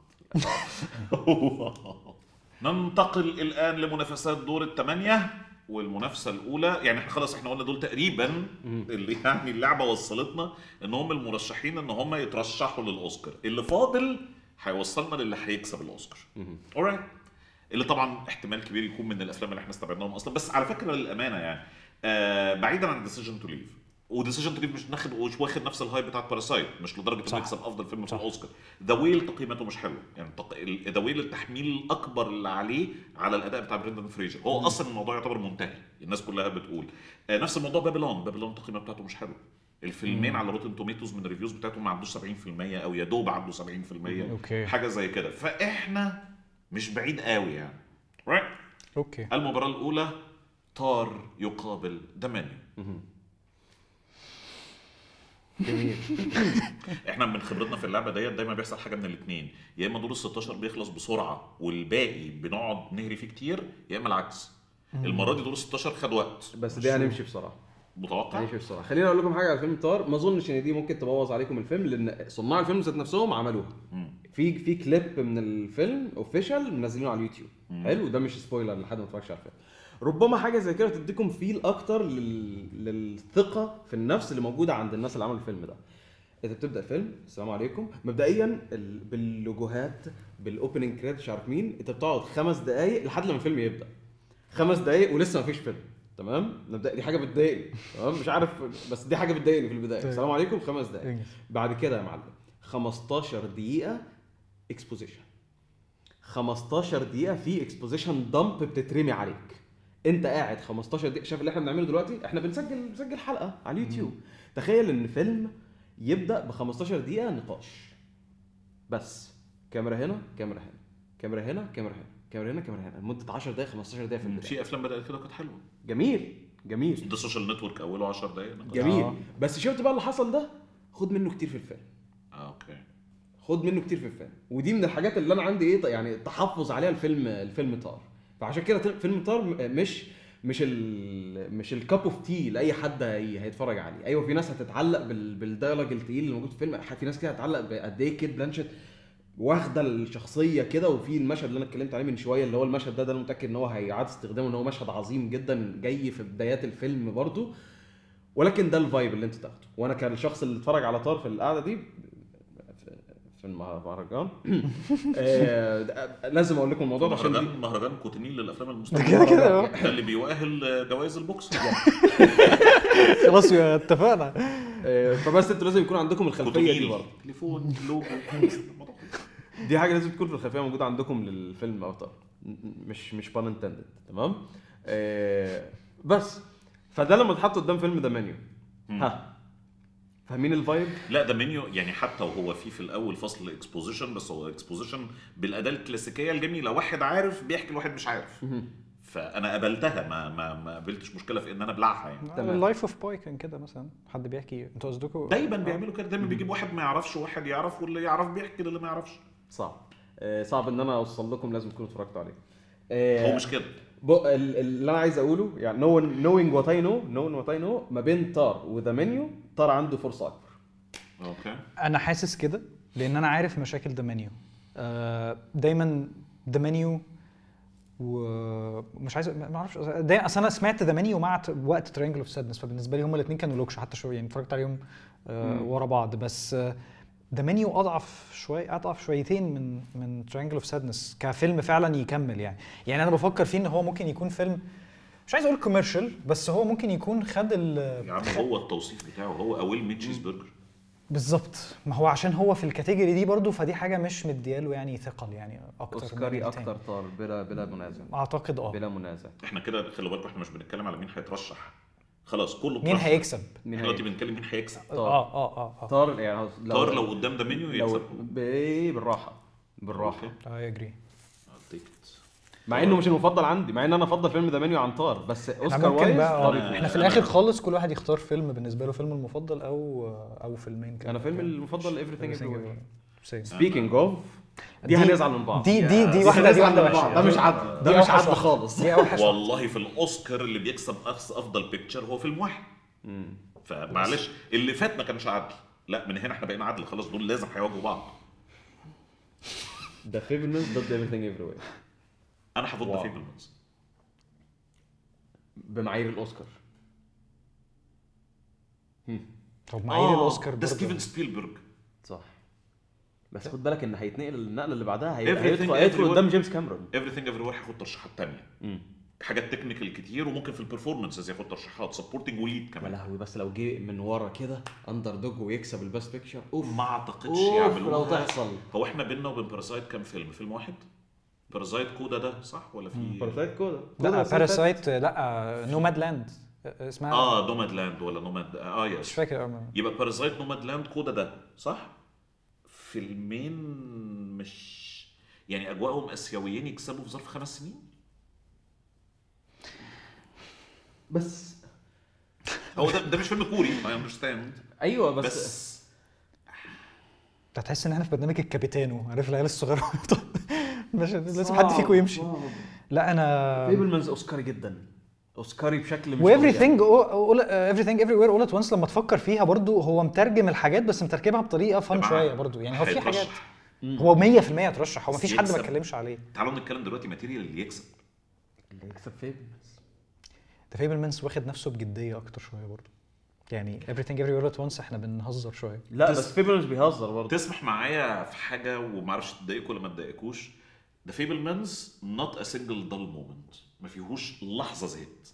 ننتقل الآن لمنافسات دور الثمانية والمنافسة الأولى يعني احنا خلاص احنا قلنا دول تقريبا اللي يعني اللعبة وصلتنا ان هم المرشحين ان هم يترشحوا للأوسكار، اللي فاضل هيوصلنا للي هيكسب الأوسكار. alright اللي طبعا احتمال كبير يكون من الافلام اللي احنا استبعدناهم اصلا بس على فكره للامانه يعني آه بعيدا عن ديسيجن تو ليف وديسيجن تو ليف مش ناخد مش واخد نفس الهايب بتاعت باراسايت مش لدرجه صح. انه يكسب افضل فيلم في صح. الاوسكار ذا ويل تقييمته مش حلوه يعني ذا ويل التحميل الاكبر اللي عليه على الاداء بتاع بريندن فريجر هو اصلا الموضوع يعتبر منتهي الناس كلها بتقول آه نفس الموضوع بابلون بابلون التقييمه بتاعته مش حلوه الفيلمين على روتن توميتوز من الريفيوز بتاعتهم ما عدوش 70% او يا دوب عدوا 70% أوكي. حاجه زي كده فاحنا مش بعيد قوي يعني right. اوكي المباراة الأولى طار يقابل دمانيو جميل احنا من خبرتنا في اللعبة ديت دايما بيحصل حاجة من الاثنين يا اما دور ال 16 بيخلص بسرعة والباقي بنقعد نهري فيه كتير يا اما العكس المرة دي دور ال 16 خد وقت بس دي هنمشي بسرعه متوقع هنمشي بسرعه خليني اقول لكم حاجه على فيلم طار ما اظنش ان دي ممكن تبوظ عليكم الفيلم لان صناع الفيلم ذات نفسهم عملوها مم. في في كليب من الفيلم اوفيشال منزلينه على اليوتيوب حلو ده مش سبويلر لحد ما اتفرجش على الفيلم ربما حاجه زي كده تديكم فيل اكتر لل... للثقه في النفس اللي موجوده عند الناس اللي عملوا الفيلم ده انت بتبدا الفيلم السلام عليكم مبدئيا ال... باللوجوهات بالاوبننج كريدت مش عارف مين انت بتقعد خمس دقائق لحد لما الفيلم يبدا خمس دقائق ولسه مفيش فيلم تمام مبدأ دي حاجه بتضايقني تمام مش عارف بس دي حاجه بتضايقني في البدايه طيب. السلام عليكم خمس دقائق إنجز. بعد كده يا معلم 15 دقيقه اكسبوزيشن 15 دقيقه في اكسبوزيشن دمب بتترمي عليك انت قاعد 15 دقيقه شايف اللي احنا بنعمله دلوقتي احنا بنسجل بنسجل حلقه على اليوتيوب تخيل ان فيلم يبدا ب 15 دقيقه نقاش بس كاميرا هنا كاميرا هنا كاميرا هنا كاميرا هنا كاميرا هنا كاميرا هنا لمده 10 دقائق 15 دقيقه في البدايه في افلام بدات كده كانت حلوه جميل جميل ده سوشيال نتورك اوله 10 دقايق نقاش. جميل آه. بس شفت بقى اللي حصل ده خد منه كتير في الفيلم اه اوكي خد منه كتير في الفيلم ودي من الحاجات اللي انا عندي ايه يعني تحفظ عليها الفيلم الفيلم طار فعشان كده فيلم طار م- مش مش ال مش الكاب اوف تي لاي حد هي- هيتفرج عليه ايوه في ناس هتتعلق بال بالديالوج التقيل اللي موجود في الفيلم في ناس كده هتتعلق بقد ايه كيت بلانشيت واخده الشخصيه كده وفي المشهد اللي انا اتكلمت عليه من شويه اللي هو المشهد ده ده انا متاكد ان هو هيعاد استخدامه ان هو مشهد عظيم جدا جاي في بدايات الفيلم برضه ولكن ده الفايب اللي انت تاخده وانا كالشخص اللي اتفرج على طار في القعده دي في- في المهرجان آه، ده- لازم اقول لكم الموضوع ده عشان دي مهرجان مهرجان كوتينيل للافلام المستقبل كده كده ده اللي بيؤهل جوائز البوكس خلاص يا اتفقنا آه، فبس انتوا لازم يكون عندكم الخلفيه دي كوتينيل برضه تليفون لوجو دي حاجه لازم تكون في الخلفيه موجوده عندكم للفيلم اوتار مش مش بان انتندد تمام آه، بس فده لما اتحط قدام فيلم ذا منيو ها فاهمين الفايب لا ده منيو يعني حتى وهو في في الاول فصل اكسبوزيشن بس هو اكسبوزيشن بالاداه الكلاسيكيه الجميله واحد عارف بيحكي لواحد مش عارف فانا قبلتها ما ما ما قابلتش مشكله في ان انا ابلعها يعني تمام. اللايف اوف باي كان كده مثلا حد بيحكي انتوا قصدكم دايما بيعملوا كده دايما بيجيب واحد ما يعرفش وواحد يعرف واللي يعرف بيحكي للي ما يعرفش صعب آه، صعب ان انا اوصل لكم لازم تكونوا اتفرجتوا عليه هو آه، مش كده بق- ال- اللي انا عايز اقوله يعني نو نوينج وات اي نو نوينج وات اي نو ما بين تار وذا منيو تار عنده فرصه اكبر اوكي انا حاسس كده لان انا عارف مشاكل ذا منيو دايما ذا منيو ومش عايز ما اعرفش دايما اصل انا سمعت ذا منيو مع ت- وقت ترينجل اوف سادنس فبالنسبه لي هما الاثنين كانوا لوكش حتى شويه يعني اتفرجت عليهم آه، ورا بعض بس ذا منيو اضعف شويه اضعف شويتين من من ترينجل اوف سادنس كفيلم فعلا يكمل يعني يعني انا بفكر فيه ان هو ممكن يكون فيلم مش عايز اقول كوميرشال بس هو ممكن يكون خد ال يا عم هو التوصيف بتاعه هو اويل ميد تشيز برجر بالظبط ما هو عشان هو في الكاتيجوري دي برضو فدي حاجه مش مدياله يعني ثقل يعني اكتر من اوسكاري التاني. اكتر تار بلا بلا منازع اعتقد اه بلا منازع احنا كده خلي بالكم احنا مش بنتكلم على مين هيترشح خلاص كله مين اترشح. هيكسب مين احنا دلوقتي هي- بنتكلم مين هيكسب اه اه اه اه طار يعني طار لو قدام ده منيو لو يكسب ب- بالراحه بالراحه أوكي. اي اجري I'll take it. مع انه مش المفضل عندي مع ان انا افضل فيلم ذا منيو عن طار بس احنا اوسكار ممكن وايز بقى طار آه، يفوز. احنا في الاخر خالص كل واحد يختار فيلم بالنسبه له فيلمه المفضل او او فيلمين كده انا فيلمي المفضل everything Everything everywhere Same. سبيكينج اوف دي دي- هنزعل من بعض دي دي دي دي واحده دي هنزعل واحده من بعض. ده وحشه مش عدل دي ده مش أوحش عدل واحدة. خالص دي اوحش واحدة. والله في الاوسكار اللي بيكسب أخس افضل بيكتشر هو فيلم واحد فمعلش اللي فات ما كانش عدل لا من هنا احنا بقينا عدل خلاص دول لازم هيواجهوا بعض ذا فيبلمنز ضد everything everywhere انا هفوت واو. ده فيبلمنز بمعايير الاوسكار طب معايير الاوسكار ده برضو. ستيفن سبيلبرج صح بس خد بالك ان هيتنقل النقله اللي بعدها هي- Everything هيدخل هيدخل everywhere. قدام جيمس كاميرون everything everywhere هياخد ترشيحات تانية حاجات تكنيكال كتير وممكن في البرفورمانسز ياخد ترشيحات سبورتنج وليد يا كمان لهوي بس لو جه من ورا كده اندر دوج ويكسب الباست بيكتشر اوف ما اعتقدش اوف يعملوها لو تحصل هو احنا بينا وبين باراسايت كام فيلم فيلم واحد باراسايت كودا ده صح ولا في باراسايت كودا لا باراسايت لا نوماد لاند اسمها اه نوماد لاند ولا نوماد اه مش يس فاكر أوي. يبقى باراسايت نوماد لاند كودا ده صح فيلمين مش يعني اجواءهم اسيويين يكسبوا في ظرف خمس سنين بس هو ده ده مش فيلم كوري اي اندرستاند ايوه بس, بس انت هتحس ان احنا في برنامج الكابيتانو عارف العيال الصغيره مش لازم صعب، حد فيكم يمشي صعب. لا انا فيبلمنز اوسكاري جدا اوسكاري بشكل مش و طبيعي. everything all, everything everywhere all at once لما تفكر فيها برضو هو مترجم الحاجات بس متركبها بطريقه فن جماعة، شويه برضو يعني هو في حاجات هيترشح. هو 100% ترشح هو بس مفيش حد ما يكسب. اتكلمش عليه تعالوا نتكلم دلوقتي ماتيريال اللي يكسب اللي يكسب فيبلمنز ده فيبلمنز واخد نفسه بجديه اكتر شويه برضو يعني everything everywhere at once احنا بنهزر شويه لا تس- بس فيبلمنز بيهزر برضه تسمح معايا في حاجه ومعرفش تضايقكم ولا ما تضايقكوش ذا فيبلمانز نوت ا سنجل دال مومنت ما فيهوش لحظه زيت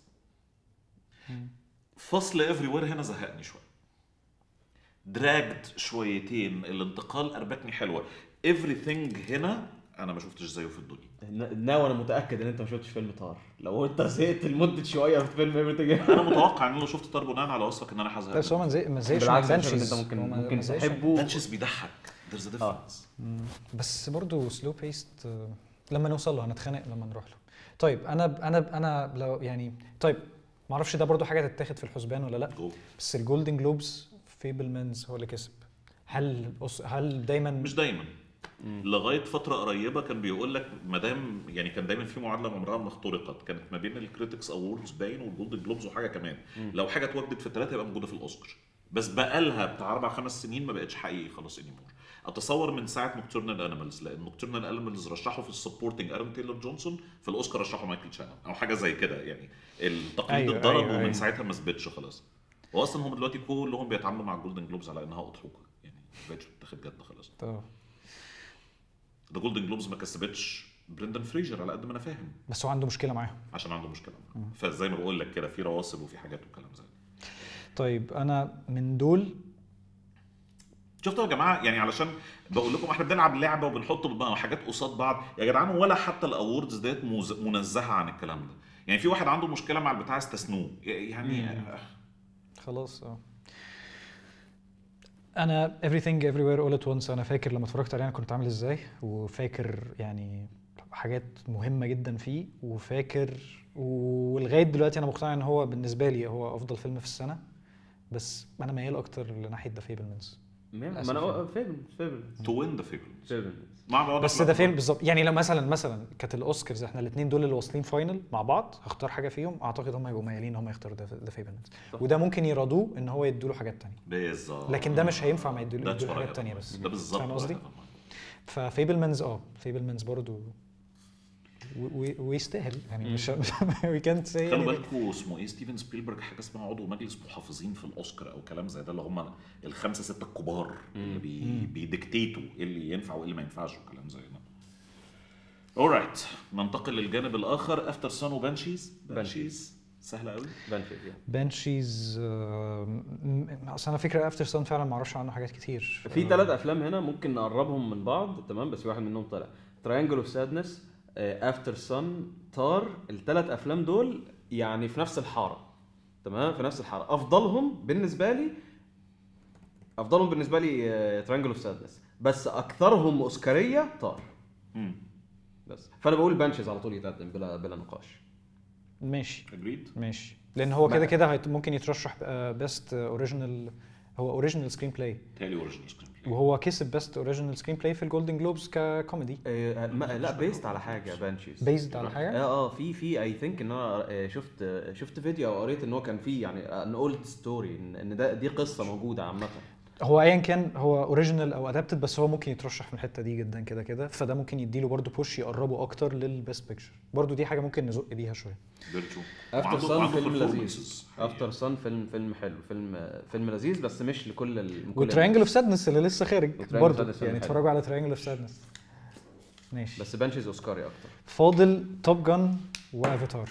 فصل افري وير هنا زهقني شويه دراجد شويتين الانتقال اربكني حلوه everything هنا انا ما شفتش زيه في الدنيا ناو انا متاكد ان انت ما شفتش فيلم تار لو انت زهقت لمده شويه في فيلم everything انا متوقع ان أنا لو شفت تار بناء على وصفك ان انا هزهق بس هو منه. ما زي ما زيش بالعكس من أنا شايف إن Banshees. انت ممكن هو ما- ممكن ما زيش- تحبه بانشز بيضحك there's a آه. difference بس برضه سلو بيست لما نوصل له هنتخانق لما نروح له طيب انا انا انا لو يعني طيب ما اعرفش ده برضه حاجه تتاخد في الحسبان ولا لا جو. بس الجولدن جلوبز فيبلمانز هو اللي كسب هل أس- هل دايما مش دايما لغايه فتره قريبه كان بيقول لك ما دام يعني كان دايما في معادله عمرها ما اخترقت كانت ما بين الكريتكس اووردز باين والجولدن جلوبز وحاجه كمان لو حاجه اتوجدت في الثلاثه يبقى موجوده في الاوسكار بس بقالها بتاع اربع خمس سنين ما بقتش حقيقي خلاص انيمور اتصور من ساعه نوكتورنال انيمالز لان نوكتورنال انيمالز رشحوا في السبورتنج ارون تايلر جونسون في الاوسكار رشحوا مايكل شانون او حاجه زي كده يعني التقليد أيوة، اتضرب أيوة، ومن أيوة. ساعتها ما ثبتش خلاص واصلا هم دلوقتي كلهم بيتعاملوا مع الجولدن جلوبز على انها اضحوكه يعني ما بقتش بتاخد جد خلاص طب. ذا جولدن جلوبز ما كسبتش بريندن فريجر على قد ما انا فاهم بس هو عنده مشكله معاهم عشان عنده مشكله فزي ما بقول لك كده في رواسب وفي حاجات وكلام زي ده. طيب انا من دول شفتوا يا جماعه يعني علشان بقول لكم احنا بنلعب لعبه وبنحط بقى حاجات قصاد بعض يا جدعان ولا حتى الاووردز ديت موز- منزهه عن الكلام ده يعني في واحد عنده مشكله مع البتاع استثنوه يعني آه، خلاص اه انا everything everywhere all at once انا فاكر لما اتفرجت عليه انا كنت عامل ازاي وفاكر يعني حاجات مهمه جدا فيه وفاكر ولغايه دلوقتي انا مقتنع ان هو بالنسبه لي هو افضل فيلم في السنه بس انا ميال اكتر لناحيه ذا فيبلمنز ما للأسف انا يعني. فيلم فيلم تو وين ذا فيبل فيلم مع بعض بس ده فيلم بالظبط يعني لو مثلا مثلا كانت الاوسكارز احنا الاثنين دول اللي واصلين فاينل مع بعض هختار حاجه فيهم اعتقد هم هيبقوا ميالين ان هم يختاروا ذا فيبلمنز صح. وده ممكن يرادوه ان هو يدوا له حاجات تانية بالظبط لكن ده مش هينفع ما يدوا That's له what I حاجات have تانية in mind. بس ده بالظبط فاهم what I قصدي؟ have in mind. ففيبلمانز اه فيبلمانز برضو و- و- ويستاهل يعني مش وي كانت سي خلوا بالكم اسمه ايه ستيفن سبيلبرج حاجه اسمها عضو مجلس محافظين في الاوسكار او كلام زي ده اللي هم الخمسه سته الكبار اللي بي بيديكتيتوا ايه اللي ينفع وايه اللي ما ينفعش وكلام زي ده اورايت ننتقل للجانب الاخر افتر سون وبانشيز بانشيز سهله قوي بنفيت بانشيز اصل انا فكره افتر سان فعلا ما اعرفش عنه حاجات كتير في ثلاث افلام هنا ممكن نقربهم من بعض تمام بس في واحد منهم طلع تراينجل اوف سادنس افتر سان تار الثلاث افلام دول يعني في نفس الحاره تمام في نفس الحاره افضلهم بالنسبه لي افضلهم بالنسبه لي تراينجل اوف سادنس بس اكثرهم اوسكاريه تار امم بس فانا بقول بانشز على طول يتقدم بلا بلا نقاش ماشي اجريد ماشي لان هو كده ما- كده هيت- ممكن يترشح بيست اوريجينال هو اوريجينال سكرين بلاي تالي اوريجينال سكرين بلاي وهو كسب بيست اوريجينال سكرين بلاي في الجولدن جلوبز ككوميدي آه، ما- لا بيست على حاجه بانشيز بيزد على حاجه اه اه في في اي ثينك ان انا آه، شفت آه، شفت فيديو او قريت ان هو كان في يعني ان اولد ستوري ان إن ده دي قصه موجوده عامه هو ايا كان هو اوريجينال او ادابتد بس هو ممكن يترشح في الحته دي جدا كده كده فده ممكن يديله برضه بوش يقربه اكتر للبيست بيكتشر برضه دي حاجه ممكن نزق بيها شويه فيرتشو افتر سان فيلم لذيذ افتر سان فيلم فيلم حلو فيلم فيلم لذيذ بس مش لكل ال... لكل وتريانجل اوف سادنس اللي لسه خارج وTriangle of برضه Sadness يعني حلو. اتفرجوا على تريانجل اوف سادنس الناس. ماشي بس بانشيز اوسكاري اكتر فاضل توب جان وافاتار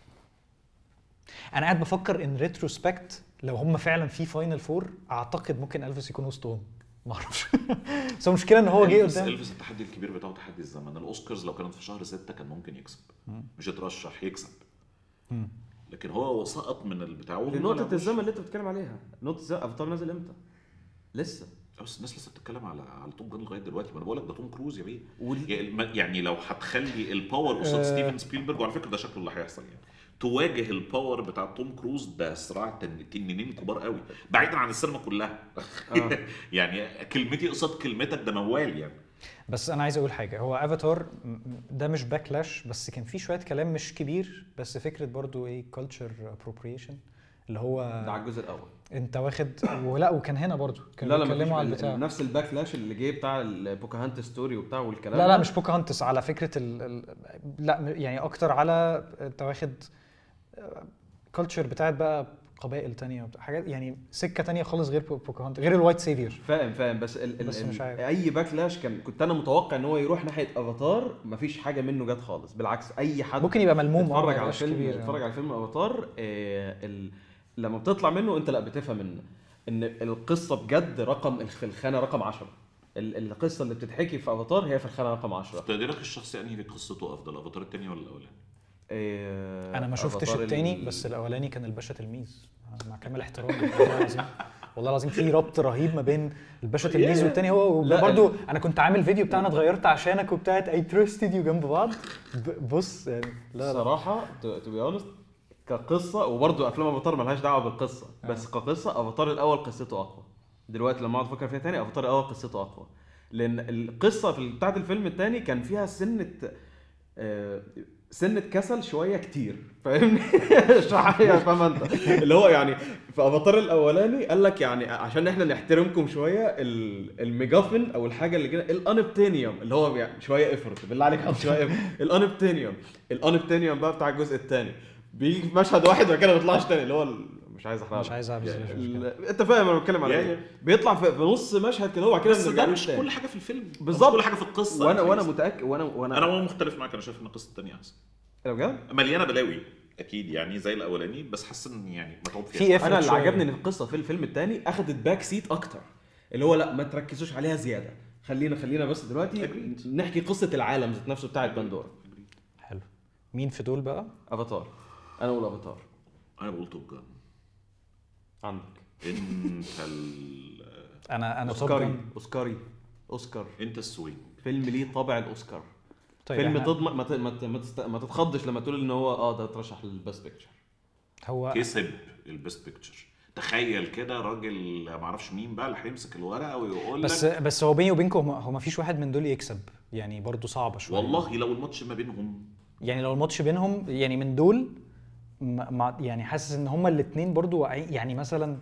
انا قاعد بفكر ان ريتروسبكت لو هم فعلا في فاينل فور اعتقد ممكن الفيس يكون وسطهم ما اعرفش بس هو المشكله ان هو جه الفيس, قدام الفيس التحدي الكبير بتاعه تحدي الزمن الاوسكارز لو كانت في شهر ستة كان ممكن يكسب مش يترشح يكسب مم. لكن هو سقط من البتاع وهو ما لنقطه لعبوش. الزمن اللي انت بتتكلم عليها نقطه الزمن افاتار نازل امتى؟ لسه بس الناس لسه بتتكلم على على توم جان لغايه دلوقتي ما انا بقول لك ده توم كروز يا بيه وال... يعني الم- يعني لو هتخلي الباور قصاد آه. ستيفن سبيلبرج وعلى فكره ده شكله اللي هيحصل يعني تواجه الباور بتاع توم كروز ده صراع تن- تنين كبار قوي بعيدا عن السينما كلها آه. يعني كلمتي قصاد كلمتك ده موال يعني بس انا عايز اقول حاجه هو افاتار م- م- ده مش باكلاش بس كان فيه شويه كلام مش كبير بس فكره برضو ايه كلتشر ابروبريشن اللي هو ده على الجزء الاول انت واخد ولا وكان هنا برضو كانوا لا لا بيتكلموا على مفيش البتاع ال- نفس الباكلاش اللي جه بتاع البوكاهانت ستوري وبتاع والكلام لا لا ده. مش بوكاهانتس على فكره ال... ال... لا م- يعني اكتر على انت واخد كلتشر بتاعت بقى قبائل تانية وبتاع حاجات يعني سكه تانية خالص غير بو- بوكاهانتس غير الوايت سيفير فاهم فاهم بس ال ال بس ال مش عارف. اي باكلاش كان كنت انا متوقع ان هو يروح ناحيه افاتار مفيش حاجه منه جت خالص بالعكس اي حد ممكن يبقى ملموم اه، اتفرج ما على يبقاش فيلم كبير اتفرج يعني. على فيلم افاتار آه ال... لما بتطلع منه انت لا بتفهم ان ان القصه بجد رقم في الخانه رقم 10 ال- القصه اللي بتتحكي في افاتار هي في الخانه رقم 10 تقديرك الشخصي انهي قصته افضل افاتار التاني ولا الاولاني؟ إيه، انا ما شفتش أفاتار التاني ال- بس الاولاني كان الباشا تلميذ مع كامل احترامي والله العظيم والله العظيم في ربط رهيب ما بين الباشا تلميذ Yeah. والتاني هو لا، برضو انا كنت عامل فيديو بتاعنا اتغيرت عشانك وبتاعت اي تراستد يو جنب بعض ب- بص يعني لا لا صراحه تو بي اونست كقصه وبرضه افلام افاتار ملهاش دعوه بالقصه بس كقصه افاتار الاول قصته اقوى دلوقتي لما اقعد افكر فيها تاني افاتار الاول قصته اقوى لان القصه في بتاعت الفيلم التاني كان فيها سنه آه، سنة كسل شوية كتير فاهمني؟ اشرح لي فاهم انت اللي هو يعني في افاتار الاولاني قال لك يعني عشان احنا نحترمكم شوية ال- الميجافن او الحاجة اللي كده الانبتينيوم اللي هو يعني شوية افرت بالله عليك حط شوية effort. الانبتينيوم الانبتينيوم بقى بتاع الجزء الثاني بيجي في مشهد واحد وبعد كده ما بيطلعش تاني اللي هو ال- مش عايز احرقه مش عايز اعمل زي- مش مشكلة. ال- انت فاهم انا بتكلم على يا- ايه يا. بيطلع في في نص مشهد كده وبعد كده بس بنرجع ده له مش تاني. كل حاجه في الفيلم بالظبط. مش كل حاجه في القصه وانا وانا متهيألي. متاكد وانا وانا انا مختلف معاك انا شايف ان القصه التانيه احسن انا بجد مليانه بلاوي اكيد يعني زي الاولاني بس حاسس ان يعني متعوب فيها في شوية. effort انا اللي شوية. عجبني ان القصه في الفيلم الثاني اخذت باك سيت اكتر اللي هو لا ما تركزوش عليها زياده خلينا خلينا بس دلوقتي Agreed. نحكي قصه العالم ذات نفسه بتاعت بندورا حلو مين في دول بقى؟ افاتار انا اقول افاتار انا بقول توب جان عندك انت ال... انا انا توب اوسكاري جان اوسكاري اوسكار انت السوينج فيلم ليه طابع الاوسكار طيب فيلم إحنا- تضمن ما ت- ما ت- ما, تست... ما تتخضش لما تقول ان هو اه ده ترشح للبست بيكتشر هو كسب البيست بيكتشر تخيل كده راجل ما اعرفش مين بقى اللي هيمسك الورقه ويقول بس لك بس هو بيني وبينكم هو ما فيش واحد من دول يكسب يعني برضو صعبه شويه والله لو الماتش ما بينهم يعني لو الماتش بينهم يعني من دول ما ما- يعني حاسس ان هما الاثنين برضو واقعين يعني مثلا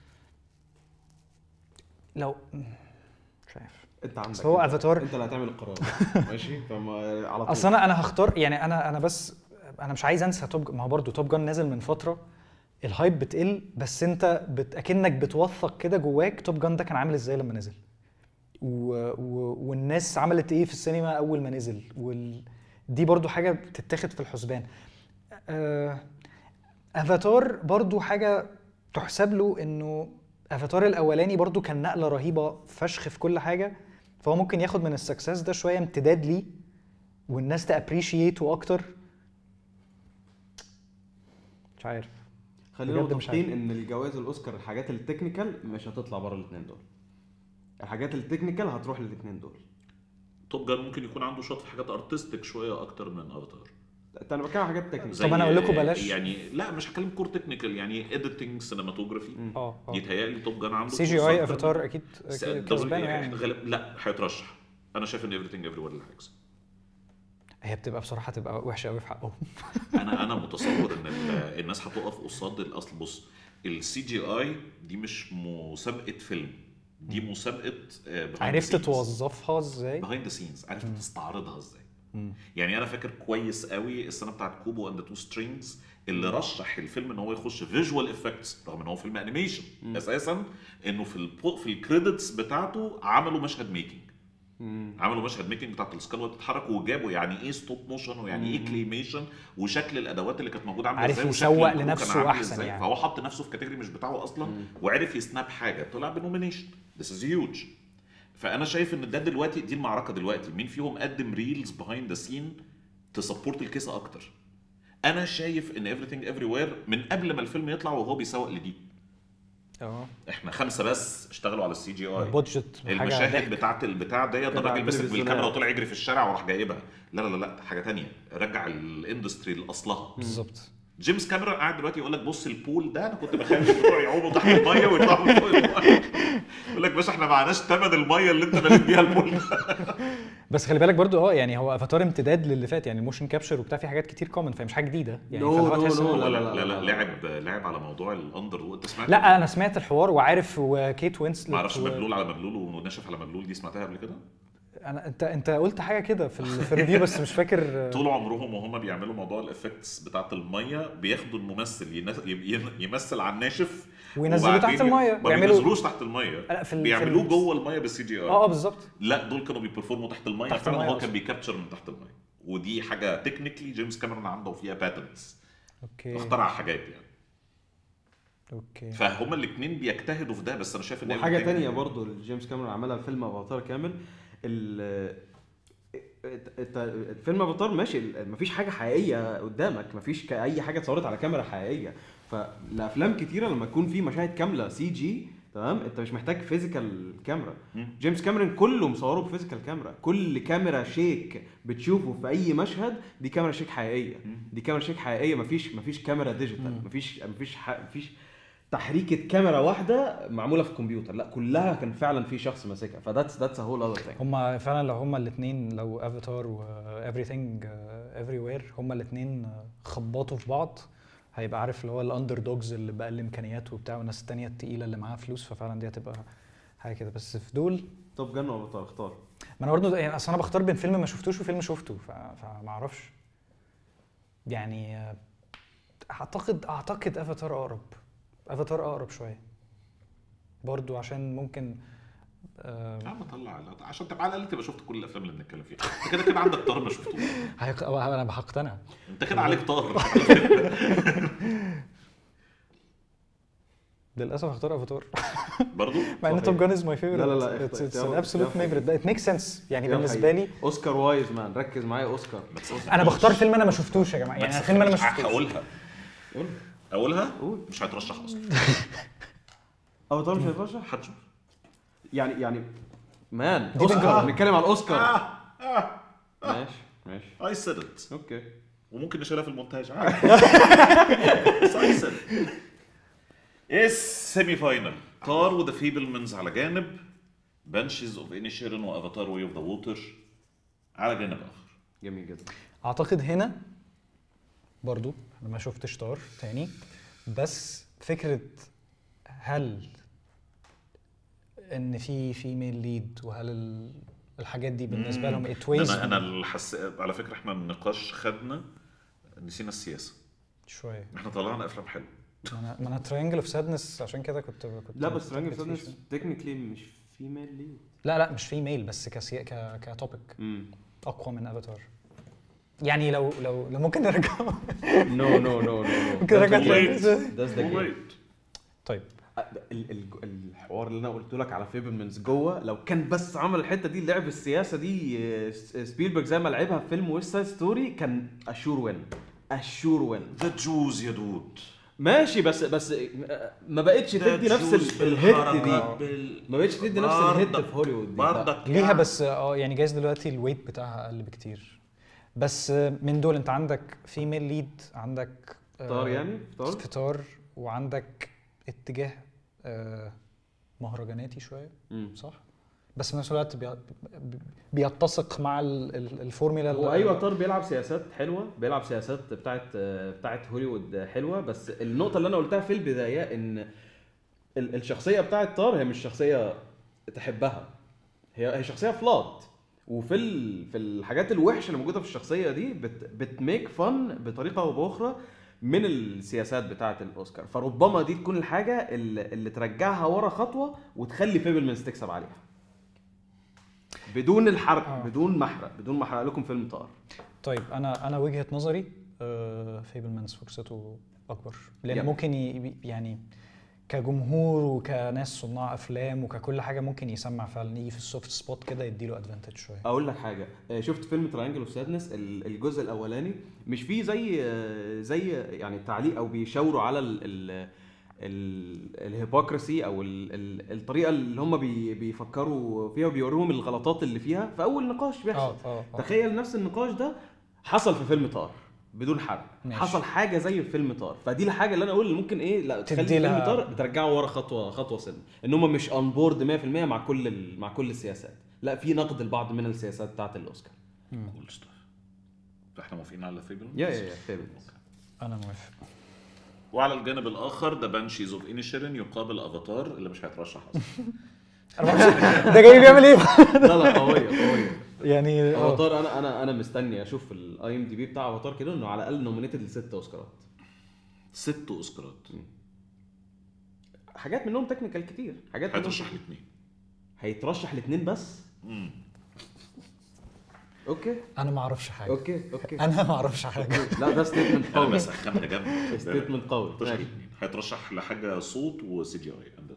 لو مش عارف انت عندك أصل هو انت- افاتار- انت اللي هتعمل القرار ماشي فما على طول اصل انا انا هختار يعني انا انا بس انا مش عايز انسى توب ما هو برضه توب جان نازل من فتره الهايب بتقل بس انت بت... اكنك بتوثق كده جواك توب جان ده كان عامل ازاي لما نزل و... و... والناس عملت ايه في السينما اول ما نزل وال... دي برضو حاجه بتتاخد في الحسبان آه... افاتار برضو حاجه تحسب له انه افاتار الاولاني برضو كان نقله رهيبه فشخ في كل حاجه فهو ممكن ياخد من السكسس ده شويه امتداد ليه والناس تابريشيته اكتر مش عارف خلينا بجد مش متفقين عارف. ان الجوائز الاوسكار الحاجات التكنيكال مش هتطلع بره الاثنين دول الحاجات التكنيكال هتروح للاثنين دول توب جان ممكن يكون عنده شويه في حاجات ارتستيك شويه اكتر من افاتار انت انا بتكلم حاجات تكنيكال زي- طب أنا أقول لكم بلاش. يعني لا مش هتكلم كور تكنيكال يعني اديتنج سينماتوجرافي اه اه يتهيألي توب جان عنده سي جي فرصة اي أكتر. افاتار اكيد س- أكيد دبل- كسبان يعني غالب لا هيترشح انا شايف ان ايفريثينج ايفري اللي هيكسب هي بتبقى بصراحه تبقى وحشه قوي في حقهم انا انا متصور ان ال- الناس هتقف قصاد الاصل بص السي جي اي دي مش مسابقه فيلم دي مسابقه عرفت توظفها ازاي بيهايند ذا سينز عرفت تستعرضها ازاي يعني انا فاكر كويس قوي السنه بتاعت كوبو اند تو سترينجز اللي رشح الفيلم ان هو يخش فيجوال افكتس رغم ان هو فيلم انيميشن اساسا انه في البو في الكريدتس بتاعته عملوا مشهد ميكنج عملوا مشهد ميكنج بتاعت السكال وهي بتتحرك وجابوا يعني ايه ستوب موشن ويعني ايه كليميشن وشكل الادوات اللي كانت موجوده عامله عارف ازاي وشكل يسوق الكرو كان لنفسه عامل أحسن إزاي. يعني. فهو حط نفسه في كاتيجوري مش بتاعه اصلا وعرف يسناب حاجه طلع بنومينيشن ذس از هيوج فانا شايف ان ده دلوقتي دي المعركه دلوقتي مين فيهم قدم ريلز بيهايند ذا سين تسبورت الكيس اكتر انا شايف ان everything everywhere من قبل ما الفيلم يطلع وهو بيسوق لدي اه احنا خمسه بس اشتغلوا على السي جي اي بودجت حاجه المشاهد ضحك. بتاعت البتاع ديت كده الراجل مسك تلفزيونات. بالكاميرا وطلع يجري في الشارع وراح جايبها لا لا لا لا حاجه تانية رجع الاندستري لاصلها بالظبط جيمس كاميرون قاعد دلوقتي يقول لك بص البول ده انا كنت بخلي بتوع يعوموا تحت الميه ويطلعوا من فوق الميه يقول لك باشا احنا معناش ثمن الميه اللي انت مالك بيها البول ده بس خلي بالك برضو اه يعني هو افاتار امتداد للي فات يعني الموشن كابشر وبتاع في حاجات كتير كومن فهي مش حاجه جديده يعني No, فاللي هو no, تحس إن no، هو- لا لا، لا لا، لا لا. لعب لعب على موضوع الاندر انت سمعت لا انا سمعت الحوار وعارف وكيت وينسلت ما اعرفش و- مبلول على مبلول وناشف على مبلول دي سمعتها قبل كده انا انت انت قلت حاجه كده في ال- في الريفيو بس مش فاكر طول عمرهم وهم بيعملوا موضوع الافكتس بتاعت الميه بياخدوا الممثل ينس- ي- يمثل على الناشف وينزلوه تحت وبعدين المية. ما بيعملوا- بينزلوش تحت الميه لا، في ال- بيعملوه في ال- جوه الميه بالسي جي اي اه اه بالظبط لا دول كانوا بيبرفورموا تحت الميه تحت فعلا المية هو أصلاً. كان بيكابتشر من تحت الميه ودي حاجه تكنيكلي جيمس كاميرون عنده فيها باتنتس اوكي اخترع حاجات يعني اوكي فهما الاثنين بيجتهدوا في ده بس انا شايف ان هي وحاجه محتاجة- تانية برضو اللي جيمس كاميرون عملها في فيلم افاتار كامل ال الت- الفيلم افاتار ماشي ال- مفيش حاجه حقيقيه قدامك مفيش ك- اي حاجه اتصورت على كاميرا حقيقيه فالافلام كتيره لما يكون في مشاهد كامله سي جي تمام انت مش محتاج فيزيكال كاميرا مم. جيمس كاميرون كله مصوره بفيزيكال كاميرا كل كاميرا شيك بتشوفه في اي مشهد دي كاميرا شيك حقيقيه دي كاميرا شيك حقيقيه مفيش مفيش كاميرا ديجيتال مفيش مفيش ح- مفيش تحريكه كاميرا واحده معموله في الكمبيوتر لا كلها كان فعلا في شخص ماسكها فذاتس ذاتس ا هول اذر ثينج هما فعلا لو هما الاثنين لو افاتار و everything every وير هما الاثنين خبطوا في بعض هيبقى عارف اللي هو الاندر دوجز اللي باقل امكانيات وبتاع والناس التانية التقيله اللي معاها فلوس ففعلا دي هتبقى حاجه كده بس في دول توب جن ولا افاتار اختار ما انا برضه يعني اصل انا بختار بين فيلم ما شفتوش وفيلم شفته ف- فما اعرفش يعني آه، اعتقد اعتقد افاتار اقرب افاتار اقرب شويه برضو عشان ممكن آه، يا عم طلع لا، عشان تبقى على الاقل تبقى شفت كل الافلام اللي بنتكلم فيها انت كده كده عندك طار ما شفتوش هيق- انا هقتنع انت كده عليك طار للاسف هختار افاتار برضو مع ان صحيح. توب جان از ماي فيفورت لا، لا، لا، اتس اختيار- ان ابسولوت اختيار فيفورت ات ميك سنس يعني اختيار بالنسبه حقيقي. لي اوسكار وايز مان ركز معايا اوسكار انا بختار فيلم انا ما شفتوش يا جماعه يعني فيلم انا ما شفتوش هقولها قول. اقولها قول. مش هيترشح اصلا افاتار مش هيترشح هتشوف يعني يعني مان دي اوسكار بنجرب. بنتكلم على الاوسكار ماشي ماشي اي سيد ات اوكي وممكن نشيلها في المونتاج عادي بس I said it. ايه السيمي فاينل تار وذا فيبلمنز على جانب بنشز اوف انيشيرن وافاتار واي اوف ذا ووتر على جانب اخر جميل جدا اعتقد هنا برضو انا ما شفتش تار تاني بس فكره هل ان في فيميل ليد وهل ال- الحاجات دي بالنسبه لهم ات ويز انا انا الحس... على فكره احنا النقاش خدنا نسينا السياسه شويه احنا طلعنا افلام حلوه ما انا ما انا ترينجل اوف سادنس عشان كده كنت كنت لا بس كنت رانجل مركز فيه سادنس شوية. تكنيكلي مش فيميل ليد لا لا مش فيميل بس كسي... ك كتوبيك امم اقوى من افاتار يعني لو لو لو ممكن نرجع نو نو نو نو ممكن نرجع Too تاني. late. ده Too late. طيب ال- ال- الحوار اللي انا قلت لك على فيبلمنز جوه لو كان بس عمل الحته دي لعب السياسه دي آه، س- سبيلبرج زي ما لعبها في فيلم ويست سايد ستوري كان اشور وين اشور وين ذا جوز يا دود ماشي بس بس آه، ما بقتش تدي نفس ال- الهيت دي ما بقتش تدي نفس الهيت في هوليوود دي لا. برضك ليها بس اه يعني جايز دلوقتي الويت بتاعها اقل بكتير بس من دول انت عندك فيميل ليد عندك آه، طار يعني طار فطار وعندك اتجاه آه، مهرجاناتي شويه مم. صح بس في نفس الوقت بي- بي- بيتسق مع ال- ال- الفورميلا هو ال- ايوه طار بيلعب سياسات حلوه بيلعب سياسات بتاعت بتاعت هوليوود حلوه بس النقطه اللي انا قلتها في البدايه ان ال- الشخصيه بتاعت طار هي مش شخصيه تحبها هي هي شخصيه فلات وفي ال... في الحاجات الوحشه اللي موجوده في الشخصيه دي بت... بتميك فن بطريقه او باخرى من السياسات بتاعه الاوسكار فربما دي تكون الحاجه اللي, اللي ترجعها ورا خطوه وتخلي فيبلمنز تكسب عليها بدون الحرق آه. بدون محرق بدون ما احرق لكم فيلم طار طيب انا انا وجهه نظري فيبلمانز فرصته اكبر لان يب. ممكن ي- يعني كجمهور وكناس صناع افلام وككل حاجه ممكن يسمع فعلا يجي في السوفت سبوت كده يديله ادفانتج شويه اقول لك حاجه آه، شفت فيلم تراينجل اوف سادنس الجزء الاولاني مش فيه زي آه، زي يعني تعليق او بيشاوروا على ال ال الهيبوكراسي او ال ال الطريقه اللي هم بي بيفكروا فيها وبيوروهم الغلطات اللي فيها في اول نقاش بيحصل اه اه آه. تخيل نفس النقاش ده حصل في فيلم طار بدون حرق ماشي. حصل حاجه زي في فيلم طار فدي الحاجه اللي انا اقول اللي ممكن ايه لا تخلي تدي فيلم لها- طار بترجعه ورا خطوه خطوه سن ان هم مش اون بورد 100% مع كل ال- مع كل السياسات لا في نقد البعض من السياسات بتاعت الاوسكار كول ستاف فاحنا موافقين على فيبل يا يا يا فيلم انا موافق وعلى الجانب الاخر ذا بانشيز اوف انيشيرن يقابل افاتار اللي مش هيترشح اصلا أنا ما أعرفش ده جاي بيعمل ايه لا لا قويه قويه يعني آه. افاتار انا انا انا مستني اشوف الاي ام دي بي بتاع افاتار كده انه على الاقل نومينيتد لست اوسكارات ست اوسكارات حاجات منهم تكنيكال كتير حاجات منهم هيترشح الاثنين هيترشح الاثنين بس اوكي انا ما اعرفش حاجه اوكي اوكي انا ما اعرفش حاجه لا ده ستيتمنت انا قوي بسخنها جامد ستيتمنت قوي هيترشح ماشي. الاثنين هيترشح لحاجه صوت وسي جي اي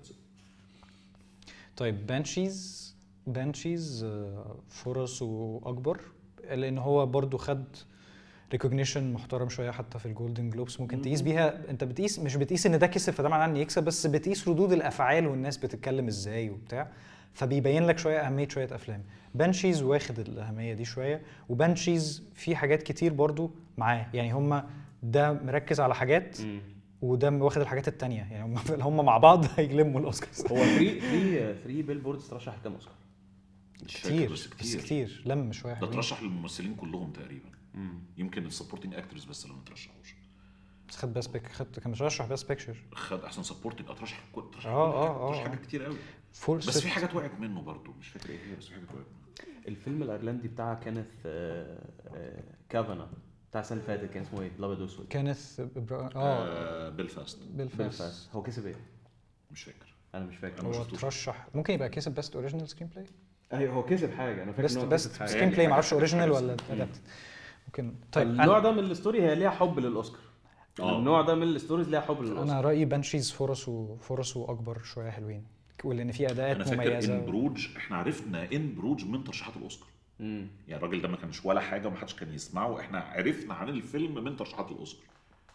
طيب بانشيز بانشيز آه، فرصه اكبر لان هو برضو خد ريكوجنيشن محترم شويه حتى في الجولدن جلوبس ممكن تقيس بيها انت بتقيس مش بتقيس ان ده كسب فده معناه ان يكسب بس بتقيس ردود الافعال والناس بتتكلم ازاي وبتاع فبيبين لك شويه اهميه شويه افلام بانشيز واخد الاهميه دي شويه وبانشيز في حاجات كتير برضو معاه يعني هما ده مركز على حاجات وده واخد الحاجات التانية يعني هم هم مع بعض هيلموا الاوسكارز هو 3 3 3 بيل بوردز ترشح كام اوسكار؟ مش كتير فاكر بس بس كتير كتير لم شويه ده حلوين. ترشح للممثلين كلهم تقريبا يمكن السبورتنج اكترز بس اللي ما ترشحوش بس خد بس بيك خد كان مرشح بس بيكتشر خد احسن سبورتنج اترشح كل ترشح آه، كل آه، حاجة- آه، ترشح آه. حاجات كتير قوي فورس بس في حاجات وقعت منه برضو مش فاكر ايه هي بس في حاجات وقعت منه الفيلم الايرلندي بتاع كانث آه، آه، كافانا بتاع السنه اللي فاتت كان اسمه ايه؟ الابيض واسود كانث برا... اه آه بيلفاست بيلفاست بيلفاست هو كسب ايه؟ مش فاكر انا مش فاكر أنا ما هو شفتوش. ترشح ممكن يبقى كسب بيست اوريجينال سكرين بلاي ايوه هو كسب حاجه انا فاكر بيست إن هو بيست كسب حاجه سكرين بلاي معرفش حاجة- اوريجينال حاجة ولا اسمها. adapted. ممكن طيب النوع أنا- ده من الستوري هي ليها حب للاوسكار آه. النوع ده من الستوريز ليها حب انا للاوسكار رايي بانشيز فرصه فرصه اكبر شويه حلوين ولان في انا اداءات فاكر ان مميزه بروج احنا عرفنا ان بروج من ترشيحات الاوسكار مم. يعني الراجل ده ما كانش ولا حاجه ومحدش كان يسمعه واحنا عرفنا عن الفيلم من ترشيحات الاوسكار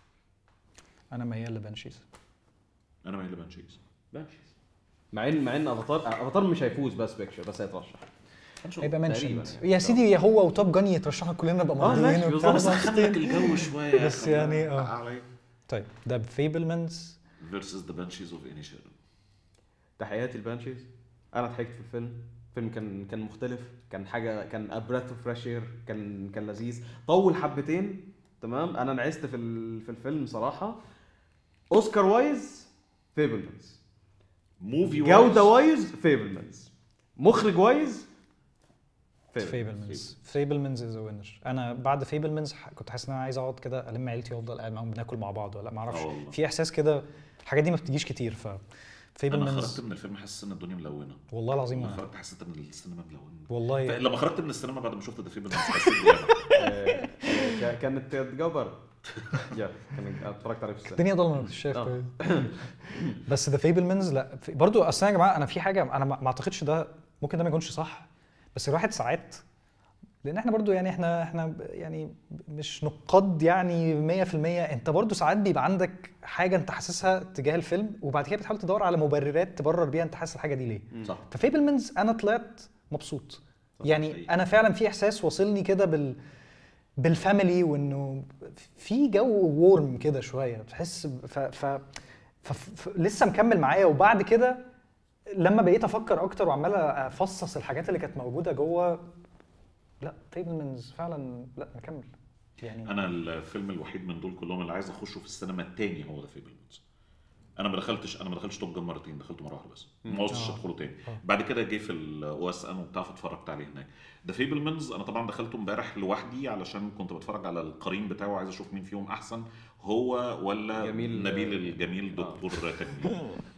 انا ميال لبانشيز انا مايل لبانشيز ماشي مع ان مع ان افاتار افاتار مش هيفوز بس بيكتشر بس هيترشح هنشوف. هيبقى منشن تقريباً يعني. يا سيدي هو وتوب جان يترشحوا كلنا نبقى آه، مرضيين ماشي، وبتاع بالظبط. بس خلك الجو شويه بس يعني، آه. علي طيب ده فيبلمنز فيرسز ذا بانشيز اوف اني شيرن تحياتي البانشيز انا ضحكت في الفيلم الفيلم كان كان مختلف كان حاجه كان ابريث اوف فريش اير كان كان لذيذ طول حبتين تمام انا نعست في ال- في الفيلم صراحه اوسكار وايز فيبلمنز موفي جوده وايز فيبلمنز مخرج وايز فيبلمنز فيبلمنز از وينر انا بعد فيبلمنز كنت حاسس ان انا عايز اقعد كده الم عيلتي وافضل قاعد معاهم بناكل مع بعض ولا ما اعرفش آه والله. في احساس كده الحاجات دي ما بتجيش كتير ف انا فيبلمنز خرجت من الفيلم حاسس ان الدنيا ملونه والله العظيم لما أنا- خرجت حسيت ان السينما ملونه والله لما خرجت من السينما بعد ما شفت ذا فيلم حسيت بيها. كانت جو برد يا كان اتفرجت عليه في السينما الدنيا ضلمه مش شايف آه. كويس. بس ذا فيبلمنز لا في- برضو اصل يا جماعه انا في حاجه انا ما ما اعتقدش ده ممكن ده ما يكونش صح بس الواحد ساعات لان احنا برضو يعني احنا احنا ب- يعني مش نقاد يعني 100% انت برضو ساعات بيبقى عندك حاجه انت حاسسها تجاه الفيلم وبعد كده بتحاول تدور على مبررات تبرر بيها انت حاسس الحاجه دي ليه صح ففيبلمنز انا طلعت مبسوط يعني حقيقي. انا فعلا في احساس واصلني كده بال بالفاميلي وانه في جو وورم كده شويه بتحس ب- ف... ف... ف... ف... لسه مكمل معايا وبعد كده لما بقيت افكر اكتر وعمال افصص الحاجات اللي كانت موجوده جوه لا فيبلمنز فعلا لا مكمل يعني انا الفيلم الوحيد من دول كلهم اللي عايز اخشه في السينما التاني هو ذا فيبلمنز انا ما دخلتش انا ما دخلتش توب جان مرتين دخلته مره واحده بس ما عوزتش آه. ادخله تاني آه. بعد كده جه في الاو اس ان وبتاع فاتفرجت عليه هناك ذا فيبلمنز انا طبعا دخلته امبارح لوحدي علشان كنت بتفرج على القرين بتاعه عايز اشوف مين فيهم احسن هو ولا جميل- نبيل الجميل دكتور تجميل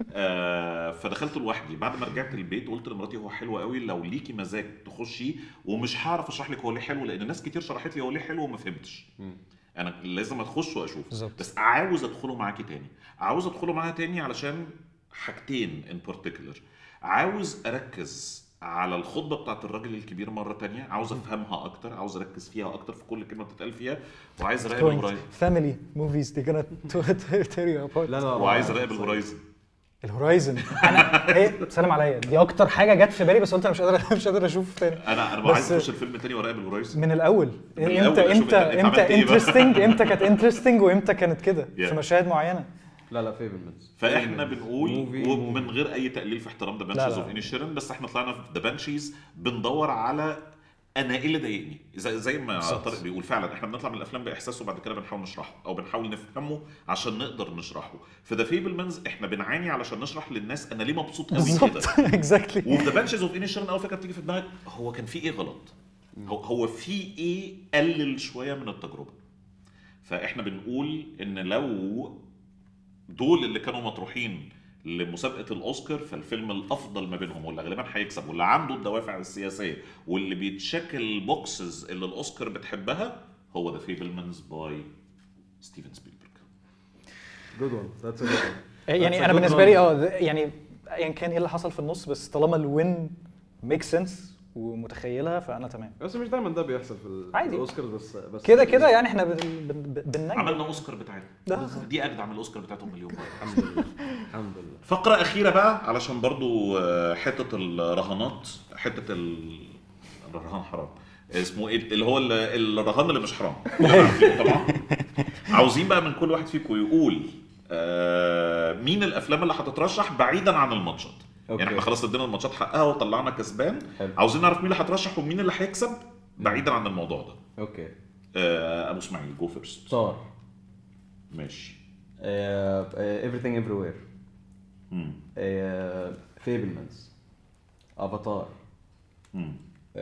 آه فدخلت لوحدي بعد ما رجعت البيت قلت لمراتي هو حلو قوي لو ليكي مزاج تخشي ومش هعرف اشرح لك هو ليه حلو لان ناس كتير شرحت لي هو ليه حلو وما فهمتش انا لازم اخش واشوف بالظبط. بس عاوز ادخله معاكي تاني عاوز ادخله معاها تاني علشان حاجتين ان بارتيكولر عاوز اركز على الخطبه بتاعت الراجل الكبير مره تانية عاوز افهمها اكتر عاوز اركز فيها اكتر في كل كلمه بتتقال فيها وعايز اراقب الهورايزن فاميلي موفيز دي كانت تيري ابارت لا لا وعايز اراقب الهورايزن الهورايزن انا ايه سلام عليا دي اكتر حاجه جت في بالي بس قلت انا مش قادر مش قادر اشوف تاني انا انا بس- عايز اخش الفيلم تاني وراقب الهورايزن من الاول من الأول امتى أشوف امتى أنت- أنت امتى عملت إيه بقى؟ انترستنج امتى كانت انترستنج وامتى كانت كده Yeah. في مشاهد معينه لا لا فيبلمنز فاحنا بنقول موفي- ومن غير اي تقليل في احترام ذا لا، بانشيز لا. اوف اني شيرن بس احنا طلعنا في ذا بانشيز بندور على انا ايه اللي ضايقني زي, زي ما بالظبط. طارق بيقول فعلا احنا بنطلع من الافلام باحساس وبعد كده بنحاول نشرحه او بنحاول نفهمه عشان نقدر نشرحه في ذا فيبلمنز احنا بنعاني علشان نشرح للناس انا ليه مبسوط قوي كده بالظبط اكزاكتلي وفي ذا بانشيز اوف اني شيرن اول فكره بتيجي في دماغك هو كان في ايه غلط هو هو في ايه قلل شويه من التجربه فاحنا بنقول ان لو دول اللي كانوا مطروحين لمسابقه الاوسكار فالفيلم الافضل ما بينهم واللي غالبا هيكسب واللي عنده الدوافع السياسيه واللي بيتشكل البوكسز اللي الاوسكار بتحبها هو ذا فيبلمانز باي ستيفن سبيلبرج جود وان ذاتس ا جود يعني That's a انا good بالنسبه لي run. اه ده- يعني ايا كان ايه اللي حصل في النص بس طالما الوين ميك سنس ومتخيلها فانا تمام بس مش دايما ده بيحصل في ال- عادي. في الاوسكارز بس بس كده كده يعني احنا بن- بن- بن- بننجم عملنا اوسكار بتاعتنا ده. دي اجدع من الاوسكار بتاعتهم مليون مره الحمد لله الحمد لله فقرة أخيرة بقى علشان برضو آه، حتة الرهانات حتة ال... الرهان حرام اسمه ايه اللي هو ال- الرهان اللي مش حرام كلنا عارفينه طبعا عاوزين بقى من كل واحد فيكم يقول آه، مين الافلام اللي هتترشح بعيدا عن الماتشات أوكي. يعني احنا خلاص ادينا الماتشات حقها وطلعنا كسبان حلو. عاوزين نعرف مين اللي هترشح ومين اللي هيكسب بعيدا عن الموضوع ده اوكي آه، ابو اسماعيل جو فيرست صار ماشي everything everywhere مم. فيبلمانز افاتار مم.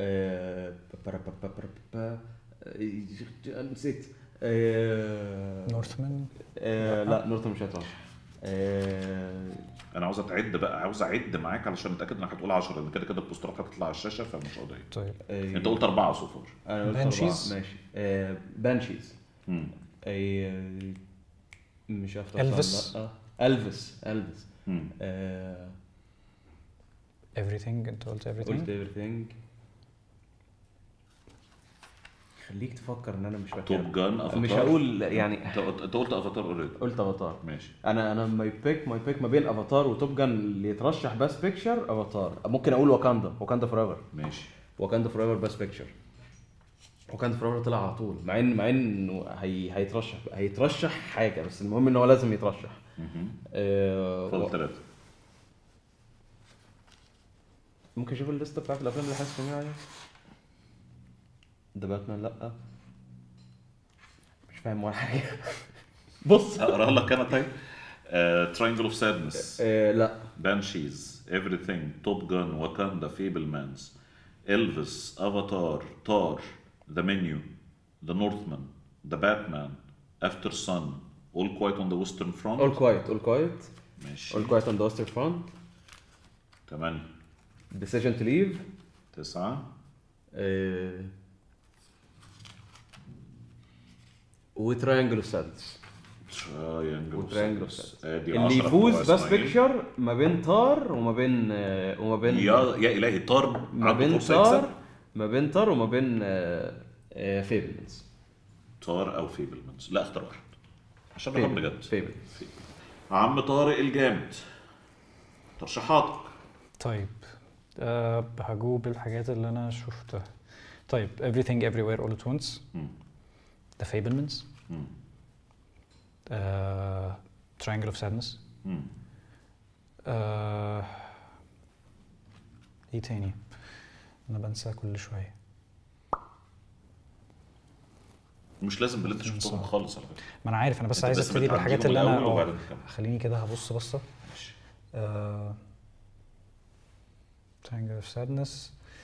نسيت آه، نورثمان آه، لا نورث مش هيترشح آه، انا عاوز اتعد بقى عاوز اعد معاك علشان اتاكد انك هتقول 10 لان كده كده البوسترات هتطلع على الشاشه فمش قضيه طيب آه، انت قلت اربعه صفر انا قلت Banshees. أربعة. ماشي بانشيز مم. مش عارف Elvis. الفيس الفيس مم. everything انت قلت قلت everything everything خليك تفكر ان انا مش فاكر توب جان افاتار مش هقول يعني انت قلت انت قلت افاتار اوريدي قلت افاتار ماشي انا انا ماي بيك ماي بيك ما بين افاتار وتوب جان اللي يترشح باست بيكتشر افاتار ممكن اقول واكاندا واكاندا فور ايفر ماشي واكاندا فور ايفر باست بيكتشر واكاندا فور ايفر طلع على طول مع ان مع انه هي هيترشح هيترشح حاجه بس المهم ان هو لازم يترشح مهم. آه، فاضل و- ثلاثه ممكن اشوف الليسته بتاعت الافلام اللي حاسس فيها عليها ذا باتمان لا مش فاهم ولا حاجه بص اقراها لك انا طيب تراينجل اوف سادنس آه، لا بانشيز everything توب جان واكاندا فيبلمانز الفيس افاتار تار ذا منيو ذا نورثمان ذا باتمان افتر سان اول كوايت اون ذا ويسترن اول فرونت كوايت اول كوايت ماشي اول كوايت اون ذا ويسترن فرونت ثمانية ديسيجن تو ليف تسعة وتراينجل اوف سادنس تراينجل وتراينجل اوف ادي اللي 10 يفوز بتوع باست إسماعيل. بيكتشر ما بين تار وما بين آه، وما بين يا يا الهي طار ما عنده بين فرصة يكسب؟ تار ما بين تار وما بين آه، فيبلز طار او فيبلمانز لا اختار واحد عشان نفهم بجد فيبل عم طارق الجامد ترشيحاتك طيب أه هجو بالحاجات اللي انا شفتها طيب everything everywhere all at once مم. The Fablemans مم. uh, Triangle of Sadness مم. uh, ايه تاني انا بنسى كل شويه مش لازم باللي انت شفتهم صح. خالص على فكره ما انا عارف انا بس أنت عايز بس ابتدي بالحاجات بتعديهم اللي انا الأول اه وبعدين تكمل. خليني كده هبص بصه ماشي. uh, Triangle of Sadness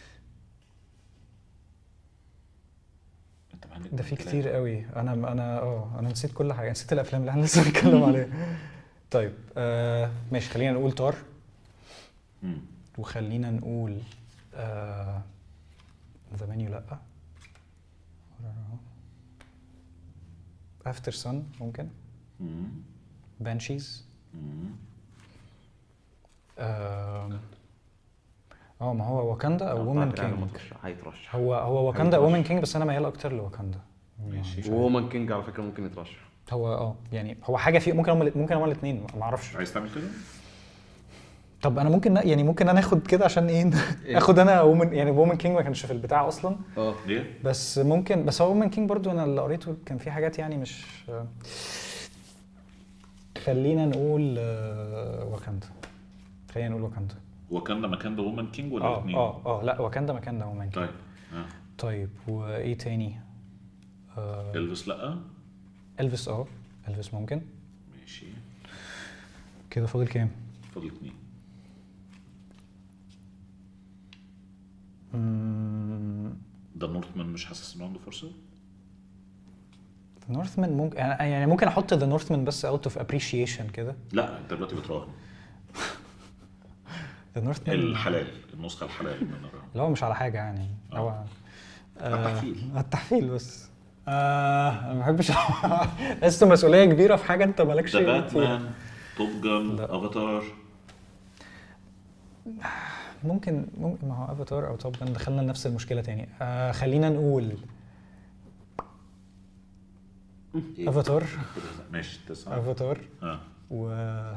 انت مهنج ده في بالكلام. كتير قوي انا انا اه انا نسيت كل حاجه نسيت الافلام اللي احنا لسه بنتكلم عليها طيب آه ماشي خلينا نقول تار مم. وخلينا نقول آه ذا منيو لا افتر سن ممكن مم. بانشيز مم. اه آه، ما هو واكاندا او وومن كينج هيترشح هو هو واكاندا او هيترشح. وومن كينج بس انا ميال اكتر لواكاندا ماشي. مش عارف. وومن كينج على فكره ممكن يترشح هو اه يعني هو حاجه في ممكن هم ممكن هما الاثنين ما اعرفش عايز تعمل كده؟ طب انا ممكن يعني ممكن انا اخد كده عشان ايه اخد انا وومن يعني وومن كينج ما كانش في البتاع اصلا اه ليه؟ بس ممكن بس هو وومن كينج برضو انا اللي قريته كان في حاجات يعني مش خلينا نقول آه، واكاندا خلينا نقول واكاندا وكان مكان ذا وومن كينج ولا اه الاثنين؟ اه اه لا واكاندا مكان ده وومن كينج طيب اه طيب وايه تاني آه الفيس لا الفيس اه الفيس ممكن ماشي كده فاضل كام فاضل اثنين مم، ده نورثمان مش حاسس انه عنده فرصه؟ ذا نورثمان ممكن يعني يعني ممكن احط ذا نورثمان بس اوت اوف ابريشيشن كده لا انت دلوقتي بتراهن ذا نورثمان الحلال النسخه الحلال من الراهن اللي هو مش على حاجه يعني هو التحفيل. آه التحفيل بس آه انا ما بحبش لسه مسؤوليه كبيره في حاجه انت مالكش ذا فيها باتمان توب جان لا. افاتار ممكن ممكن ما هو افاتار او توب جان دخلنا لنفس المشكله تاني آه خلينا نقول إيه؟ افاتار ماشي تسعة افاتار اه و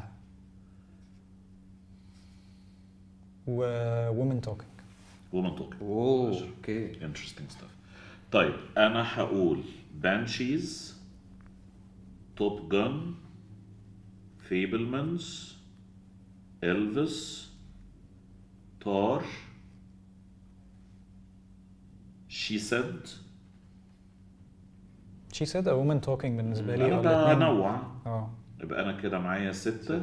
و وومن توكينج وومن توكينج اوه اوكي interesting stuff طيب انا هقول بانشيز توب جان فيبلمانز الفيس تار شي سيد شي سيد او وومن توكينج بالنسبه لي انا اه الاتنين. بنوع اه يبقى انا كده معايا ستة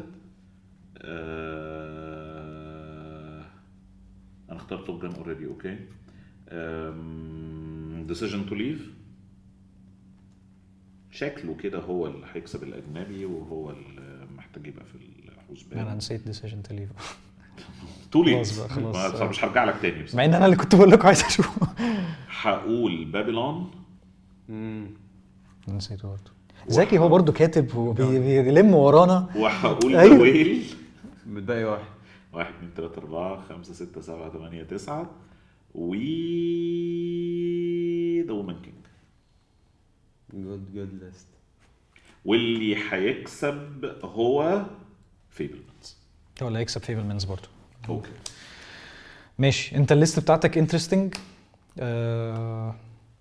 آه... انا اخترت توب جان اوريدي اوكي ديسيجن تو ليف شكله كده هو اللي هيكسب الاجنبي وهو اللي محتاج يبقى في انا الحسبان نسيت ديسيجن تو ليف تو ليت خلاص بقى، خلاص. مش هرجع لك تاني بس مع ان انا اللي كنت بقول لكم عايز اشوفه هقول بابلون امم نسيته برضه زكي هو برضه كاتب وبيلم ورانا وهقول أيوة. ذا ويل متبقي واحد واحد اتنين تلاتة أربعة خمسة ستة سبعة تمانية تسعة و ذا وومن كينج جود جود ليست واللي هيكسب هو فيبلمانز هو اللي هيكسب فيبلمنز برضه اوكي ماشي انت الليست بتاعتك انترستنج آه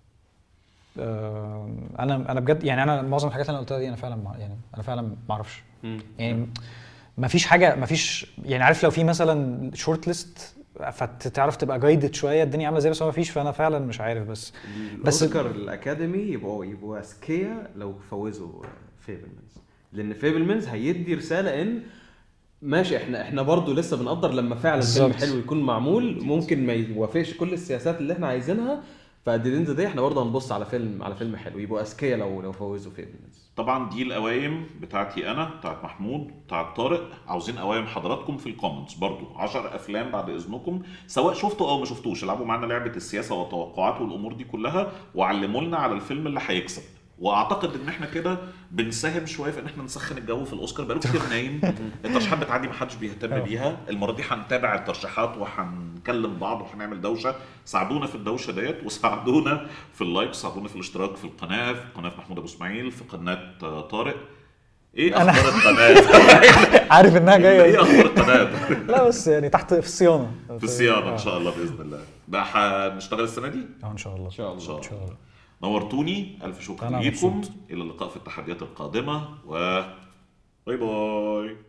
آه انا انا بجد يعني انا معظم الحاجات اللي انا قلتها دي انا فعلا ما يعني انا فعلا ما اعرفش يعني ما فيش حاجه ما فيش يعني عارف لو في مثلا شورت ليست فتعرف تبقى جايدد شويه الدنيا عامله ازاي بس هو ما فيش فانا فعلا مش عارف بس بس- الاوسكار الاكاديمي يبقوا يبقوا اذكياء لو فوزوا فيبلمنز لان فيبلمنز هيدي رساله ان ماشي احنا احنا برضو لسه بنقدر لما فعلا فيلم بالظبط. حلو يكون معمول ممكن ما يوافقش كل السياسات اللي احنا عايزينها فقد الاند دي احنا برضه هنبص على فيلم على فيلم حلو يبقوا اذكياء لو لو فوزوا فيبلمنز طبعا دي القوايم بتاعتي انا بتاعت محمود بتاعت طارق عاوزين قوايم حضراتكم في الكومنتس برضو 10 افلام بعد اذنكم سواء شفتوا او ما شفتوش العبوا معانا لعبه السياسه والتوقعات والامور دي كلها وعلموا لنا على الفيلم اللي هيكسب واعتقد ان احنا كده بنساهم شويه في ان احنا نسخن الجو في الاوسكار بقاله كتير نايم الترشيحات بتعدي ما حدش بيهتم أه. بيها المره دي هنتابع الترشيحات وهنكلم بعض وهنعمل دوشه ساعدونا في الدوشه ديت وساعدونا في اللايك ساعدونا في الاشتراك في القناه في قناه محمود ابو اسماعيل في قناه آه، طارق ايه أنا- اخبار القناه عارف انها ايه جايه اخبار القناه لا بس يعني تحت في الصيانه في الصيانه ان آه. شاي الله باذن الله بقى هنشتغل السنه دي اه ان شاء الله ان شاء ان شاء الله ان شاء الله نورتوني الف شكر أنا ليكم مبسوط. الى اللقاء في التحديات القادمه و باي باي